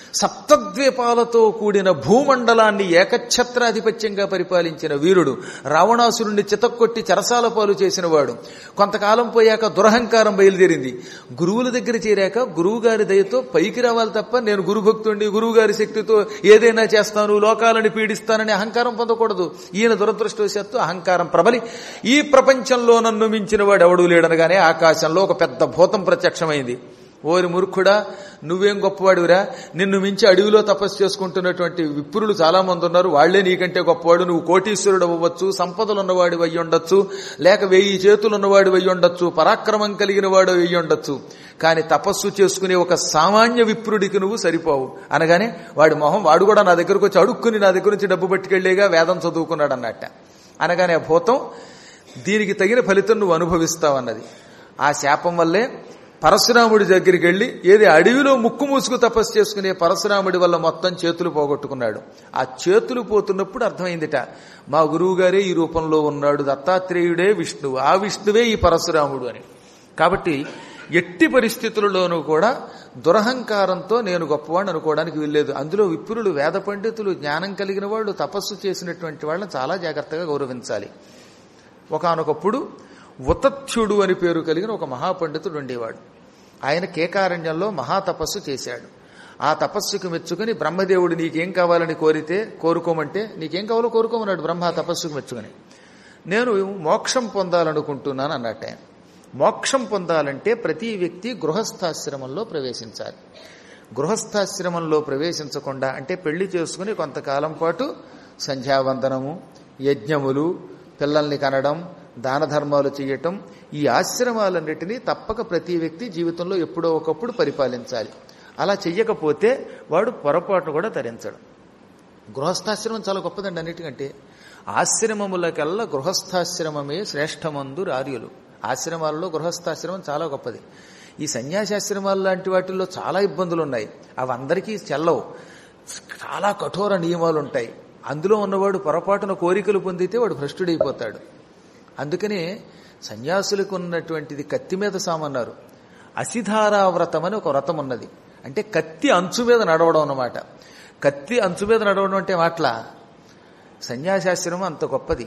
సప్తద్వీపాలతో కూడిన భూమండలాన్ని ఏకఛత్రాధిపత్యంగా పరిపాలించిన వీరుడు రావణాసురుణ్ణి చితక్కొట్టి చెరసాల పాలు చేసినవాడు కొంతకాలం పోయాక దురహంకారం బయలుదేరింది గురువుల దగ్గర చేరాక గురువు గారి దయతో పైకి రావాలి తప్ప నేను గురుభక్తుడిని గురువు గారి శక్తితో ఏదైనా చేస్తాను లోకాలని పీడిస్తానని అహంకారం పొందకూడదు ఈయన దురదృష్టవశాత్తు అహంకారం ప్రబలి ఈ ప్రపంచంలో నన్ను మించిన వాడు ఎవడూ లేడనగానే ఆకాశంలో ఒక పెద్ద భూతం ప్రత్యక్షమైంది ఓరి మురుఖుడా నువ్వేం గొప్పవాడివిరా నిన్ను మించి అడవిలో తపస్సు చేసుకుంటున్నటువంటి విప్రులు చాలా మంది ఉన్నారు వాళ్లే నీకంటే గొప్పవాడు నువ్వు కోటీశ్వరుడు అవ్వచ్చు సంపదలు ఉన్నవాడి అయ్యి ఉండొచ్చు లేక వెయ్యి చేతులు ఉన్నవాడి అయ్యి ఉండొచ్చు పరాక్రమం కలిగిన వాడు అయ్యి ఉండొచ్చు కానీ తపస్సు చేసుకునే ఒక సామాన్య విప్రుడికి నువ్వు సరిపోవు అనగానే వాడి మొహం వాడు కూడా నా దగ్గరకు వచ్చి అడుక్కుని నా దగ్గర నుంచి డబ్బు పట్టుకెళ్లేగా వేదం చదువుకున్నాడు అన్నట్ట అనగానే ఆ భూతం దీనికి తగిన ఫలితం నువ్వు అనుభవిస్తావన్నది ఆ శాపం వల్లే పరశురాముడి దగ్గరికి వెళ్లి ఏది అడవిలో ముక్కు మూసుకు తపస్సు చేసుకునే పరశురాముడి వల్ల మొత్తం చేతులు పోగొట్టుకున్నాడు ఆ చేతులు పోతున్నప్పుడు అర్థమైందిట మా గురువు గారే ఈ రూపంలో ఉన్నాడు దత్తాత్రేయుడే విష్ణువు ఆ విష్ణువే ఈ పరశురాముడు అని కాబట్టి ఎట్టి పరిస్థితులలోనూ కూడా దురహంకారంతో నేను గొప్పవాడిని అనుకోవడానికి వీల్లేదు అందులో విప్రులు వేద పండితులు జ్ఞానం కలిగిన వాళ్ళు తపస్సు చేసినటువంటి వాళ్ళని చాలా జాగ్రత్తగా గౌరవించాలి ఒకనొకప్పుడు ఉతత్యుడు అని పేరు కలిగిన ఒక మహాపండితుడు ఉండేవాడు ఆయన కేకారణ్యంలో మహాతపస్సు చేశాడు ఆ తపస్సుకు మెచ్చుకుని బ్రహ్మదేవుడు నీకేం కావాలని కోరితే కోరుకోమంటే నీకేం కావాలో కోరుకోమన్నాడు బ్రహ్మ ఆ తపస్సుకు మెచ్చుకుని నేను మోక్షం పొందాలనుకుంటున్నాను అన్నట్టు ఆయన మోక్షం పొందాలంటే ప్రతి వ్యక్తి గృహస్థాశ్రమంలో ప్రవేశించాలి గృహస్థాశ్రమంలో ప్రవేశించకుండా అంటే పెళ్లి చేసుకుని కొంతకాలం పాటు సంధ్యావందనము యజ్ఞములు పిల్లల్ని కనడం దాన ధర్మాలు చేయటం ఈ ఆశ్రమాలన్నిటినీ తప్పక ప్రతి వ్యక్తి జీవితంలో ఎప్పుడో ఒకప్పుడు పరిపాలించాలి అలా చెయ్యకపోతే వాడు పొరపాటును కూడా తరించడం గృహస్థాశ్రమం చాలా గొప్పదండి అన్నిటికంటే ఆశ్రమములకల్లా గృహస్థాశ్రమమే శ్రేష్టమందు రార్యులు ఆశ్రమాలలో గృహస్థాశ్రమం చాలా గొప్పది ఈ సన్యాసాశ్రమాలు లాంటి వాటిల్లో చాలా ఇబ్బందులు ఉన్నాయి అవి అందరికీ చెల్లవు చాలా కఠోర నియమాలు ఉంటాయి అందులో ఉన్నవాడు పొరపాటున కోరికలు పొందితే వాడు భ్రష్టుడైపోతాడు అందుకనే సన్యాసులకు ఉన్నటువంటిది కత్తి మీద సామన్నారు అసిధారావ్రతం అని ఒక వ్రతం ఉన్నది అంటే కత్తి అంచు మీద నడవడం అన్నమాట కత్తి అంచు మీద నడవడం అంటే మాట్లా సన్యాసాశ్రమం అంత గొప్పది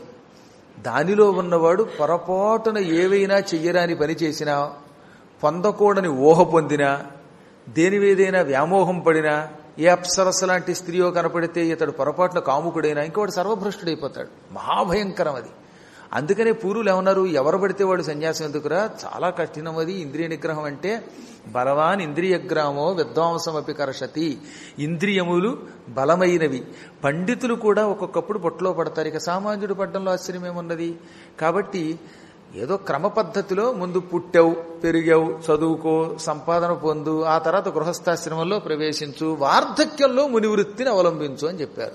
దానిలో ఉన్నవాడు పొరపాటున ఏవైనా చెయ్యరాని పని చేసినా పొందకూడని ఊహ పొందినా దేని మీదైనా వ్యామోహం పడినా ఏ అప్సరస లాంటి స్త్రీయో కనపడితే ఇతడు పొరపాటున కాముకుడైనా ఇంకోటి సర్వభ్రష్టుడైపోతాడు మహాభయంకరం అది అందుకనే పూర్వులు ఏమన్నారు ఎవరు పడితే వాడు సన్యాసం ఎందుకురా చాలా కఠినం అది ఇంద్రియ నిగ్రహం అంటే బలవాన్ ఇంద్రియగ్రామో విద్వాంసమపి కర్షతి ఇంద్రియములు బలమైనవి పండితులు కూడా ఒక్కొక్కప్పుడు బొట్లో పడతారు ఇక సామాన్యుడు పడ్డంలో ఆశ్చర్యమేమున్నది కాబట్టి ఏదో క్రమ పద్ధతిలో ముందు పుట్టావు పెరిగావు చదువుకో సంపాదన పొందు ఆ తర్వాత గృహస్థాశ్రమంలో ప్రవేశించు వార్ధక్యంలో మునివృత్తిని అవలంబించు అని చెప్పారు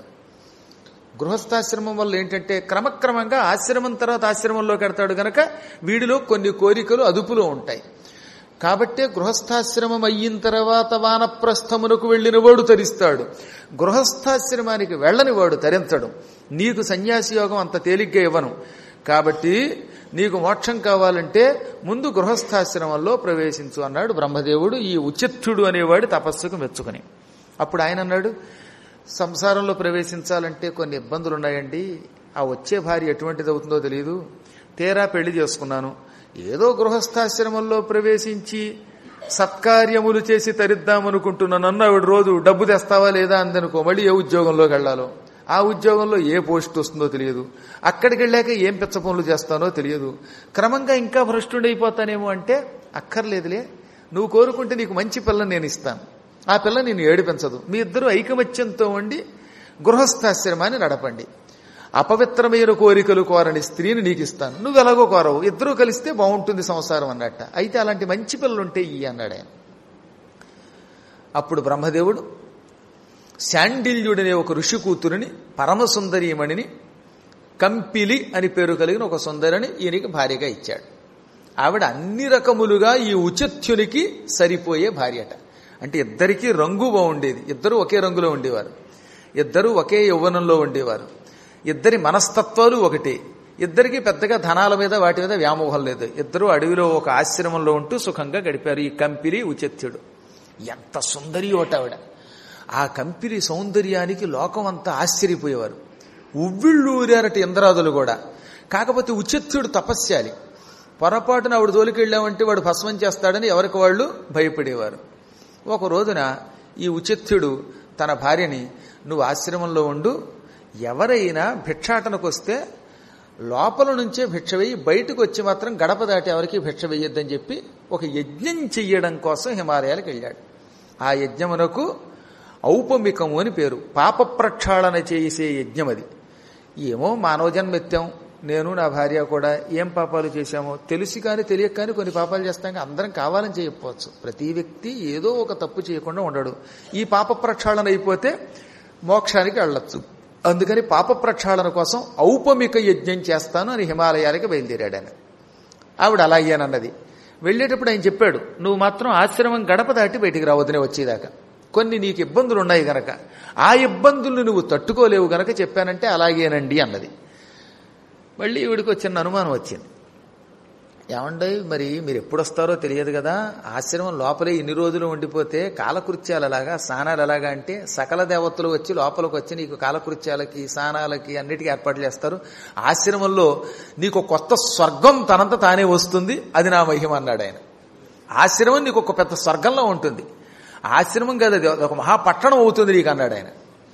గృహస్థాశ్రమం వల్ల ఏంటంటే క్రమక్రమంగా ఆశ్రమం తర్వాత ఆశ్రమంలోకి వెడతాడు గనక వీడిలో కొన్ని కోరికలు అదుపులో ఉంటాయి కాబట్టే గృహస్థాశ్రమం అయిన తర్వాత వానప్రస్థమునకు వెళ్ళిన వాడు తరిస్తాడు గృహస్థాశ్రమానికి వెళ్ళని వాడు తరించడు నీకు సన్యాసి యోగం అంత తేలిగ్గా ఇవ్వను కాబట్టి నీకు మోక్షం కావాలంటే ముందు గృహస్థాశ్రమంలో ప్రవేశించు అన్నాడు బ్రహ్మదేవుడు ఈ ఉచిత్తుడు అనేవాడి తపస్సుకు మెచ్చుకుని అప్పుడు ఆయన అన్నాడు సంసారంలో ప్రవేశించాలంటే కొన్ని ఇబ్బందులు ఉన్నాయండి ఆ వచ్చే భార్య ఎటువంటిది అవుతుందో తెలియదు తీరా పెళ్లి చేసుకున్నాను ఏదో గృహస్థాశ్రమంలో ప్రవేశించి సత్కార్యములు చేసి తరిద్దామనుకుంటున్న నన్ను ఆవిడ రోజు డబ్బు తెస్తావా లేదా అందనుకో మళ్ళీ ఏ ఉద్యోగంలోకి వెళ్ళాలో ఆ ఉద్యోగంలో ఏ పోస్ట్ వస్తుందో తెలియదు అక్కడికి వెళ్ళాక ఏం పిచ్చ పనులు చేస్తానో తెలియదు క్రమంగా ఇంకా భ్రష్టుడైపోతానేమో అంటే అక్కర్లేదులే నువ్వు కోరుకుంటే నీకు మంచి పిల్లని నేను ఇస్తాను ఆ పిల్ల నేను ఏడిపించదు మీ ఇద్దరు ఐకమత్యంతో ఉండి గృహస్థాశ్రమాన్ని నడపండి అపవిత్రమైన కోరికలు కోరని స్త్రీని నీకు ఇస్తాను నువ్వు ఎలాగో కోరవు ఇద్దరూ కలిస్తే బాగుంటుంది సంసారం అన్నట్ట అయితే అలాంటి మంచి పిల్లలుంటే ఈ అన్నాడు ఆయన అప్పుడు బ్రహ్మదేవుడు శాండిల్యుడనే ఒక ఋషి కూతురిని పరమసుందరీమణిని కంపిలి అని పేరు కలిగిన ఒక సుందరిని ఈయనకి భార్యగా ఇచ్చాడు ఆవిడ అన్ని రకములుగా ఈ ఉచిత్యునికి సరిపోయే భార్యట అంటే ఇద్దరికీ రంగు బాగుండేది ఇద్దరు ఒకే రంగులో ఉండేవారు ఇద్దరు ఒకే యౌవనంలో ఉండేవారు ఇద్దరి మనస్తత్వాలు ఒకటే ఇద్దరికి పెద్దగా ధనాల మీద వాటి మీద వ్యామోహం లేదు ఇద్దరు అడవిలో ఒక ఆశ్రమంలో ఉంటూ సుఖంగా గడిపారు ఈ కంపిలి ఉచిత్యుడు ఎంత సుందరి ఓట ఆవిడ ఆ కంపిలి సౌందర్యానికి లోకం అంతా ఆశ్చర్యపోయేవారు ఉవ్విళ్ళు ఊరారట ఇంద్రాదులు కూడా కాకపోతే ఉచిత్యుడు తపస్యాలి పొరపాటున ఆవిడ జోలికెళ్ళామంటే వాడు భస్మం చేస్తాడని ఎవరికి వాళ్ళు భయపడేవారు ఒక రోజున ఈ ఉచిత్యుడు తన భార్యని నువ్వు ఆశ్రమంలో ఉండు ఎవరైనా భిక్షాటనకు వస్తే లోపల నుంచే భిక్ష వేయి బయటకు వచ్చి మాత్రం గడప దాటి ఎవరికి భిక్ష వేయొద్దని చెప్పి ఒక యజ్ఞం చెయ్యడం కోసం హిమాలయాలకు వెళ్ళాడు ఆ యజ్ఞమునకు ఔపమికము అని పేరు పాప ప్రక్షాళన చేసే యజ్ఞం అది ఏమో మానవ జన్మెత్తాం నేను నా భార్య కూడా ఏం పాపాలు చేశామో తెలిసి కానీ తెలియక కానీ కొన్ని పాపాలు చేస్తాం కానీ అందరం కావాలని చేయకపోవచ్చు ప్రతి వ్యక్తి ఏదో ఒక తప్పు చేయకుండా ఉండడు ఈ పాప ప్రక్షాళన అయిపోతే మోక్షానికి వెళ్ళొచ్చు అందుకని పాప ప్రక్షాళన కోసం ఔపమిక యజ్ఞం చేస్తాను అని హిమాలయాలకి బయలుదేరాడు ఆయన ఆవిడ అలా అయ్యానన్నది వెళ్ళేటప్పుడు ఆయన చెప్పాడు నువ్వు మాత్రం ఆశ్రమం గడప దాటి బయటికి రావద్దునే వచ్చేదాకా కొన్ని నీకు ఇబ్బందులు ఉన్నాయి గనక ఆ ఇబ్బందుల్ని నువ్వు తట్టుకోలేవు గనక చెప్పానంటే అలాగేనండి అన్నది మళ్ళీ ఈవిడికి చిన్న అనుమానం వచ్చింది ఏమండీ మరి మీరు ఎప్పుడు వస్తారో తెలియదు కదా ఆశ్రమం లోపలే ఇన్ని రోజులు ఉండిపోతే కాలకృత్యాలు ఎలాగా స్నానాలు ఎలాగా అంటే సకల దేవతలు వచ్చి లోపలికి వచ్చి నీకు కాలకృత్యాలకి స్నానాలకి అన్నిటికీ ఏర్పాట్లు చేస్తారు ఆశ్రమంలో నీకు కొత్త స్వర్గం తనంత తానే వస్తుంది అది నా మహిమ అన్నాడు ఆయన ఆశ్రమం నీకు ఒక పెద్ద స్వర్గంలో ఉంటుంది ఆశ్రమం కాదు అది ఒక మహాపట్టణం అవుతుంది నీకు అన్నాడు ఆయన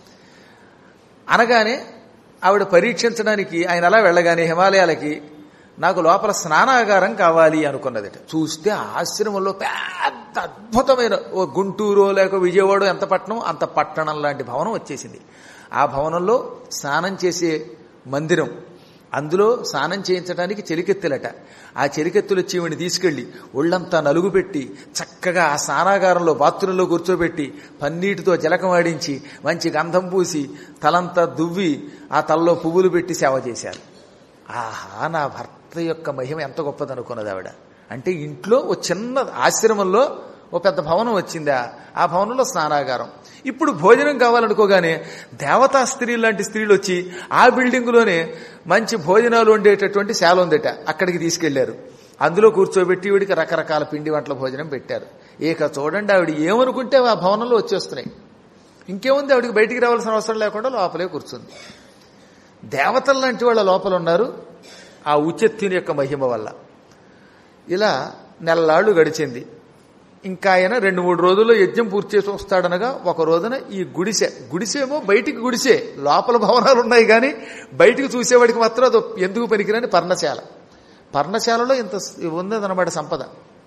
అనగానే ఆవిడ పరీక్షించడానికి ఆయన అలా వెళ్ళగానే హిమాలయాలకి నాకు లోపల స్నానాగారం కావాలి అనుకున్నదట చూస్తే ఆశ్రమంలో పెద్ద అద్భుతమైన ఓ గుంటూరు లేక విజయవాడ ఎంత పట్టణం అంత పట్టణం లాంటి భవనం వచ్చేసింది ఆ భవనంలో స్నానం చేసే మందిరం అందులో స్నానం చేయించడానికి చెలికెత్తులట ఆ చెలికెత్తులు వచ్చి ఈవిని తీసుకెళ్లి ఒళ్ళంతా నలుగు పెట్టి చక్కగా ఆ స్నానాగారంలో బాత్రూంలో కూర్చోబెట్టి పన్నీటితో జలకమాడించి మంచి గంధం పూసి తలంతా దువ్వి ఆ తలలో పువ్వులు పెట్టి సేవ చేశారు ఆహా నా భర్త యొక్క మహిమ ఎంత గొప్పదనుకున్నది ఆవిడ అంటే ఇంట్లో ఓ చిన్న ఆశ్రమంలో ఓ పెద్ద భవనం వచ్చిందా ఆ భవనంలో స్నానాగారం ఇప్పుడు భోజనం కావాలనుకోగానే దేవతా స్త్రీ లాంటి స్త్రీలు వచ్చి ఆ బిల్డింగులోనే మంచి భోజనాలు ఉండేటటువంటి శాల ఉందట అక్కడికి తీసుకెళ్లారు అందులో కూర్చోబెట్టి వీడికి రకరకాల పిండి వంటల భోజనం పెట్టారు ఇక చూడండి ఆవిడ ఏమనుకుంటే ఆ భవనంలో వచ్చేస్తున్నాయి ఇంకేముంది ఆవిడికి బయటికి రావాల్సిన అవసరం లేకుండా లోపలే కూర్చుంది దేవతల లాంటి వాళ్ళ లోపల ఉన్నారు ఆ ఉచెత్తుని యొక్క మహిమ వల్ల ఇలా నెలలాళ్లు గడిచింది ఇంకా ఆయన రెండు మూడు రోజుల్లో యజ్ఞం పూర్తి చేసి వస్తాడనగా ఒక రోజున ఈ గుడిసె గుడిసేమో బయటికి గుడిసే లోపల భవనాలు ఉన్నాయి కానీ బయటికి చూసేవాడికి మాత్రం అది ఎందుకు పనికిరాని పర్ణశాల పర్ణశాలలో ఇంత ఉందన్నమాట సంపద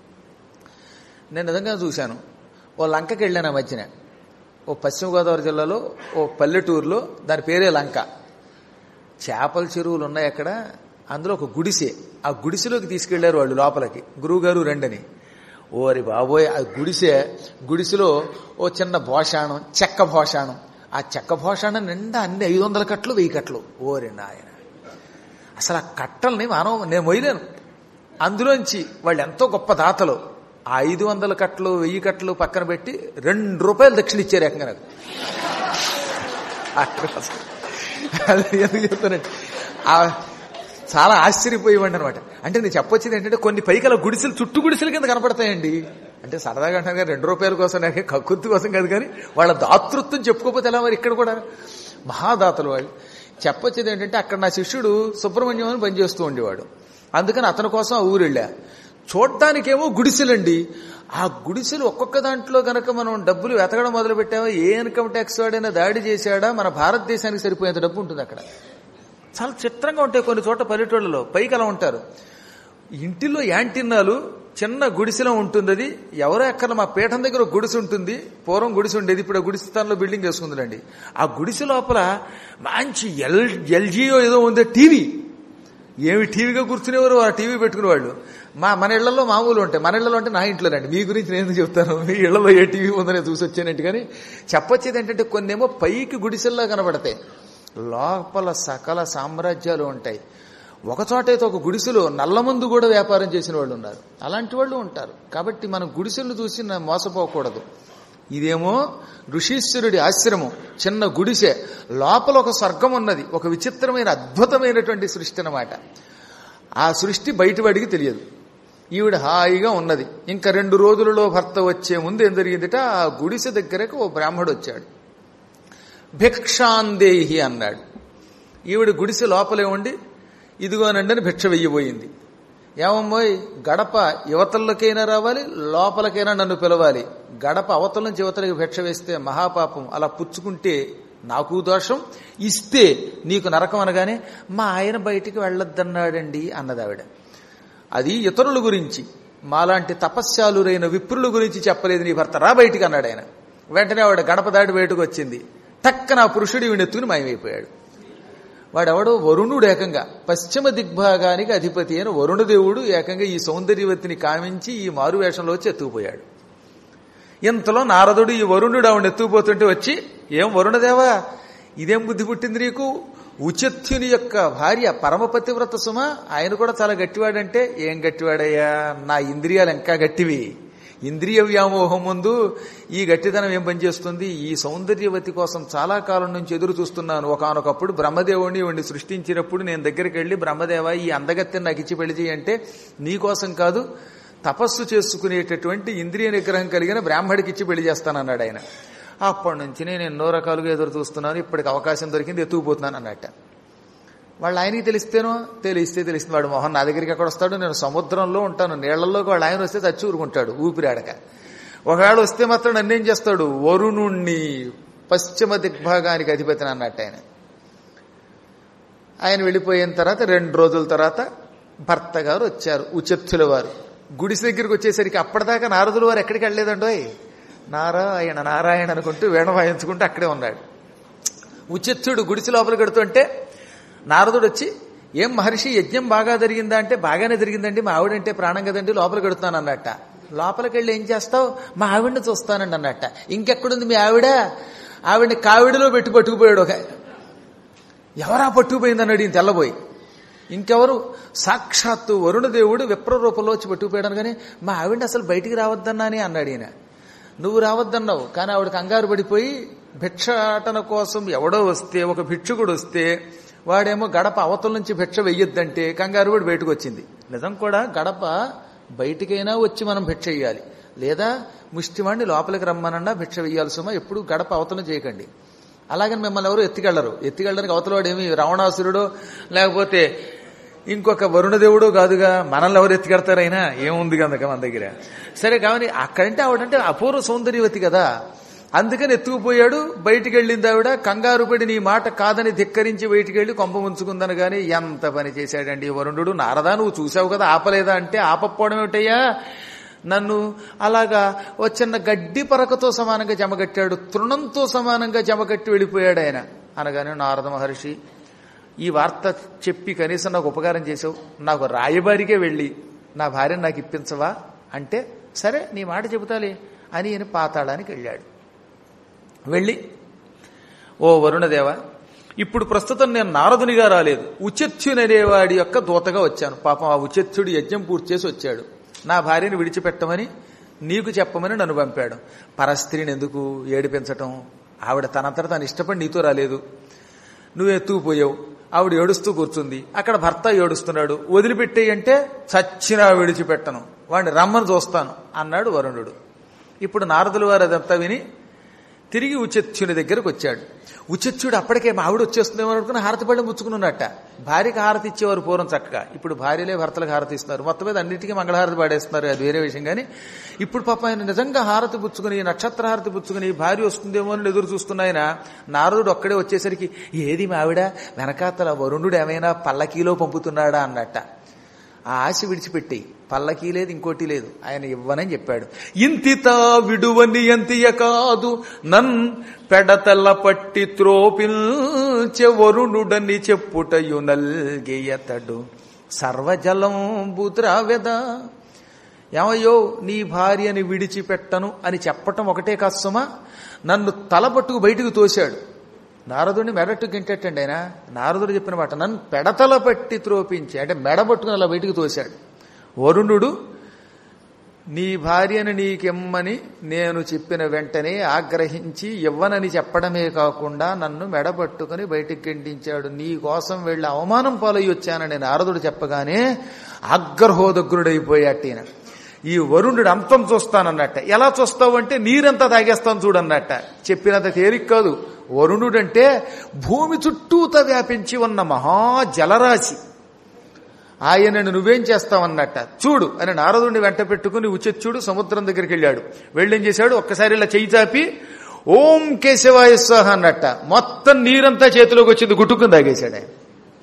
నేను నిజంగా చూశాను ఓ లంకకి వెళ్ళాను ఆ మధ్యన ఓ పశ్చిమ గోదావరి జిల్లాలో ఓ పల్లెటూరులో దాని పేరే లంక చేపల చెరువులు ఉన్నాయి అక్కడ అందులో ఒక గుడిసె ఆ గుడిసెలోకి తీసుకెళ్లారు వాళ్ళు లోపలికి గురువుగారు రెండని ఓరి బాబోయ్ ఆ గుడిసె గుడిసెలో ఓ చిన్న భోషాణం చెక్క భోషాణం ఆ చెక్క భోషాణం నిండా అన్ని ఐదు వందల కట్లు వెయ్యి కట్లు ఓరి నాయన అసలు ఆ కట్టల్ని మానవ నేను మొయ్యలేను అందులోంచి వాళ్ళు ఎంతో గొప్ప దాతలు ఆ ఐదు వందల కట్లు వెయ్యి కట్లు పక్కన పెట్టి రెండు రూపాయలు దక్షిణ ఇచ్చారు ఏకంగా నాకు అక్కడ అసలు అది ఎందుకు చెప్తానండి ఆ చాలా ఆశ్చర్యపోయేవాడి అనమాట అంటే నేను చెప్పొచ్చింది ఏంటంటే కొన్ని పైకల గుడిసెలు చుట్టూ గుడిసెల కింద కనపడతాయండి అంటే సరదాగా అంటాను కానీ రెండు రూపాయల కోసం నాకు కక్కుర్తి కోసం కాదు కానీ వాళ్ళ దాతృత్వం చెప్పుకోకపోతే ఎలా మరి ఇక్కడ కూడా మహాదాతలు వాళ్ళు చెప్పొచ్చేది ఏంటంటే అక్కడ నా శిష్యుడు సుబ్రహ్మణ్యం అని పనిచేస్తూ ఉండేవాడు అందుకని అతని కోసం ఆ ఊరు వెళ్ళా చూడ్డానికేమో గుడిసెలండి ఆ గుడిసెలు ఒక్కొక్క దాంట్లో గనక మనం డబ్బులు వెతకడం మొదలు పెట్టామో ఏ ఇన్కమ్ ట్యాక్స్ వాడైనా దాడి చేశాడా మన భారతదేశానికి సరిపోయేంత డబ్బు ఉంటుంది అక్కడ చాలా చిత్రంగా ఉంటాయి కొన్ని చోట్ల పల్లెటూళ్ళలో పైకి అలా ఉంటారు ఇంటిలో యాంటిన్నాలు చిన్న గుడిసెలో ఉంటుంది అది ఎవరో ఎక్కడ మా పీఠం దగ్గర ఒక గుడిసె ఉంటుంది పూర్వం గుడిసె ఉండేది ఇప్పుడు ఆ గుడిసె స్థానంలో బిల్డింగ్ వేసుకుందండి ఆ గుడిసె లోపల మంచి ఎల్ ఎల్జీఓ ఏదో ఉంది టీవీ ఏమి టీవీగా కూర్చునేవారు ఆ టీవీ పెట్టుకునేవాళ్ళు మా మన ఇళ్లలో మామూలు ఉంటాయి మన ఇళ్లలో అంటే నా ఇంట్లోనండి మీ గురించి నేను ఎందుకు చెప్తాను మీ ఇళ్లలో ఏ టీవీ ఉందని చూసి వచ్చానంటే కానీ చెప్పొచ్చేది ఏంటంటే కొన్నేమో పైకి గుడిసెల్లా కనబడతాయి లోపల సకల సామ్రాజ్యాలు ఉంటాయి ఒక చోటైతే ఒక గుడిసెలో నల్ల మందు కూడా వ్యాపారం చేసిన వాళ్ళు ఉన్నారు అలాంటి వాళ్ళు ఉంటారు కాబట్టి మనం గుడిసెలను చూసి నా- మోసపోకూడదు ఇదేమో ఋషీశ్వరుడి ఆశ్రమం చిన్న గుడిసె లోపల ఒక స్వర్గం ఉన్నది ఒక విచిత్రమైన అద్భుతమైనటువంటి సృష్టి అన్నమాట ఆ సృష్టి బయటవాడికి తెలియదు ఈవిడ హాయిగా ఉన్నది ఇంకా రెండు రోజులలో భర్త వచ్చే ముందు ఏం జరిగిందిట ఆ గుడిసె దగ్గరకు ఓ బ్రాహ్మడు వచ్చాడు భిక్షాందేహి అన్నాడు ఈవిడ గుడిసె లోపలే ఉండి ఇదిగోనండి అని భిక్ష వెయ్యిపోయింది ఏమమ్మోయ్ గడప యువతలకైనా రావాలి లోపలకైనా నన్ను పిలవాలి గడప అవతల నుంచి యువతలకి భిక్ష వేస్తే మహాపాపం అలా పుచ్చుకుంటే నాకు దోషం ఇస్తే నీకు నరకం అనగానే మా ఆయన బయటికి వెళ్ళొద్దన్నాడండి అన్నది ఆవిడ అది ఇతరుల గురించి మాలాంటి తపస్యాలురైన విప్రుల గురించి చెప్పలేదు నీ భర్త రా బయటికి అన్నాడు ఆయన వెంటనే ఆవిడ గడప దాటి బయటకు వచ్చింది టక్కన ఆ పురుషుడు ఈవిడ ఎత్తుకుని మాయమైపోయాడు వాడెవడో వరుణుడు ఏకంగా పశ్చిమ దిగ్భాగానికి అధిపతి అయిన వరుణదేవుడు ఏకంగా ఈ సౌందర్యవతిని కామించి ఈ మారువేషంలో వచ్చి ఎత్తుకుపోయాడు ఇంతలో నారదుడు ఈ వరుణుడు ఆవిడ ఎత్తుకుపోతుంటే వచ్చి ఏం వరుణదేవా ఇదేం బుద్ధి పుట్టింది నీకు ఉచత్యుని యొక్క భార్య పరమపతివ్రత సుమ ఆయన కూడా చాలా గట్టివాడంటే ఏం గట్టివాడయ్యా నా ఇంద్రియాలు ఇంకా గట్టివి ఇంద్రియ వ్యామోహం ముందు ఈ గట్టిదనం ఏం పనిచేస్తుంది ఈ సౌందర్యవతి కోసం చాలా కాలం నుంచి ఎదురు చూస్తున్నాను ఒకనొకప్పుడు బ్రహ్మదేవుడిని ఇవన్నీ సృష్టించినప్పుడు నేను దగ్గరికి వెళ్ళి బ్రహ్మదేవ ఈ అందగత్తిని నాకు ఇచ్చి పెళ్లి చేయంటే నీ కోసం కాదు తపస్సు చేసుకునేటటువంటి ఇంద్రియ నిగ్రహం కలిగిన బ్రాహ్మడికి ఇచ్చి పెళ్లి చేస్తానన్నాడు ఆయన అప్పటి నుంచి నేను ఎన్నో రకాలుగా ఎదురు చూస్తున్నాను ఇప్పటికి అవకాశం దొరికింది ఎత్తుకుపోతున్నాను అన్నట్ట వాళ్ళు ఆయనకి తెలిస్తేనో తెలిస్తే తెలిసింది వాడు మొహన్ నా దగ్గరికి ఎక్కడ వస్తాడు నేను సముద్రంలో ఉంటాను నీళ్లలోకి వాళ్ళు ఆయన వస్తే చచ్చి ఊరుకుంటాడు ఊపిరాడక ఒకవేళ వస్తే మాత్రం నన్నేం చేస్తాడు వరుణుణ్ణి పశ్చిమ దిగ్భాగానికి అధిపతిని అన్నట్టు ఆయన ఆయన వెళ్ళిపోయిన తర్వాత రెండు రోజుల తర్వాత భర్త గారు వచ్చారు ఉచెత్తుల వారు గుడిసె దగ్గరికి వచ్చేసరికి అప్పటిదాకా నారదుల వారు ఎక్కడికి వెళ్ళలేదండోయ్ నారాయణ నారాయణ అనుకుంటూ వేణ వాయించుకుంటూ అక్కడే ఉన్నాడు ఉచిత్తుడు గుడిసి లోపల కడుతుంటే నారదుడు వచ్చి ఏం మహర్షి యజ్ఞం బాగా జరిగిందా అంటే బాగానే జరిగిందండి మా ఆవిడంటే ప్రాణం కదండి లోపల కడుతున్నాను అన్నట్ట లోపలికి వెళ్ళి ఏం చేస్తావు మా ఆవిడని చూస్తానండి అన్నట్ట ఇంకెక్కడుంది మీ ఆవిడ ఆవిడని కావిడిలో పెట్టి పట్టుకుపోయాడు ఒక ఆయన. ఎవరా పట్టుకుపోయింది అన్నాడు ఈయన తెల్లబోయి ఇంకెవరు సాక్షాత్తు వరుణదేవుడు విప్ర రూపంలో వచ్చి పట్టుకుపోయాడు కానీ మా ఆవిడ అసలు బయటికి రావద్దన్నాని అన్నాడు ఈయన నువ్వు రావద్దన్నావు కానీ ఆవిడ కంగారు పడిపోయి భిక్షాటన కోసం ఎవడో వస్తే ఒక భిక్షుకుడు వస్తే వాడేమో గడప అవతల నుంచి భిక్ష వెయ్యొద్దంటే కంగారు పడి బయటకు వచ్చింది నిజం కూడా గడప బయటికైనా వచ్చి మనం భిక్ష వేయాలి లేదా ముష్టివాణ్ణి లోపలికి రమ్మనన్నా భిక్ష వెయ్యాలి సుమా ఎప్పుడు గడప అవతల చేయకండి అలాగని మిమ్మల్ని ఎవరు ఎత్తికెళ్లరు ఎత్తికెళ్ళడానికి అవతలవాడు ఏమి రావణాసురుడో లేకపోతే ఇంకొక వరుణదేవుడు కాదుగా మనల్ని ఎవరు ఎత్తికెడతారైనా ఏముంది కనుక మన దగ్గర సరే కావని అక్కడంటే ఆవిడంటే అపూర్వ సౌందర్యవతి కదా అందుకని ఎత్తుకుపోయాడు బయటికి వెళ్ళింది ఆవిడ కంగారు పడి నీ మాట కాదని ధిక్కరించి బయటికి వెళ్ళి కొంప ముంచుకుందని గాని ఎంత పని చేశాడండి ఈ వరుణుడు నారదా నువ్వు చూసావు కదా ఆపలేదా అంటే ఆపకపోవడం ఏమిటయ్యా నన్ను అలాగా ఓ చిన్న గడ్డి పరకతో సమానంగా జమగట్టాడు తృణంతో సమానంగా జమగట్టి వెళ్ళిపోయాడు ఆయన అనగానే నారద మహర్షి ఈ వార్త చెప్పి కనీసం నాకు ఉపకారం చేసావు నాకు రాయబారికే వెళ్ళి నా భార్యను నాకు ఇప్పించవా అంటే సరే నీ మాట చెబుతాలే అని ఈయన పాతాళానికి వెళ్ళాడు వెళ్ళి ఓ వరుణదేవ ఇప్పుడు ప్రస్తుతం నేను నారదునిగా రాలేదు ఉచత్యుననేవాడి యొక్క దూతగా వచ్చాను పాపం ఆ ఉచత్యుడు యజ్ఞం పూర్తి చేసి వచ్చాడు నా భార్యను విడిచిపెట్టమని నీకు చెప్పమని నన్ను పంపాడు పరస్త్రీని ఎందుకు ఏడిపించటం ఆవిడ తనంతట తను ఇష్టపడి నీతో రాలేదు నువ్వు ఎత్తుకుపోయావు ఆవిడ ఏడుస్తూ కూర్చుంది అక్కడ భర్త ఏడుస్తున్నాడు వదిలిపెట్టేయి అంటే చచ్చినా విడిచిపెట్టను వాడిని రమ్మని చూస్తాను అన్నాడు వరుణుడు ఇప్పుడు నారదుల వారు అదంతా విని తిరిగి ఉచత్యుని దగ్గరకు వచ్చాడు ఉచత్యుడు అప్పటికే మా ఆవిడ వచ్చేస్తుందేమో అనుకుని హారతి పళ్ళం పుచ్చుకున్నట్ట భార్యకి హారతి ఇచ్చేవారు పూర్వం చక్కగా ఇప్పుడు భార్యలే భర్తలకు హారతి ఇస్తున్నారు మొత్తం మీద అన్నిటికీ మంగళహారతి పాడేస్తున్నారు అది వేరే విషయం కానీ ఇప్పుడు పాప ఆయన నిజంగా హారతి పుచ్చుకుని నక్షత్ర హారతి పుచ్చుకుని భార్య వస్తుందేమో అని ఎదురు చూస్తున్న ఆయన నారదుడు ఒక్కడే వచ్చేసరికి ఏది మా ఆవిడ వెనకాతల వరుణుడు ఏమైనా పల్లకీలో పంపుతున్నాడా అన్నట్ట ఆ ఆశ విడిచిపెట్టి పల్లకీ లేదు ఇంకోటి లేదు ఆయన ఇవ్వనని చెప్పాడు ఇంతిత విడువని ఎంతియ కాదు నన్ పెడతల పట్టి త్రోపిల్చె వరుణుడని చెప్పుటయు నల్గియతడు సర్వజలం బుద్రావెద ఏమయ్యో నీ భార్యని విడిచిపెట్టను అని చెప్పటం ఒకటే కాదు సుమా నన్ను తలపట్టుకు బయటకు తోశాడు నారదుడిని మెడట్టు గింటెట్టండి ఆయన నారదుడు చెప్పిన మాట నన్ను పెడతల పట్టి త్రోపించి అంటే మెడ పట్టుకుని అలా బయటకు తోశాడు వరుణుడు నీ భార్యను నీకిమ్మని నేను చెప్పిన వెంటనే ఆగ్రహించి ఇవ్వనని చెప్పడమే కాకుండా నన్ను మెడబట్టుకుని బయటికి గెంటించాడు నీ కోసం వెళ్ళి అవమానం పాలయ్యి వచ్చానని నారదుడు చెప్పగానే ఆగ్రహోదగ్రుడైపోయాటీన ఈ వరుణుడు అంతం చూస్తానన్నట్ట ఎలా చూస్తావు అంటే నీరంతా తాగేస్తాను చూడన్నట్ట చెప్పినంత తేలిక కాదు వరుణుడంటే భూమి చుట్టూత వ్యాపించి ఉన్న మహా జలరాశి ఆయనను నువ్వేం చేస్తావన్నట్ట చూడు అని నారదుడిని వెంట పెట్టుకుని ఉచెచ్చుడు సముద్రం దగ్గరికి వెళ్ళాడు వెళ్ళేం చేశాడు ఒక్కసారి ఇలా చెయ్యి చాపి ఓం కేశవాయ స్వాహ అన్నట్ట మొత్తం నీరంతా చేతిలోకి వచ్చింది గుట్టుకుని తాగేశాడు ఆయన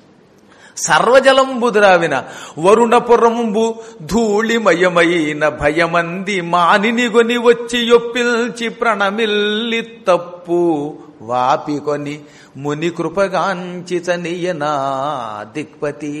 సర్వజలంబు ద్రావిన వరుణపురంబు ధూళిమయమైన భయమంది మానిని గొని వచ్చి యొప్పిల్చి ప్రణమిల్లి తప్పు వాపికొని ముని కృపగాంచి చనియనా దిక్పతి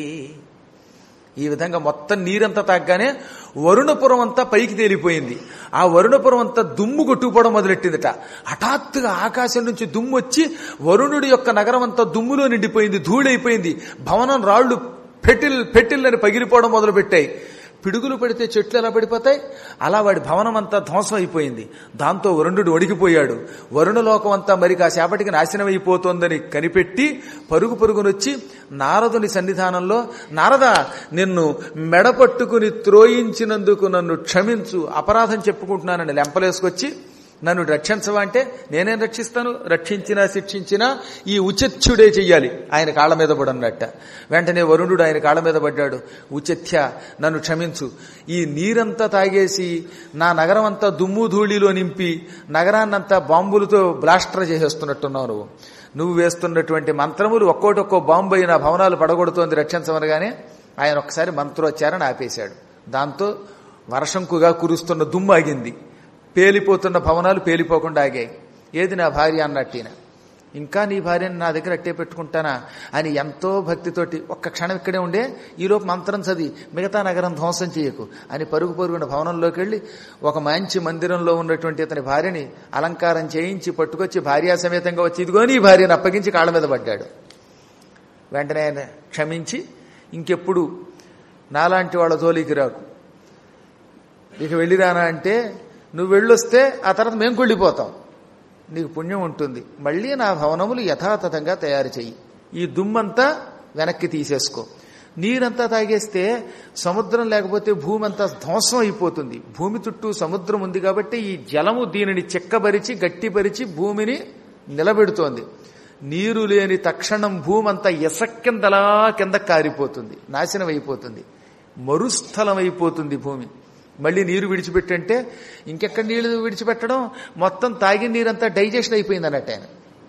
ఈ విధంగా మొత్తం నీరంతా తాగ్గానే వరుణపురం అంతా పైకి తేలిపోయింది ఆ వరుణపురం అంతా దుమ్ము కొట్టుకుపోవడం మొదలెట్టిందట హఠాత్తుగా ఆకాశం నుంచి దుమ్ము వచ్చి వరుణుడి యొక్క నగరం అంతా దుమ్ములో నిండిపోయింది ధూళైపోయింది భవనం రాళ్లు పెటిల్ పెటిల్ అని పగిలిపోవడం మొదలుపెట్టాయి పిడుగులు పడితే చెట్లు ఎలా పడిపోతాయి అలా వాడి భవనం అంతా ధ్వంసం అయిపోయింది దాంతో వరుణుడు ఒడిగిపోయాడు వరుణలోకం అంతా మరి కాసేపటికి నాశనం అయిపోతోందని కనిపెట్టి పరుగు పరుగునొచ్చి నారదుని సన్నిధానంలో నారద నిన్ను మెడపట్టుకుని త్రోయించినందుకు నన్ను క్షమించు అపరాధం చెప్పుకుంటున్నానని లెంపలేసుకొచ్చి నన్ను రక్షించవా అంటే నేనేం రక్షిస్తాను రక్షించినా శిక్షించినా ఈ ఉచత్యుడే చెయ్యాలి ఆయన కాళ్ళ మీద పడన్నట్ట వెంటనే వరుణుడు ఆయన కాళ్ళ మీద పడ్డాడు ఉచత్య నన్ను క్షమించు ఈ నీరంతా తాగేసి నా నగరం అంతా దుమ్ము ధూళిలో నింపి నగరాన్నంతా బాంబులతో బ్లాస్టర్ చేసేస్తున్నట్టున్నావు నువ్వు నువ్వు వేస్తున్నటువంటి మంత్రములు ఒక్కోటి ఒక్కో బాంబు అయిన భవనాలు పడగొడుతోంది రక్షించమనగానే ఆయన ఒక్కసారి మంత్రోచ్చారణ ఆపేశాడు దాంతో వర్షంకుగా కురుస్తున్న దుమ్ము ఆగింది పేలిపోతున్న భవనాలు పేలిపోకుండా ఆగాయి ఏది నా భార్య అన్నట్టిన ఇంకా నీ భార్యను నా దగ్గర అట్టే పెట్టుకుంటానా అని ఎంతో భక్తితోటి ఒక్క క్షణం ఇక్కడే ఉండే ఈలోపు మంత్రం చదివి మిగతా నగరం ధ్వంసం చేయకు అని పరుగు పరుగున భవనంలోకి వెళ్ళి ఒక మంచి మందిరంలో ఉన్నటువంటి అతని భార్యని అలంకారం చేయించి పట్టుకొచ్చి భార్యా సమేతంగా వచ్చి ఇదిగో నీ భార్యను అప్పగించి కాళ్ళ మీద పడ్డాడు వెంటనే ఆయన క్షమించి ఇంకెప్పుడు నాలాంటి వాళ్ళ జోలికి రాకు ఇక వెళ్ళిరానా అంటే నువ్వు వెళ్ళొస్తే ఆ తర్వాత మేము కుళ్ళిపోతాం నీకు పుణ్యం ఉంటుంది మళ్ళీ నా భవనములు యథాతథంగా తయారు చెయ్యి ఈ దుమ్మంతా వెనక్కి తీసేసుకో నీరంతా తాగేస్తే సముద్రం లేకపోతే భూమి అంతా ధ్వంసం అయిపోతుంది భూమి చుట్టూ సముద్రం ఉంది కాబట్టి ఈ జలము దీనిని చెక్కబరిచి గట్టిపరిచి భూమిని నిలబెడుతోంది నీరు లేని తక్షణం భూమి అంతా ఎసక్కిందలా కింద కారిపోతుంది నాశనం అయిపోతుంది మరుస్థలం అయిపోతుంది భూమి మళ్ళీ నీరు విడిచిపెట్టంటే ఇంకెక్కడ నీళ్లు విడిచిపెట్టడం మొత్తం తాగిన నీరంతా డైజెషన్ అయిపోయింది అన్నట్టు ఆయన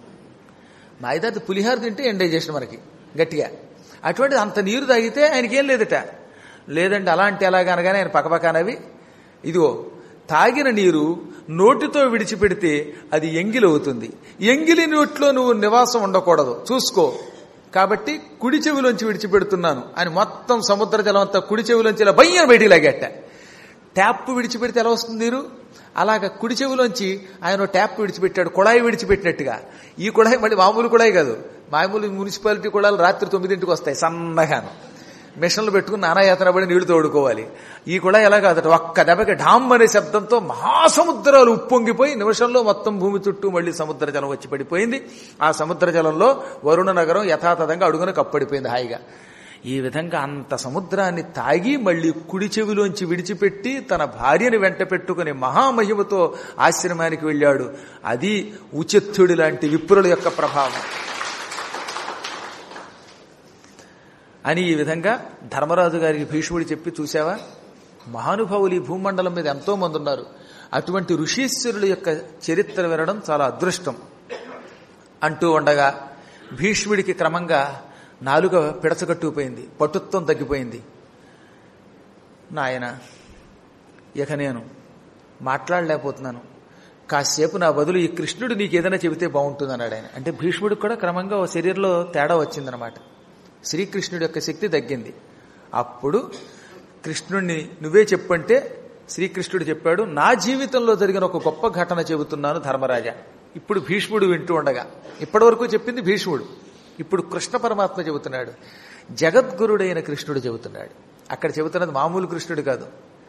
మా అయితే పులిహార తింటే ఏం డైజెషన్ మనకి గట్టిగా అటువంటిది అంత నీరు తాగితే ఆయనకేం లేదట లేదండి అలాంటి ఎలాగనగానే ఆయన పక్కపక్కనవి ఇదిగో తాగిన నీరు నోటితో విడిచిపెడితే అది ఎంగిలి అవుతుంది ఎంగిలి నోట్లో నువ్వు నివాసం ఉండకూడదు చూసుకో కాబట్టి కుడి చెవిలోంచి విడిచిపెడుతున్నాను అని మొత్తం సముద్ర జలం అంతా కుడి చెవిలోంచి ఇలా బయ్యన బయటికి లాగేట ట్యాప్ విడిచిపెడితే ఎలా వస్తుంది నీరు అలాగ కుడి చెవిలోంచి ఆయన ట్యాప్ విడిచిపెట్టాడు కుళాయి విడిచిపెట్టినట్టుగా ఈ కుళాయి మళ్ళీ మామూలు కుళాయి కాదు మామూలు మున్సిపాలిటీ కుళాలు రాత్రి తొమ్మిదింటికి వస్తాయి సన్నగాను మిషన్లు పెట్టుకుని నానాయాతన పడి నీళ్లు తోడుకోవాలి ఈ కుళాయి ఎలా కాదట ఒక్క దెబ్బకి ఢామ్ అనే శబ్దంతో మహాసముద్రాలు ఉప్పొంగిపోయి నిమిషంలో మొత్తం భూమి చుట్టూ మళ్ళీ సముద్ర జలం వచ్చి పడిపోయింది ఆ సముద్ర జలంలో వరుణ నగరం యథాతథంగా అడుగున కప్పడిపోయింది హాయిగా ఈ విధంగా అంత సముద్రాన్ని తాగి మళ్ళీ కుడి చెవిలోంచి విడిచిపెట్టి తన భార్యని వెంట పెట్టుకుని మహామహిమతో ఆశ్రమానికి వెళ్ళాడు అది ఉచిత్తుడి లాంటి విప్రుల యొక్క ప్రభావం అని ఈ విధంగా ధర్మరాజు గారికి భీష్ముడు చెప్పి చూసావా మహానుభావులు ఈ భూమండలం మీద ఎంతో మంది ఉన్నారు అటువంటి ఋషీశ్వరుల యొక్క చరిత్ర వినడం చాలా అదృష్టం అంటూ ఉండగా భీష్ముడికి క్రమంగా నాలుక పిడచగట్టుకుపోయింది పటుత్వం తగ్గిపోయింది నాయన ఇక నేను మాట్లాడలేకపోతున్నాను కాసేపు నా బదులు ఈ కృష్ణుడు నీకు ఏదైనా చెబితే బాగుంటుంది అన్నాడు ఆయన అంటే భీష్ముడికి కూడా క్రమంగా ఓ శరీరంలో తేడా వచ్చిందనమాట శ్రీకృష్ణుడి యొక్క శక్తి తగ్గింది అప్పుడు కృష్ణుడిని నువ్వే చెప్పంటే శ్రీకృష్ణుడు చెప్పాడు నా జీవితంలో జరిగిన ఒక గొప్ప ఘటన చెబుతున్నాను ధర్మరాజా ఇప్పుడు భీష్ముడు వింటూ ఉండగా ఇప్పటివరకు చెప్పింది భీష్ముడు ఇప్పుడు కృష్ణ పరమాత్మ చెబుతున్నాడు జగద్గురుడైన కృష్ణుడు చెబుతున్నాడు అక్కడ చెబుతున్నది మామూలు కృష్ణుడు కాదు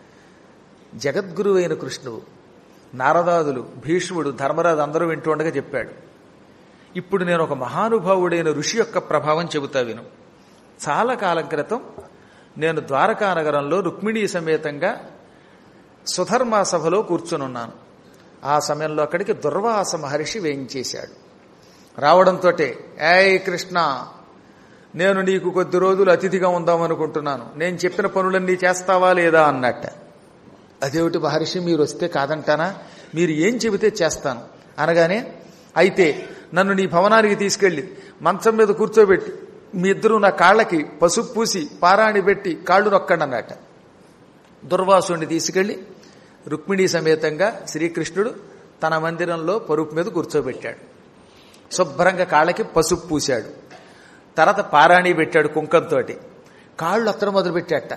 జగద్గురు అయిన కృష్ణువు నారదాదులు భీష్ముడు ధర్మరాజు అందరూ వింటూ ఉండగా చెప్పాడు ఇప్పుడు నేను ఒక మహానుభావుడైన ఋషి యొక్క ప్రభావం చెబుతా విను చాలా కాలం క్రితం నేను ద్వారకా నగరంలో రుక్మిణీ సమేతంగా సుధర్మా సభలో కూర్చునున్నాను ఆ సమయంలో అక్కడికి దుర్వాస మహర్షి వేయించేశాడు రావడంతో ఏయ్ కృష్ణ నేను నీకు కొద్ది రోజులు అతిథిగా ఉందామనుకుంటున్నాను నేను చెప్పిన పనులన్నీ చేస్తావా లేదా అన్నట్ట అదేమిటి మహర్షి మీరు వస్తే కాదంటానా మీరు ఏం చెబితే చేస్తాను అనగానే అయితే నన్ను నీ భవనానికి తీసుకెళ్లి మంచం మీద కూర్చోబెట్టి మీ ఇద్దరు నా కాళ్ళకి పసుపు పూసి పారాణి పెట్టి కాళ్ళు నొక్కండి అన్నట్ట దుర్వాసుని తీసుకెళ్లి రుక్మిణీ సమేతంగా శ్రీకృష్ణుడు తన మందిరంలో పరుపు మీద కూర్చోబెట్టాడు శుభ్రంగా కాళ్ళకి పసుపు పూశాడు తర్వాత పారాణి పెట్టాడు కుంకంతో కాళ్ళు అత్తడం మొదలుపెట్టాట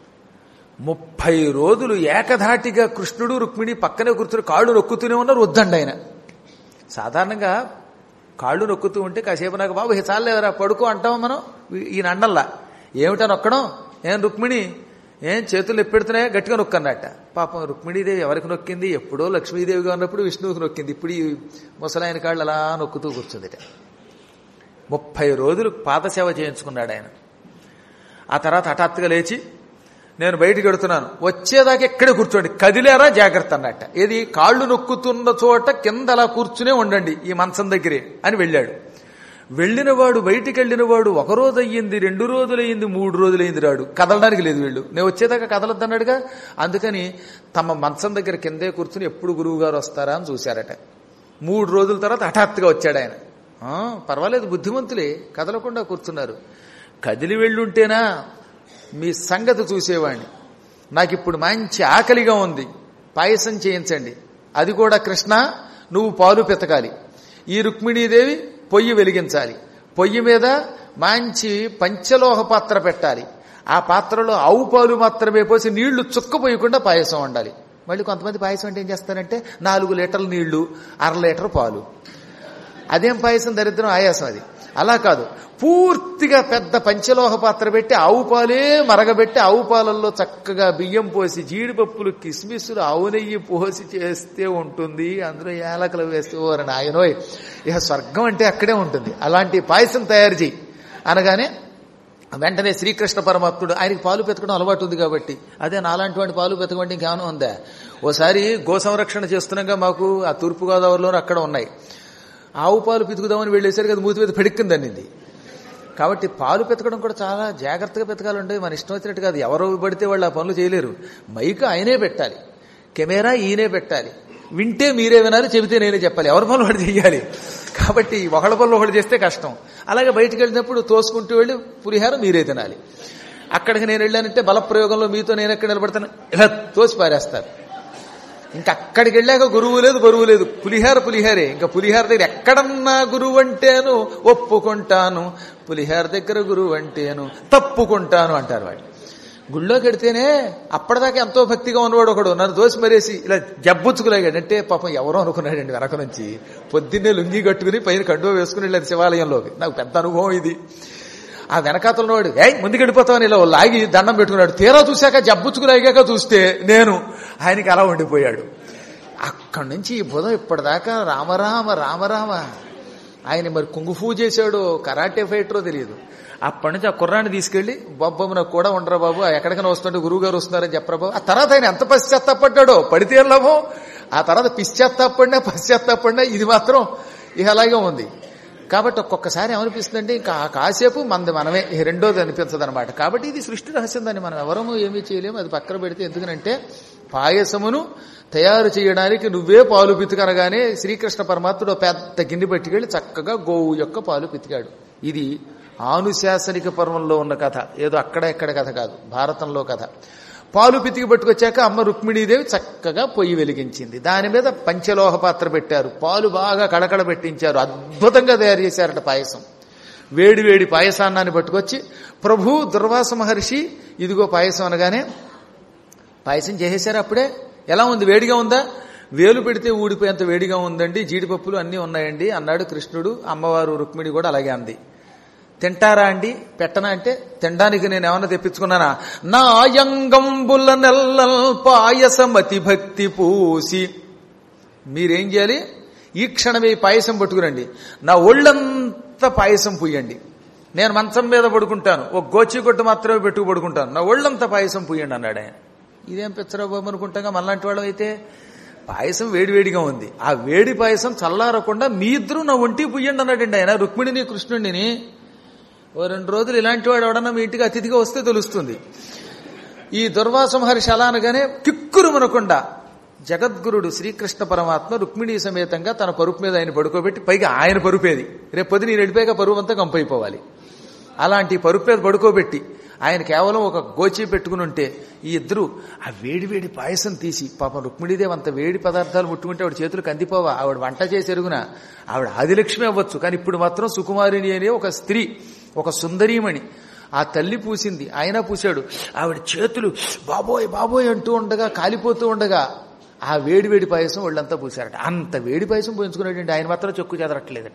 ముప్పై రోజులు ఏకధాటిగా కృష్ణుడు రుక్మిణి పక్కనే కూర్చుని కాళ్ళు నొక్కుతూనే ఉన్నారు వద్దండి ఆయన సాధారణంగా కాళ్ళు నొక్కుతూ ఉంటే కాసేపు నాకు బాబు "హే, చాలేవరా పడుకో అంటాం మనం ఈయన అండల్లా ఏమిటా నొక్కడం ఏం రుక్మిణి ఏం చేతులు ఎప్పెడుతున్నాయా గట్టిగా నొక్కన్నట్ట పాపం రుక్మిణీదేవి ఎవరికి నొక్కింది ఎప్పుడో లక్ష్మీదేవిగా ఉన్నప్పుడు విష్ణువుకి నొక్కింది ఇప్పుడు ఈ ముసలాయన కాళ్ళు అలా నొక్కుతూ కూర్చుందిట ముప్పై రోజులు పాదసేవ చేయించుకున్నాడు ఆయన ఆ తర్వాత హఠాత్తుగా లేచి నేను బయటికి వెడుతున్నాను వచ్చేదాకా ఎక్కడే కూర్చోండి కదిలేరా జాగ్రత్త అన్నట్ట ఏది కాళ్ళు నొక్కుతున్న చోట కింద అలా కూర్చునే ఉండండి ఈ మంచం దగ్గరే అని వెళ్ళాడు వెళ్ళినవాడు బయటికి వెళ్ళినవాడు ఒక రోజు అయ్యింది రెండు రోజులు అయ్యింది మూడు రోజులు అయింది రాడు కదలడానికి లేదు వీళ్ళు నేను వచ్చేదాకా కదలొద్దన్నాడుగా అందుకని తమ మంచం దగ్గర కిందే కూర్చుని ఎప్పుడు గురువు గారు వస్తారా అని చూశారట మూడు రోజుల తర్వాత హఠాత్తుగా వచ్చాడు ఆయన "ఆ, పర్వాలేదు బుద్ధిమంతులే కదలకుండా కూర్చున్నారు కదిలి వెళ్ళుంటేనా మీ సంగతి చూసేవాణ్ణి నాకు ఇప్పుడు మంచి ఆకలిగా ఉంది పాయసం చేయించండి అది కూడా కృష్ణ నువ్వు పాలు పెతకాలి ఈ రుక్మిణీదేవి పొయ్యి వెలిగించాలి పొయ్యి మీద మంచి పంచలోహ పాత్ర పెట్టాలి ఆ పాత్రలో ఆవు పాలు మాత్రమే పోసి నీళ్లు చుక్కపోయకుండా పాయసం వండాలి మళ్ళీ కొంతమంది పాయసం అంటే ఏం చేస్తారంటే నాలుగు లీటర్ల నీళ్లు అర లీటర్ పాలు అదేం పాయసం దరిద్రం ఆయాసం అది అలా కాదు పూర్తిగా పెద్ద పంచలోహ పాత్ర పెట్టి ఆవు పాలే మరగబెట్టి ఆవు పాలల్లో చక్కగా బియ్యం పోసి జీడిపప్పులు కిస్మిస్సులు ఆవు నెయ్యి పోసి చేస్తే ఉంటుంది అందులో ఏలకలు వేస్తే ఓర నాయనోయ్ ఇక స్వర్గం అంటే అక్కడే ఉంటుంది అలాంటి పాయసం తయారు చేయి అనగానే వెంటనే శ్రీకృష్ణ పరమాత్ముడు ఆయనకి పాలు పెతకడం అలవాటు ఉంది కాబట్టి అదే నాలాంటి వాడి పాలు పెతకమంటే ఇంకేమైనా ఉందా ఓసారి గో సంరక్షణ చేస్తున్నాగా మాకు ఆ తూర్పుగోదావరిలోనూ అక్కడ ఉన్నాయి ఆవు పాలు పితుకుదామని వెళ్ళేసరికి అది మూతి మీద పెడిక్కిందనింది కాబట్టి పాలు పెతకడం కూడా చాలా జాగ్రత్తగా పెతకాలండి మన ఇష్టం వచ్చినట్టు కాదు ఎవరో పడితే వాళ్ళు ఆ పనులు చేయలేరు మైక్ ఆయనే పెట్టాలి కెమెరా ఈయనే పెట్టాలి వింటే మీరే వినాలి చెబితే నేనే చెప్పాలి ఎవరి పనులు వాడు చెయ్యాలి కాబట్టి ఒకళ్ళ పనులు ఒకటి చేస్తే కష్టం అలాగే బయటికి వెళ్ళినప్పుడు తోసుకుంటూ వెళ్ళి పులిహార మీరే తినాలి అక్కడికి నేను వెళ్ళానంటే బలప్రయోగంలో మీతో నేను ఎక్కడ నిలబడతాను ఇలా తోసి పారేస్తారు ఇంకా అక్కడికి వెళ్ళాక గురువు లేదు బరువు లేదు పులిహార పులిహారే ఇంకా పులిహార దగ్గర ఎక్కడన్నా గురువు అంటేను ఒప్పుకుంటాను పులిహార దగ్గర గురువు అంటేను తప్పుకుంటాను అంటారు వాడు గుళ్ళోకి వెడితేనే అప్పటిదాకా ఎంతో భక్తిగా ఉన్నవాడు ఒకడు నన్ను దోసి మరేసి ఇలా జబ్బుచ్చుకులాగాడు అంటే పాపం ఎవరో అనుకున్నాడండి వెనక నుంచి పొద్దున్నే లుంగి కట్టుకుని పైన కండువ వేసుకుని వెళ్ళాడు శివాలయంలోకి నాకు పెద్ద అనుభవం ఇది ఆ వెనకాతల వాడు ఏ ముందుకు వెళ్ళిపోతామని ఇలా లాగి దండం పెట్టుకున్నాడు తీరా చూశాక జబ్బుచ్చుకులాగాక చూస్తే నేను ఆయనకి అలా ఉండిపోయాడు అక్కడి నుంచి ఈ బుధం ఇప్పటిదాకా రామరామ రామరామ ఆయన మరి కుంగుఫూ చేశాడో కరాటే ఫైటరో తెలియదు అప్పటి నుంచి ఆ కుర్రాన్ని తీసుకెళ్లి బాబ్బమ్మ నాకు కూడా ఉండరా బాబు ఎక్కడికైనా వస్తుంటే గురువు గారు వస్తున్నారని చెప్పరా బాబు ఆ తర్వాత ఆయన ఎంత పశ్చాత్తాపడ్డాడో పడితే ఏం లాభం ఆ తర్వాత పిశ్చాత్తాపడినా పశ్చాత్తాపడినా ఇది మాత్రం ఇక అలాగే ఉంది కాబట్టి ఒక్కొక్కసారి ఏమనిపిస్తుందంటే ఇంకా ఆ కాసేపు మనది మనమే ఈ రెండోది అనిపించదు అనమాట కాబట్టి ఇది సృష్టి రహస్యం దాన్ని మనం ఎవరము ఏమీ చేయలేము అది పక్కన పెడితే ఎందుకనంటే పాయసమును తయారు చేయడానికి నువ్వే పాలు పితికనగానే శ్రీకృష్ణ పరమాత్ముడు పెద్ద గిన్నె పట్టుకెళ్ళి చక్కగా గోవు యొక్క పాలు పితికాడు ఇది ఆనుశాసనిక పర్వంలో ఉన్న కథ ఏదో అక్కడ ఎక్కడ కథ కాదు భారతంలో కథ పాలు పితికి పట్టుకొచ్చాక అమ్మ రుక్మిణీదేవి చక్కగా పొయ్యి వెలిగించింది దాని మీద పంచలోహ పాత్ర పెట్టారు పాలు బాగా కడకడ పెట్టించారు అద్భుతంగా తయారు చేశారట పాయసం వేడి వేడి పాయసాన్నాన్ని పట్టుకొచ్చి ప్రభు దుర్వాస మహర్షి ఇదిగో పాయసం అనగానే పాయసం చేసేశారు అప్పుడే ఎలా ఉంది వేడిగా ఉందా వేలు పెడితే ఊడిపోయేంత వేడిగా ఉందండి జీడిపప్పులు అన్నీ ఉన్నాయండి అన్నాడు కృష్ణుడు అమ్మవారు రుక్మిణి కూడా అలాగే అంది తింటారా అండి పెట్టనా అంటే తినడానికి నేను ఏమన్నా తెప్పించుకున్నానా నా యంగంబుల నెల్లల్ పాయసమతి భక్తి పూసి మీరేం చేయాలి ఈ క్షణమే పాయసం పట్టుకురండి నా ఒళ్ళంతా పాయసం పుయ్యండి నేను మంచం మీద పడుకుంటాను ఒక గోచిగొట్టు మాత్రమే పెట్టుకు పడుకుంటాను నా ఒళ్ళంతా పాయసం పుయ్యండి అన్నాడు ఆయన ఇదేం పెచ్చరాబాబు అనుకుంటాగా మళ్ళాంటి వాళ్ళం అయితే పాయసం వేడివేడిగా ఉంది ఆ వేడి పాయసం చల్లారకుండా మీ ఇద్దరు నా ఒంటి పుయ్యండి అన్నాడండి ఆయన రుక్మిణిని కృష్ణుడిని ఓ రెండు రోజులు ఇలాంటి వాడు ఎవడన్నా మీ ఇంటికి అతిథిగా వస్తే తెలుస్తుంది ఈ దుర్వాస మహర్షి అలా అనగానే కిక్కురు మనకుండా జగద్గురుడు శ్రీకృష్ణ పరమాత్మ రుక్మిణీ సమేతంగా తన పరుపు మీద ఆయన పడుకోబెట్టి పైగా ఆయన పరుపేది రేపు పొద్దు నేను వెళ్ళిపోయాక పరువు అంతా కంపైపోవాలి అలాంటి పరుపు మీద పడుకోబెట్టి ఆయన కేవలం ఒక గోచి పెట్టుకుని ఉంటే ఈ ఇద్దరు ఆ వేడి వేడి పాయసం తీసి పాపం రుక్మిణీదేవి అంత వేడి పదార్థాలు ముట్టుకుంటే ఆవిడ చేతులు కందిపోవా ఆవిడ వంట చేసి ఎరుగున ఆవిడ ఆదిలక్ష్మి అవ్వచ్చు కానీ ఇప్పుడు మాత్రం సుకుమారిని అనే ఒక స్త్రీ ఒక సుందరీమణి ఆ తల్లి పూసింది ఆయన పూశాడు ఆవిడ చేతులు బాబోయ్ బాబోయ్ అంటూ ఉండగా కాలిపోతూ ఉండగా ఆ వేడి వేడి పాయసం వాళ్ళంతా పూశారట అంత వేడి పాయసం పోయించుకున్నాడంటే ఆయన మాత్రం చెక్కు చెదరట్లేదట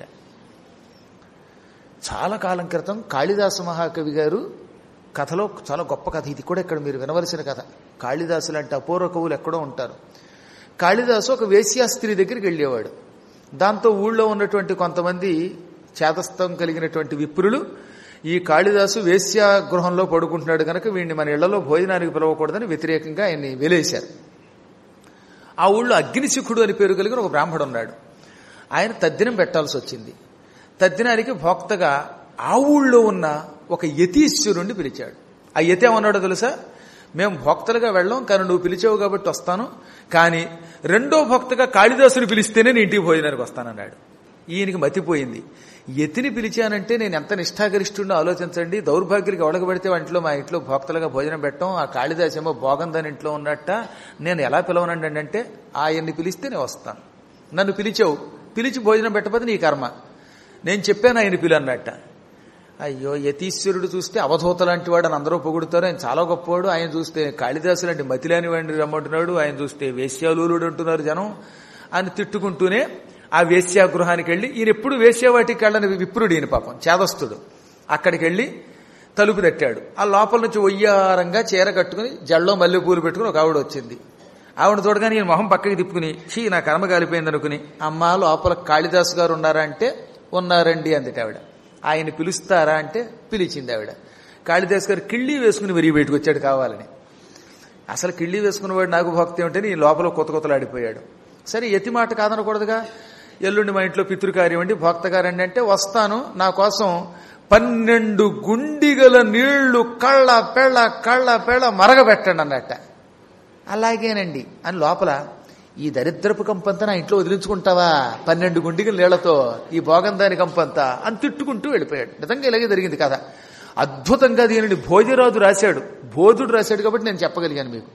చాలా కాలం క్రితం కాళిదాస మహాకవి గారు కథలో చాలా గొప్ప కథ ఇది కూడా ఇక్కడ మీరు వినవలసిన కథ కాళిదాసు లాంటి అపూర్వ కవులు ఎక్కడో ఉంటారు కాళిదాసు ఒక వేశ్యా స్త్రీ దగ్గరికి వెళ్ళేవాడు దాంతో ఊళ్ళో ఉన్నటువంటి కొంతమంది చేతస్థం కలిగినటువంటి విప్రులు ఈ కాళిదాసు వేశ్యా గృహంలో పడుకుంటున్నాడు కనుక వీడిని మన ఇళ్లలో భోజనానికి పిలవకూడదని వ్యతిరేకంగా ఆయన్ని వెలేశారు ఆ ఊళ్ళో అగ్నిశిఖుడు అని పేరు కలిగిన ఒక బ్రాహ్మడు ఉన్నాడు ఆయన తద్దినం పెట్టాల్సి వచ్చింది తద్దినానికి భోక్తగా ఆ ఊళ్ళో ఉన్న ఒక యతీశ్వరుణ్ణి పిలిచాడు ఆ యతి ఏమన్నాడో తెలుసా మేము భోక్తలుగా వెళ్ళాం కానీ నువ్వు పిలిచావు కాబట్టి వస్తాను కానీ రెండో భక్తగా కాళిదాసుని పిలిస్తేనే నీ ఇంటికి భోజనానికి వస్తానన్నాడు ఈయనకి మతిపోయింది యతిని పిలిచానంటే నేను ఎంత నిష్ఠాగరిష్ఠుడో ఆలోచించండి దౌర్భాగ్యులకి ఒడగబెడితే ఇంట్లో మా ఇంట్లో భోక్తలుగా భోజనం పెట్టాం ఆ కాళిదాస్ ఏమో భోగందని ఇంట్లో ఉన్నట్ట నేను ఎలా పిలవనండి అంటే ఆయన్ని పిలిస్తే నేను వస్తాను నన్ను పిలిచావు పిలిచి భోజనం పెట్టకపోతే నీ కర్మ నేను చెప్పాను ఆయన పిలు అన్నట్ట అయ్యో యతీశ్వరుడు చూస్తే అవధూత లాంటి వాడు అని అందరూ పొగుడుతారు ఆయన చాలా గొప్పవాడు ఆయన చూస్తే కాళిదాసు లాంటి మతిలేని వాడిని రమ్మంటున్నాడు ఆయన చూస్తే వేశ్యాలూలుడు అంటున్నారు జనం అని తిట్టుకుంటూనే ఆ వేశ్యాగృహానికి వెళ్ళి ఈయన ఎప్పుడు వేశ్యావాటికి వెళ్ళని విప్రుడు ఈయన పాపం చేదస్తుడు అక్కడికి వెళ్ళి తలుపు తట్టాడు ఆ లోపల నుంచి ఒయ్యారంగా చీర కట్టుకుని జల్లో మల్లెపూలు పెట్టుకుని ఒక ఆవిడ వచ్చింది ఆవిడ చూడగానే ఈయన మొహం పక్కకి తిప్పుకుని చీ నా కర్మ కాలిపోయింది అనుకుని అమ్మా లోపల కాళిదాసు గారు ఉన్నారా అంటే ఉన్నారండి అందుట ఆవిడ ఆయన పిలుస్తారా అంటే పిలిచింది ఆవిడ కాళిదాస్ గారు కిళ్ళి వేసుకుని విరిగి బయటకు వచ్చాడు కావాలని అసలు కిళ్ళి వేసుకున్నవాడు నాకు భక్తి ఏమిటని ఈ లోపల కొత్త కొత్తలాడిపోయాడు సరే ఎతి మాట కాదనకూడదుగా ఎల్లుండి మా ఇంట్లో పితృకార్యం అండి భక్తగారండి అంటే వస్తాను నా కోసం పన్నెండు గుండిగల నీళ్లు కళ్ళ పెళ్ళ కళ్ళ పెళ్ళ మరగబెట్టండి అన్నట్ట అలాగేనండి అని లోపల ఈ దరిద్రపు కంపంతా నా ఇంట్లో వదిలించుకుంటావా పన్నెండు గుండిగల నీళ్లతో ఈ భోగందాని కంపంతా అని తిట్టుకుంటూ వెళ్ళిపోయాడు నిజంగా ఇలాగే జరిగింది కదా అద్భుతంగా దీనిని భోజరాజు రాశాడు బోధుడు రాశాడు కాబట్టి నేను చెప్పగలిగాను మీకు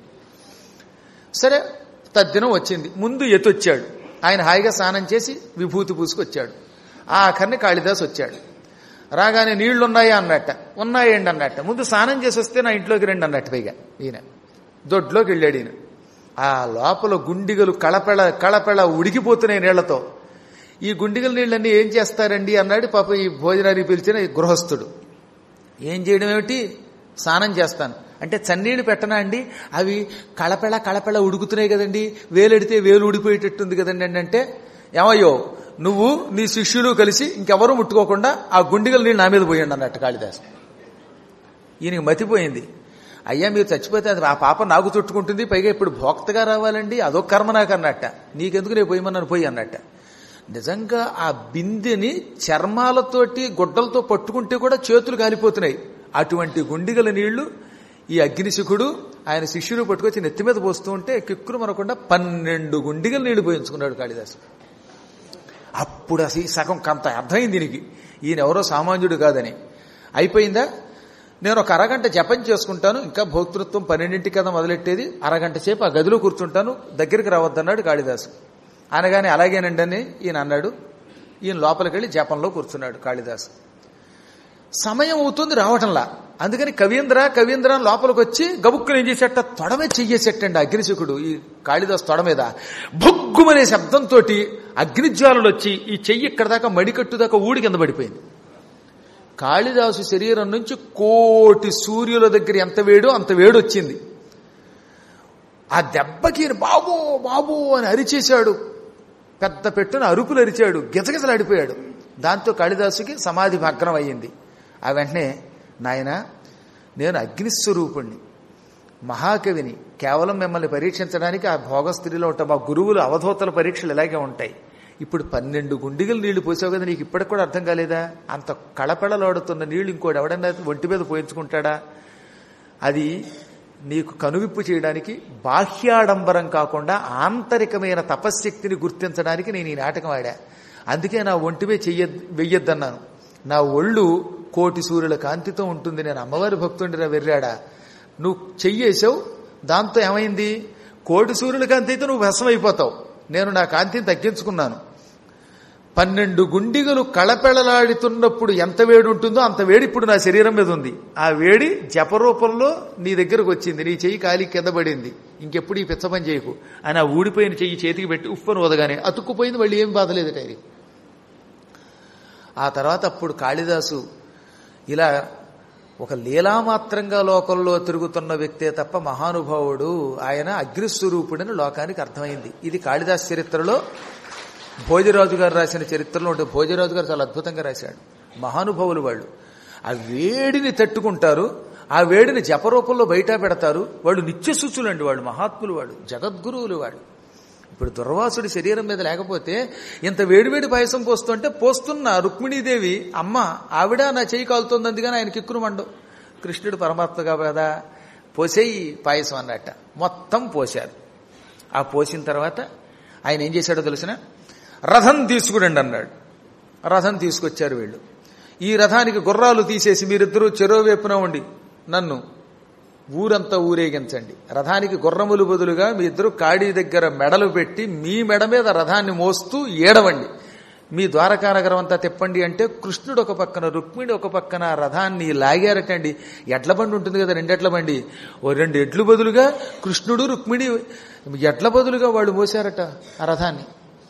సరే తద్దినం వచ్చింది ముందు ఎతొచ్చాడు ఆయన హాయిగా స్నానం చేసి విభూతి పూసుకొచ్చాడు ఆఖరిని కాళిదాస్ వచ్చాడు రాగానే నీళ్లు ఉన్నాయా అన్నట్ట ఉన్నాయండి అన్నట్ట ముందు స్నానం చేసి వస్తే నా ఇంట్లోకి రండి అన్నట్టు పైగా ఈయన దొడ్లోకి వెళ్ళాడు ఈయన ఆ లోపల గుండిగలు కళపెళ కళపెళ ఉడికిపోతున్నాయి నీళ్లతో ఈ గుండిగల నీళ్ళన్నీ ఏం చేస్తారండి అన్నాడు పాప ఈ భోజనానికి పిలిచిన ఈ గృహస్థుడు ఏం చేయడం ఏమిటి స్నానం చేస్తాను అంటే చన్నీళ్ళు పెట్టనా అండి అవి కళపెళ కళపెళ ఉడుకుతున్నాయి కదండి వేలెడితే వేలు ఊడిపోయేటట్టుంది కదండి అంటే ఏమయ్యో నువ్వు నీ శిష్యులు కలిసి ఇంకెవరూ ముట్టుకోకుండా ఆ గుండిగల నీళ్ళు నా మీద పోయండి అన్నట్టు కాళిదాసు ఈయనకి మతిపోయింది అయ్యా మీరు చచ్చిపోతే అది ఆ పాప నాకు చుట్టుకుంటుంది పైగా ఇప్పుడు భోక్తగా రావాలండి అదొక కర్మ నాకు అన్నట్ట నీకెందుకు నేను పోయమన్నాను పోయి అన్నట్ట నిజంగా ఆ బిందెని చర్మాలతోటి గుడ్డలతో పట్టుకుంటే కూడా చేతులు కాలిపోతున్నాయి అటువంటి గుండిగల నీళ్లు ఈ అగ్నిశిఖుడు ఆయన శిష్యుడు పట్టుకొచ్చి నెత్తి మీద పోస్తూ ఉంటే కిక్కులు మనకుండా పన్నెండు గుండిగల నీళ్లు పోయించుకున్నాడు కాళిదాసు అప్పుడు అసలు ఈ సగం కంత అర్థమైంది దీనికి ఈయన ఎవరో సామాన్యుడు కాదని అయిపోయిందా నేను ఒక అరగంట జపం చేసుకుంటాను ఇంకా భోక్తృత్వం పన్నెండింటి కదా మొదలెట్టేది అరగంట సేపు ఆ గదిలో కూర్చుంటాను దగ్గరికి రావద్దన్నాడు కాళిదాసు అనగానే అలాగేనండి అని ఈయన అన్నాడు ఈయన లోపలికి వెళ్ళి జపంలో కూర్చున్నాడు కాళిదాసు సమయం అవుతుంది రావటంలా అందుకని కవీంద్ర కవీంద్ర అని లోపలికి వచ్చి గబుక్కుని ఏం చేసేట తొడమే చెయ్యేసేటండి అగ్నిశుకుడు ఈ కాళిదాసు తొడ మీద భుగ్గుమనే శబ్దంతో అగ్నిజ్వాలలు వచ్చి ఈ చెయ్యి ఇక్కడ దాకా మడికట్టు దాకా ఊడి కింద పడిపోయింది కాళిదాసు శరీరం నుంచి కోటి సూర్యుల దగ్గర ఎంత వేడో అంత వేడి వచ్చింది ఆ దెబ్బకి ఈయన బాబు బాబు అని అరిచేశాడు పెద్ద పెట్టున అరుపులు అరిచాడు గిజగిజలాడిపోయాడు దాంతో కాళిదాసుకి సమాధి భగ్నం అయ్యింది ఆ వెంటనే నాయన నేను అగ్నిస్వరూపుణ్ణి మహాకవిని కేవలం మిమ్మల్ని పరీక్షించడానికి ఆ భోగస్త్రీలో ఉంటాం మా గురువులు అవధూతల పరీక్షలు ఇలాగే ఉంటాయి ఇప్పుడు పన్నెండు గుండిగలు నీళ్లు పోసావు కదా నీకు ఇప్పటికి కూడా అర్థం కాలేదా అంత కళపెళలాడుతున్న నీళ్లు ఇంకోటి ఎవడన్నా ఒంటి మీద పోయించుకుంటాడా అది నీకు కనువిప్పు చేయడానికి బాహ్యాడంబరం కాకుండా ఆంతరికమైన తపశ్శక్తిని గుర్తించడానికి నేను ఈ నాటకం ఆడా అందుకే నా ఒంటిమే చెయ్య వెయ్యొద్దన్నాను నా ఒళ్ళు కోటి సూర్యుల కాంతితో ఉంటుంది నేను అమ్మవారి భక్తుండిరా వెర్రాడా నువ్వు చెయ్యేసావు దాంతో ఏమైంది కోటి సూర్యుల కాంతి అయితే నువ్వు భస్మైపోతావు నేను నా కాంతిని తగ్గించుకున్నాను పన్నెండు గుండిగలు కళపెళలాడుతున్నప్పుడు ఎంత వేడి ఉంటుందో అంత వేడి ఇప్పుడు నా శరీరం మీద ఉంది ఆ వేడి జపరూపంలో నీ దగ్గరకు వచ్చింది నీ చెయ్యి కాలి కింద పడింది ఇంకెప్పుడు ఈ పిచ్చపని చేయకు అని ఆ ఊడిపోయిన చెయ్యి చేతికి పెట్టి ఉప్పను వదగానే అతుక్కుపోయింది మళ్ళీ ఏం బాధలేదు టైరీ ఆ తర్వాత అప్పుడు కాళిదాసు ఇలా ఒక లీలామాత్రంగా లోకంలో తిరుగుతున్న వ్యక్తే తప్ప మహానుభావుడు ఆయన అగ్నిస్వరూపుడని లోకానికి అర్థమైంది ఇది కాళిదాస్ చరిత్రలో భోజరాజు గారు రాసిన చరిత్రలో ఉంటే భోజరాజు గారు చాలా అద్భుతంగా రాశాడు మహానుభావులు వాళ్ళు ఆ వేడిని తట్టుకుంటారు ఆ వేడిని జపరూపంలో బయట పెడతారు వాళ్ళు నిత్యశుచులండి వాళ్ళు మహాత్ములు వాళ్ళు జగద్గురువులు వాళ్ళు ఇప్పుడు దుర్వాసుడి శరీరం మీద లేకపోతే ఇంత వేడివేడి పాయసం పోస్తుంటే పోస్తున్న రుక్మిణీదేవి అమ్మ ఆవిడ నా చేయి కాలుతోంది అందుకని ఆయన కిక్కురు మండు కృష్ణుడు పరమాత్మగా కదా పోసేయి పాయసం అన్నట్ట మొత్తం పోశారు ఆ పోసిన తర్వాత ఆయన ఏం చేశాడో తెలిసిన రథం తీసుకురండి అన్నాడు రథం తీసుకొచ్చారు వీళ్ళు ఈ రథానికి గుర్రాలు తీసేసి మీరిద్దరూ చెరో వైపున ఉండి నన్ను ఊరంతా ఊరేగించండి రథానికి గుర్రములు బదులుగా మీ ఇద్దరు కాడి దగ్గర మెడలు పెట్టి మీ మెడ మీద రథాన్ని మోస్తూ ఏడవండి మీ ద్వారకా నగరం అంతా తిప్పండి అంటే కృష్ణుడు ఒక పక్కన రుక్మిణి ఒక పక్కన రథాన్ని లాగారటండి ఎడ్ల బండి ఉంటుంది కదా రెండెడ్ల బండి ఓ రెండు ఎడ్లు బదులుగా కృష్ణుడు రుక్మిణి ఎడ్ల బదులుగా వాళ్ళు మోసారట ఆ రథాన్ని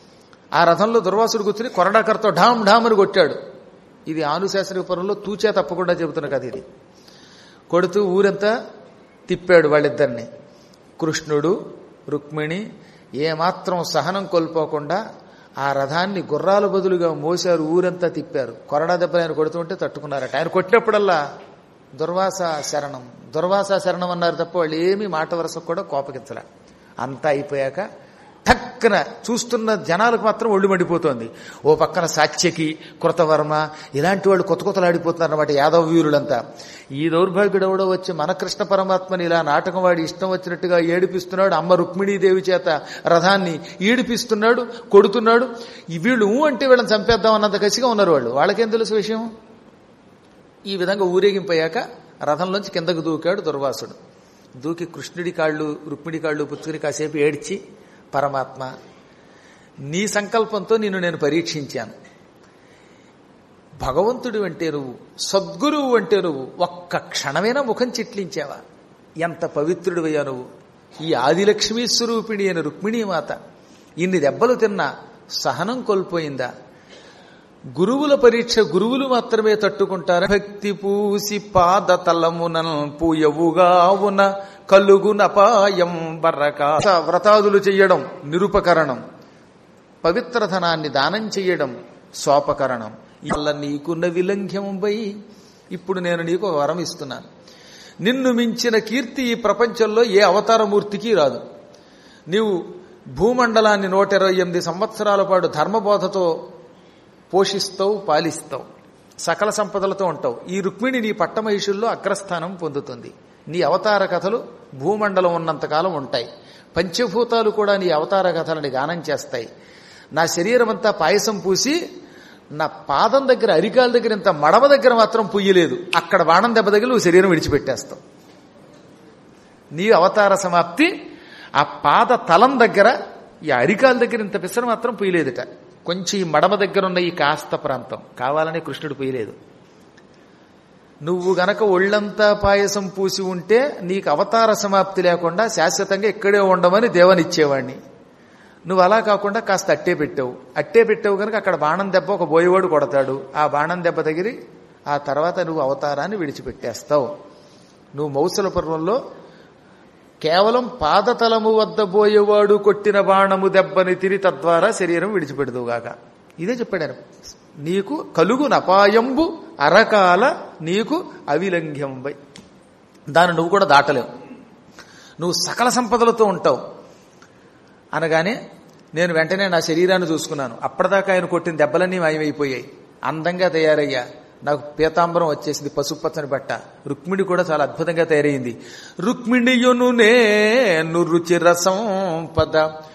ఆ రథంలో దుర్వాసుడు కూర్చుని కొరడాకరతో ఢామ్ ఢామ్ అని కొట్టాడు ఇది ఆనుశాసనిక పురంలో తూచే తప్పకుండా చెబుతున్న కథ ఇది కొడుతూ ఊరంతా తిప్పాడు వాళ్ళిద్దరిని కృష్ణుడు రుక్మిణి ఏమాత్రం సహనం కోల్పోకుండా ఆ రథాన్ని గుర్రాల బదులుగా మోసారు ఊరంతా తిప్పారు కొరడా దెబ్బలు ఆయన కొడుతుంటే తట్టుకున్నారట ఆయన కొట్టినప్పుడల్లా దుర్వాస శరణం దుర్వాస శరణం అన్నారు తప్ప వాళ్ళు ఏమీ మాట వరసకు కూడా కోపగించలే అంతా అయిపోయాక టక్కన చూస్తున్న జనాలకు మాత్రం ఒళ్ళు మండిపోతోంది ఓ పక్కన సాత్యకి కృతవర్మ ఇలాంటి వాళ్ళు కొత్త కొత్తలాడిపోతున్నారు అనమాట యాదవ వీరులంతా ఈ దౌర్భాగ్యుడు ఎవడో వచ్చి మన కృష్ణ పరమాత్మని ఇలా నాటకం వాడి ఇష్టం వచ్చినట్టుగా ఏడిపిస్తున్నాడు అమ్మ రుక్మిణీదేవి చేత రథాన్ని ఈడిపిస్తున్నాడు కొడుతున్నాడు ఈ వీళ్ళు ఊ అంటే వీళ్ళని చంపేద్దాం అన్నంత కసిగా ఉన్నారు వాళ్ళు వాళ్ళకేం తెలుసు విషయం ఈ విధంగా ఊరేగింపోయాక రథంలోంచి కిందకు దూకాడు దుర్వాసుడు దూకి కృష్ణుడి కాళ్ళు రుక్మిడి కాళ్ళు పుచ్చుకుని కాసేపు ఏడ్చి పరమాత్మ నీ సంకల్పంతో నిన్ను నేను పరీక్షించాను భగవంతుడు అంటే నువ్వు సద్గురువు అంటే నువ్వు ఒక్క క్షణమైనా ముఖం చిట్లించావా ఎంత పవిత్రుడివయ్యా నువ్వు ఈ ఆదిలక్ష్మీ స్వరూపిణి అయిన రుక్మిణీమాత ఇన్ని దెబ్బలు తిన్నా సహనం కోల్పోయిందా గురువుల పరీక్ష గురువులు మాత్రమే తట్టుకుంటారు భక్తి పూసి పాద తలమునన్ పూయవుగావున కలుగునపాయం బర్రక వ్రతాదులు చెయ్యడం నిరుపకరణం పవిత్రధనాన్ని దానం చెయ్యడం స్వాపకరణం ఇళ్ళ నీకున్న విలంఘ్యంపై ఇప్పుడు నేను నీకు ఒక వరం ఇస్తున్నాను నిన్ను మించిన కీర్తి ఈ ప్రపంచంలో ఏ అవతారమూర్తికి రాదు నీవు భూమండలాన్ని నూట ఇరవై ఎనిమిది సంవత్సరాల పాటు ధర్మబోధతో పోషిస్తావు పాలిస్తావు సకల సంపదలతో ఉంటావు ఈ రుక్మిణి నీ పట్టమహిషుల్లో అగ్రస్థానం పొందుతుంది నీ అవతార కథలు భూమండలం ఉన్నంతకాలం ఉంటాయి పంచభూతాలు కూడా నీ అవతార కథలని గానం చేస్తాయి నా శరీరం అంతా పాయసం పూసి నా పాదం దగ్గర అరికాల దగ్గర ఇంత మడమ దగ్గర మాత్రం పుయ్యలేదు అక్కడ బాణం దెబ్బ దగ్గర నువ్వు శరీరం విడిచిపెట్టేస్తావు నీ అవతార సమాప్తి ఆ పాద తలం దగ్గర ఈ అరికాల దగ్గర ఇంత పిసర మాత్రం పుయ్యలేదుట కొంచెం ఈ మడమ దగ్గర ఉన్న ఈ కాస్త ప్రాంతం కావాలని కృష్ణుడు పుయ్యలేదు నువ్వు గనక ఒళ్ళంతా పాయసం పూసి ఉంటే నీకు అవతార సమాప్తి లేకుండా శాశ్వతంగా ఇక్కడే ఉండమని దేవనిచ్చేవాణ్ణి నువ్వు అలా కాకుండా కాస్త అట్టే పెట్టావు అట్టే పెట్టావు కనుక అక్కడ బాణం దెబ్బ ఒక బోయవాడు కొడతాడు ఆ బాణం దెబ్బ తగిలి ఆ తర్వాత నువ్వు అవతారాన్ని విడిచిపెట్టేస్తావు నువ్వు మౌసల పర్వంలో కేవలం పాదతలము వద్ద బోయేవాడు కొట్టిన బాణము దెబ్బని తిరి తద్వారా శరీరం విడిచిపెడదుగాక ఇదే చెప్పాడు నీకు కలుగు నపాయంబు అరకాల నీకు అవిలంఘ్యంబై దాన్ని నువ్వు కూడా దాటలేవు నువ్వు సకల సంపదలతో ఉంటావు అనగానే నేను వెంటనే నా శరీరాన్ని చూసుకున్నాను అప్పటిదాకా ఆయన కొట్టిన దెబ్బలన్నీ మాయమైపోయాయి అందంగా తయారయ్యా నాకు పీతాంబరం వచ్చేసింది పసుపు పచ్చని బట్ట రుక్మిణి కూడా చాలా అద్భుతంగా తయారైంది రుక్మిణియును నేను రుచిరసం పద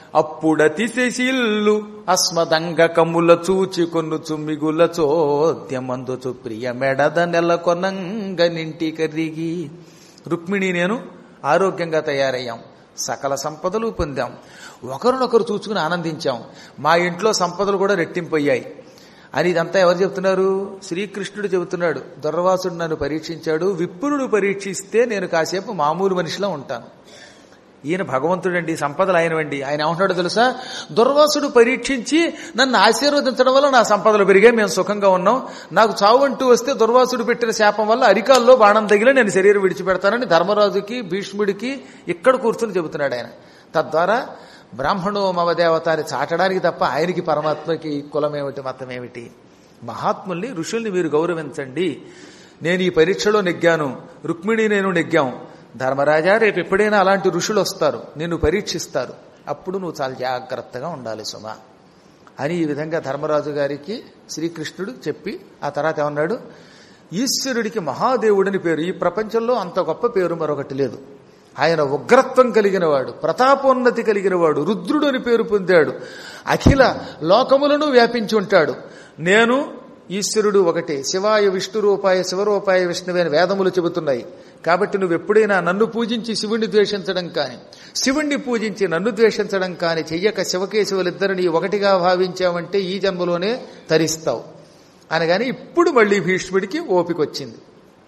అప్పుడతిశిల్లు అస్మదంగ కమ్ముల చూచి కొన్ను చుమ్మిగుల చోద్యమందుచు ప్రియ మెడద నెలకొనంగ నింటి కరిగి రుక్మిణి నేను ఆరోగ్యంగా తయారయ్యాం సకల సంపదలు పొందాం ఒకరినొకరు చూచుకుని ఆనందించాం మా ఇంట్లో సంపదలు కూడా రెట్టింపయ్యాయి అని ఇదంతా ఎవరు చెప్తున్నారు శ్రీకృష్ణుడు చెబుతున్నాడు దుర్వాసుడు నన్ను పరీక్షించాడు విప్రుడు పరీక్షిస్తే నేను కాసేపు మామూలు మనిషిలో ఉంటాను ఈయన భగవంతుడండి సంపదలు ఆయనవండి ఆయన ఏమంటున్నాడు తెలుసా దుర్వాసుడు పరీక్షించి నన్ను ఆశీర్వదించడం వల్ల నా సంపదలు పెరిగాయి మేము సుఖంగా ఉన్నాం నాకు చావు అంటూ వస్తే దుర్వాసుడు పెట్టిన శాపం వల్ల అరికాల్లో బాణం తగిలి నేను శరీరం విడిచిపెడతానని ధర్మరాజుకి భీష్ముడికి ఇక్కడ కూర్చుని చెబుతున్నాడు ఆయన తద్వారా బ్రాహ్మణో మవదేవతాన్ని చాటడానికి తప్ప ఆయనకి పరమాత్మకి కులమేమిటి మతమేమిటి మహాత్ముల్ని ఋషుల్ని మీరు గౌరవించండి నేను ఈ పరీక్షలో నెగ్గాను రుక్మిణి నేను నెగ్గాం ధర్మరాజా రేపు ఎప్పుడైనా అలాంటి ఋషులు వస్తారు నిన్ను పరీక్షిస్తారు అప్పుడు నువ్వు చాలా జాగ్రత్తగా ఉండాలి సుమా అని ఈ విధంగా ధర్మరాజు గారికి శ్రీకృష్ణుడు చెప్పి ఆ తర్వాత ఏమన్నాడు ఈశ్వరుడికి మహాదేవుడని పేరు ఈ ప్రపంచంలో అంత గొప్ప పేరు మరొకటి లేదు ఆయన ఉగ్రత్వం కలిగిన వాడు ప్రతాపోన్నతి కలిగిన వాడు రుద్రుడు అని పేరు పొందాడు అఖిల లోకములను వ్యాపించి ఉంటాడు నేను ఈశ్వరుడు ఒకటే శివాయ విష్ణు రూపాయ శివరూపాయ విష్ణువే అని వేదములు చెబుతున్నాయి కాబట్టి నువ్వు ఎప్పుడైనా నన్ను పూజించి శివుణ్ణి ద్వేషించడం కాని శివుణ్ణి పూజించి నన్ను ద్వేషించడం కాని చెయ్యక శివకేశవులిద్దరిని ఒకటిగా భావించావంటే ఈ జన్మలోనే తరిస్తావు అనగాని ఇప్పుడు మళ్ళీ భీష్ముడికి ఓపికొచ్చింది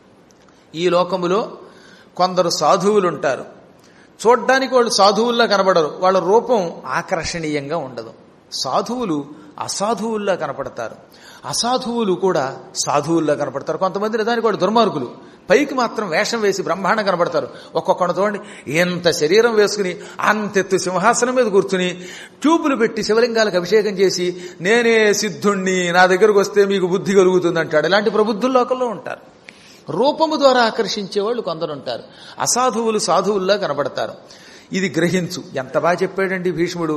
ఈ లోకములో కొందరు సాధువులు ఉంటారు చూడ్డానికి వాళ్ళు సాధువుల్లా కనబడరు వాళ్ళ రూపం ఆకర్షణీయంగా ఉండదు సాధువులు అసాధువుల్లా కనపడతారు అసాధువులు కూడా సాధువుల్లా కనపడతారు కొంతమంది నిజానికి వాళ్ళు దుర్మార్గులు పైకి మాత్రం వేషం వేసి బ్రహ్మాండం కనబడతారు ఒక్కొక్కడు చూడండి ఎంత శరీరం వేసుకుని అంతెత్తు సింహాసనం మీద కూర్చుని ట్యూబులు పెట్టి శివలింగాలకు అభిషేకం చేసి నేనే సిద్ధుణ్ణి నా దగ్గరకు వస్తే మీకు బుద్ధి కలుగుతుంది అంటాడు ఇలాంటి ప్రబుద్ధుల లోకంలో ఉంటారు రూపము ద్వారా ఆకర్షించే వాళ్ళు కొందరు ఉంటారు అసాధువులు సాధువుల్లా కనబడతారు ఇది గ్రహించు ఎంత బాగా చెప్పాడండి భీష్ముడు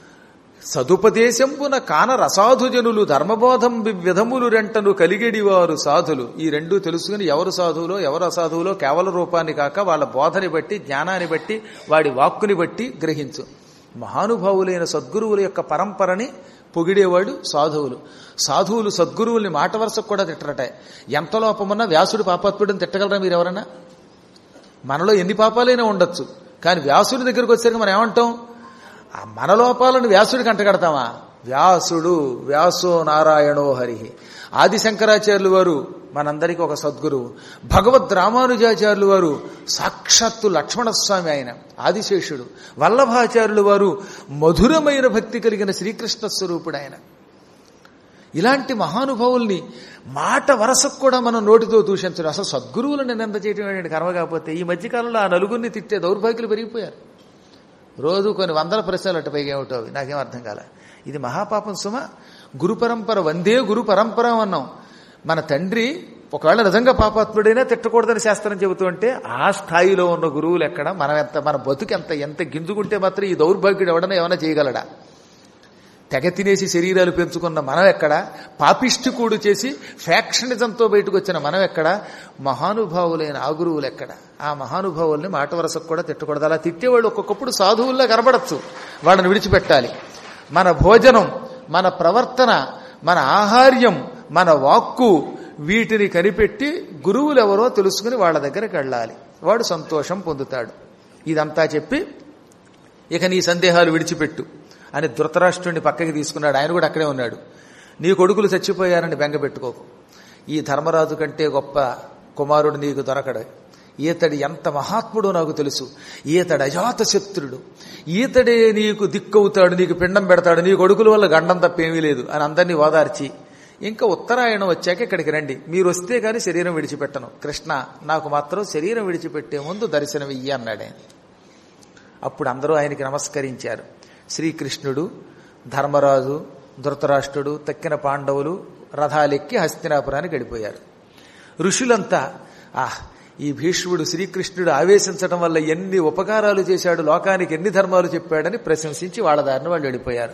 సదుపదేశంపున కాన రసాధుజనులు ధర్మబోధం విధములు రెంటను కలిగేడివారు సాధులు ఈ రెండు తెలుసుకుని ఎవరు సాధువులో ఎవరు అసాధువులో కేవల రూపాన్ని కాక వాళ్ళ బోధని బట్టి జ్ఞానాన్ని బట్టి వాడి వాక్కుని బట్టి గ్రహించు మహానుభావులైన సద్గురువుల యొక్క పరంపరని పొగిడేవాడు సాధువులు సాధువులు సద్గురువుల్ని మాట వరుసకు కూడా తిట్టరట ఎంత లోపమున్నా వ్యాసుడు పాపాత్ముడిని తిట్టగలరా మీరు ఎవరన్నా మనలో ఎన్ని పాపాలైనా ఉండొచ్చు కానీ వ్యాసుడి దగ్గరకు వచ్చాక మనం ఏమంటాం ఆ మన లోపాలను వ్యాసుడికి అంటగడతామా వ్యాసుడు వ్యాసో నారాయణో హరి ఆది శంకరాచార్యులు వారు మనందరికీ ఒక సద్గురువు భగవద్ రామానుజాచార్యులు వారు సాక్షాత్తు లక్ష్మణస్వామి ఆయన ఆదిశేషుడు వల్లభాచార్యులు వారు మధురమైన భక్తి కలిగిన శ్రీకృష్ణ స్వరూపుడు ఆయన ఇలాంటి మహానుభావుల్ని మాట వరసకు కూడా మనం నోటితో దూషించడం అసలు సద్గురువులను నింద చేయడం ఏంటంటే కర్మ కాకపోతే ఈ మధ్యకాలంలో ఆ నలుగురిని తిట్టే దౌర్భాగ్యులు పెరిగిపోయారు రోజు కొన్ని వందల ప్రశ్నలు అటు పైగా ఏమిటో అవి నాకేం అర్థం కాలే ఇది మహాపాపం సుమ గురు పరంపర వందే గురు పరంపర అన్నాం మన తండ్రి ఒకవేళ నిజంగా పాపాత్ముడైనా తిట్టకూడదని శాస్త్రం చెబుతూ ఉంటే ఆ స్థాయిలో ఉన్న గురువులు ఎక్కడ మనం ఎంత మన బతుకు ఎంత ఎంత గింజుకుంటే మాత్రం ఈ దౌర్భాగ్యుడు ఎవడన్నా ఏమైనా చేయగలడా తెగ తినేసి శరీరాలు పెంచుకున్న మనం ఎక్కడ పాపిష్టి కూడు చేసి ఫ్యాక్షనిజంతో బయటకు వచ్చిన మనం ఎక్కడ మహానుభావులైన ఆ గురువులు ఎక్కడ ఆ మహానుభావుల్ని మాట వరసకు కూడా తిట్టకూడదు అలా తిట్టేవాళ్ళు ఒక్కొక్కప్పుడు సాధువుల్లా కనబడచ్చు వాళ్ళని విడిచిపెట్టాలి మన భోజనం మన ప్రవర్తన మన ఆహార్యం మన వాక్కు వీటిని కనిపెట్టి గురువులు ఎవరో తెలుసుకుని వాళ్ళ దగ్గరికి వెళ్ళాలి వాడు సంతోషం పొందుతాడు ఇదంతా చెప్పి ఇక నీ సందేహాలు విడిచిపెట్టు అని ధృతరాష్ట్రుడిని పక్కకి తీసుకున్నాడు ఆయన కూడా అక్కడే ఉన్నాడు నీ కొడుకులు చచ్చిపోయారని బెంగపెట్టుకోకు ఈ ధర్మరాజు కంటే గొప్ప కుమారుడు నీకు దొరకడు ఈతడి ఎంత మహాత్ముడో నాకు తెలుసు ఈతడు అజాత శత్రుడు ఈతడే నీకు దిక్కవుతాడు నీకు పిండం పెడతాడు నీ కొడుకుల వల్ల గండం తప్పేమీ లేదు అని అందరినీ ఓదార్చి ఇంకా ఉత్తరాయణం వచ్చాక ఇక్కడికి రండి మీరు వస్తే గాని శరీరం విడిచిపెట్టను కృష్ణ నాకు మాత్రం శరీరం విడిచిపెట్టే ముందు దర్శనం ఇయ్యి అన్నాడు ఆయన అప్పుడు అందరూ ఆయనకి నమస్కరించారు శ్రీకృష్ణుడు ధర్మరాజు ధృతరాష్ట్రుడు తక్కిన పాండవులు రథాలెక్కి హస్తినాపురానికి గడిపోయారు ఋషులంతా ఆహ్ ఈ భీష్ముడు శ్రీకృష్ణుడు ఆవేశించడం వల్ల ఎన్ని ఉపకారాలు చేశాడు లోకానికి ఎన్ని ధర్మాలు చెప్పాడని ప్రశంసించి వాళ్ళ దారిని వాళ్ళు వెళ్ళిపోయారు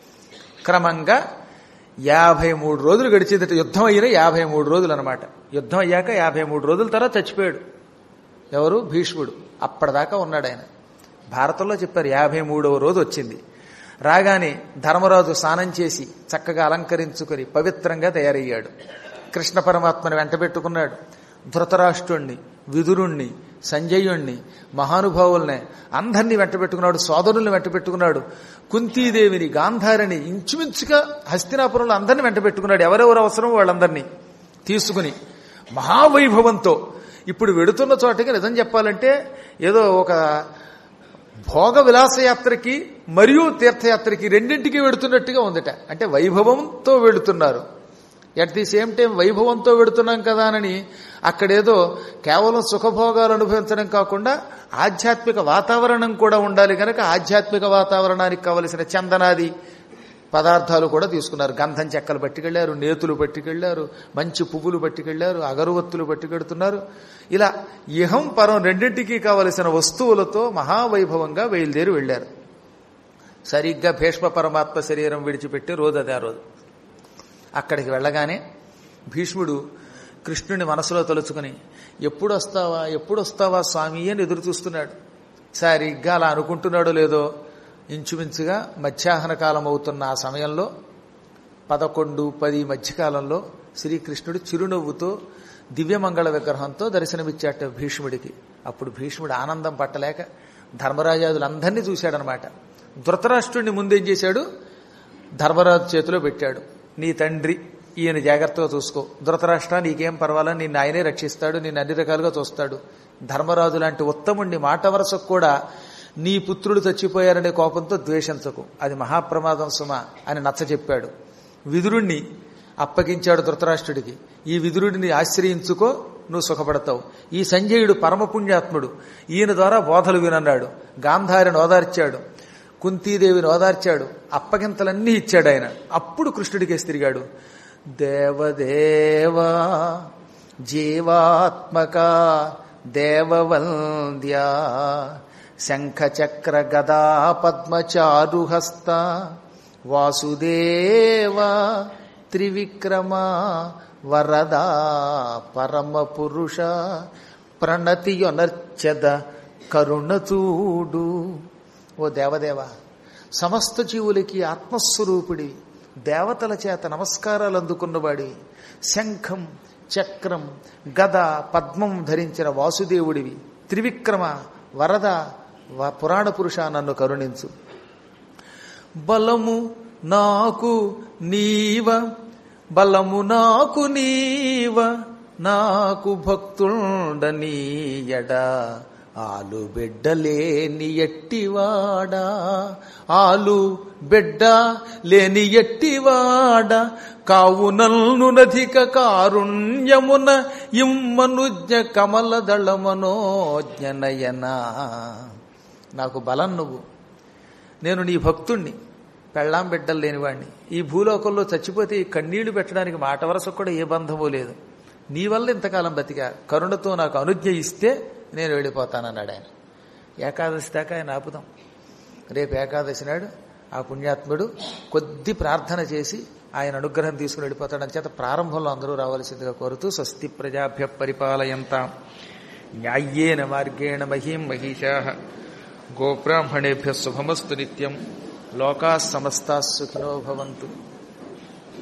క్రమంగా యాభై మూడు రోజులు గడిచేదట యుద్ధం అయిన యాభై మూడు రోజులు అనమాట యుద్ధం అయ్యాక యాభై మూడు రోజుల తర్వాత చచ్చిపోయాడు ఎవరు భీష్ముడు అప్పటిదాకా ఉన్నాడు ఆయన భారతంలో చెప్పారు యాభై మూడవ రోజు వచ్చింది రాగానే ధర్మరాజు స్నానం చేసి చక్కగా అలంకరించుకొని పవిత్రంగా తయారయ్యాడు కృష్ణ పరమాత్మని వెంట పెట్టుకున్నాడు ధృతరాష్ట్రుణ్ణి విదురుణ్ణి సంజయుణ్ణి మహానుభావుల్ని అందరినీ వెంట పెట్టుకున్నాడు సోదరుల్ని వెంట పెట్టుకున్నాడు కుంతీదేవిని గాంధారిని ఇంచుమించుగా హస్తినాపురంలో అందరినీ వెంట పెట్టుకున్నాడు ఎవరెవరు అవసరం వాళ్ళందరినీ తీసుకుని మహావైభవంతో ఇప్పుడు వెడుతున్న చోటకి నిజం చెప్పాలంటే ఏదో ఒక భోగ విలాసయాత్రకి మరియు తీర్థయాత్రకి రెండింటికి వెడుతున్నట్టుగా ఉందట అంటే వైభవంతో వెడుతున్నారు ఎట్ ది సేమ్ టైం వైభవంతో వెడుతున్నాం కదా అని అక్కడేదో కేవలం సుఖభోగాలు అనుభవించడం కాకుండా ఆధ్యాత్మిక వాతావరణం కూడా ఉండాలి కనుక ఆధ్యాత్మిక వాతావరణానికి కావలసిన చందనాది పదార్థాలు కూడా తీసుకున్నారు గంధం చెక్కలు పట్టుకెళ్లారు నేతులు పట్టుకెళ్లారు మంచి పువ్వులు పట్టుకెళ్లారు అగరవత్తులు పట్టుకెడుతున్నారు ఇలా ఇహం పరం రెండింటికి కావలసిన వస్తువులతో మహావైభవంగా బయలుదేరి వెళ్లారు సరిగ్గా భీష్మ పరమాత్మ శరీరం విడిచిపెట్టి రోజు అదే ఆ రోజు అక్కడికి వెళ్ళగానే భీష్ముడు కృష్ణుని మనసులో తలుచుకుని ఎప్పుడు వస్తావా ఎప్పుడు వస్తావా స్వామి అని ఎదురు చూస్తున్నాడు సరిగ్గా అలా అనుకుంటున్నాడో లేదో ఇంచుమించుగా మధ్యాహ్న కాలం అవుతున్న ఆ సమయంలో పదకొండు పది మధ్యకాలంలో శ్రీకృష్ణుడు చిరునవ్వుతో దివ్యమంగళ విగ్రహంతో దర్శనమిచ్చాట భీష్ముడికి అప్పుడు భీష్ముడు ఆనందం పట్టలేక ధర్మరాజాదులందరినీ చూశాడనమాట ధృతరాష్ట్రుడిని ముందేం చేశాడు ధర్మరాజు చేతిలో పెట్టాడు నీ తండ్రి ఈయన జాగ్రత్తగా చూసుకో ధృతరాష్ట్ర నీకేం పర్వాలని నిన్ను ఆయనే రక్షిస్తాడు నిన్ను అన్ని రకాలుగా చూస్తాడు ధర్మరాజు లాంటి ఉత్తముణ్ణి మాట వరసకు కూడా నీ పుత్రుడు చచ్చిపోయారనే కోపంతో ద్వేషించకు అది మహాప్రమాదం సుమ అని నచ్చ చెప్పాడు విదురుణ్ణి అప్పగించాడు ధృతరాష్ట్రుడికి ఈ విదురుడిని ఆశ్రయించుకో నువ్వు సుఖపడతావు ఈ సంజయుడు పరమపుణ్యాత్ముడు ఈయన ద్వారా బోధలు వినన్నాడు గాంధారిని ఓదార్చాడు కుంతీదేవిని ఓదార్చాడు అప్పగింతలన్నీ ఇచ్చాడు ఆయన అప్పుడు కృష్ణుడికేసి తిరిగాడు దేవదేవా జీవాత్మక దేవవంద్య శంఖచక్ర గదా పద్మచారుహస్త వాసుదేవ త్రివిక్రమ వరదా పరమ పురుష ప్రణతియొనర్చద కరుణచూడు ఓ దేవదేవ సమస్త జీవులకి ఆత్మస్వరూపుడి దేవతల చేత నమస్కారాలు అందుకున్నవాడి శంఖం చక్రం గద పద్మం ధరించిన వాసుదేవుడివి త్రివిక్రమ వరద వ- పురాణ పురుష నన్ను కరుణించు బలము నాకు నీవ బలము నాకు నీవ నాకు భక్తుండనీయడ ఆలు బిడ్డలేని ఎట్టివాడా ఆలు బిడ్డ లేని ఎట్టివాడ కావునల్ను నధిక కారుణ్యమున ఇమ్మనుజ్ఞ కమలదళ మనోజ్ఞనయనా నాకు బలం నువ్వు నేను నీ భక్తుణ్ణి పెళ్ళాం బిడ్డలు లేనివాడిని ఈ భూలోకంలో చచ్చిపోతే ఈ కన్నీళ్లు పెట్టడానికి మాట వరసకు కూడా ఏ బంధము లేదు నీ వల్ల ఇంతకాలం బతికా కరుణతో నాకు అనుజ్ఞ ఇస్తే నేను వెళ్ళిపోతానన్నాడు ఆయన ఏకాదశి దాకా ఆయన ఆపుదాం రేపు ఏకాదశి నాడు ఆ పుణ్యాత్ముడు కొద్ది ప్రార్థన చేసి ఆయన అనుగ్రహం తీసుకుని వెళ్ళిపోతాడు అంచేత ప్రారంభంలో అందరూ రావాల్సిందిగా కోరుతూ స్వస్తి ప్రజాభ్య పరిపాలయంతాం న్యాయ్యేన మార్గేణ మహీం మహిషా గోబ్రాహ్మణేభ్య శుభమస్తు నిత్యం లోకా సమస్తా సుఖినో భవంతు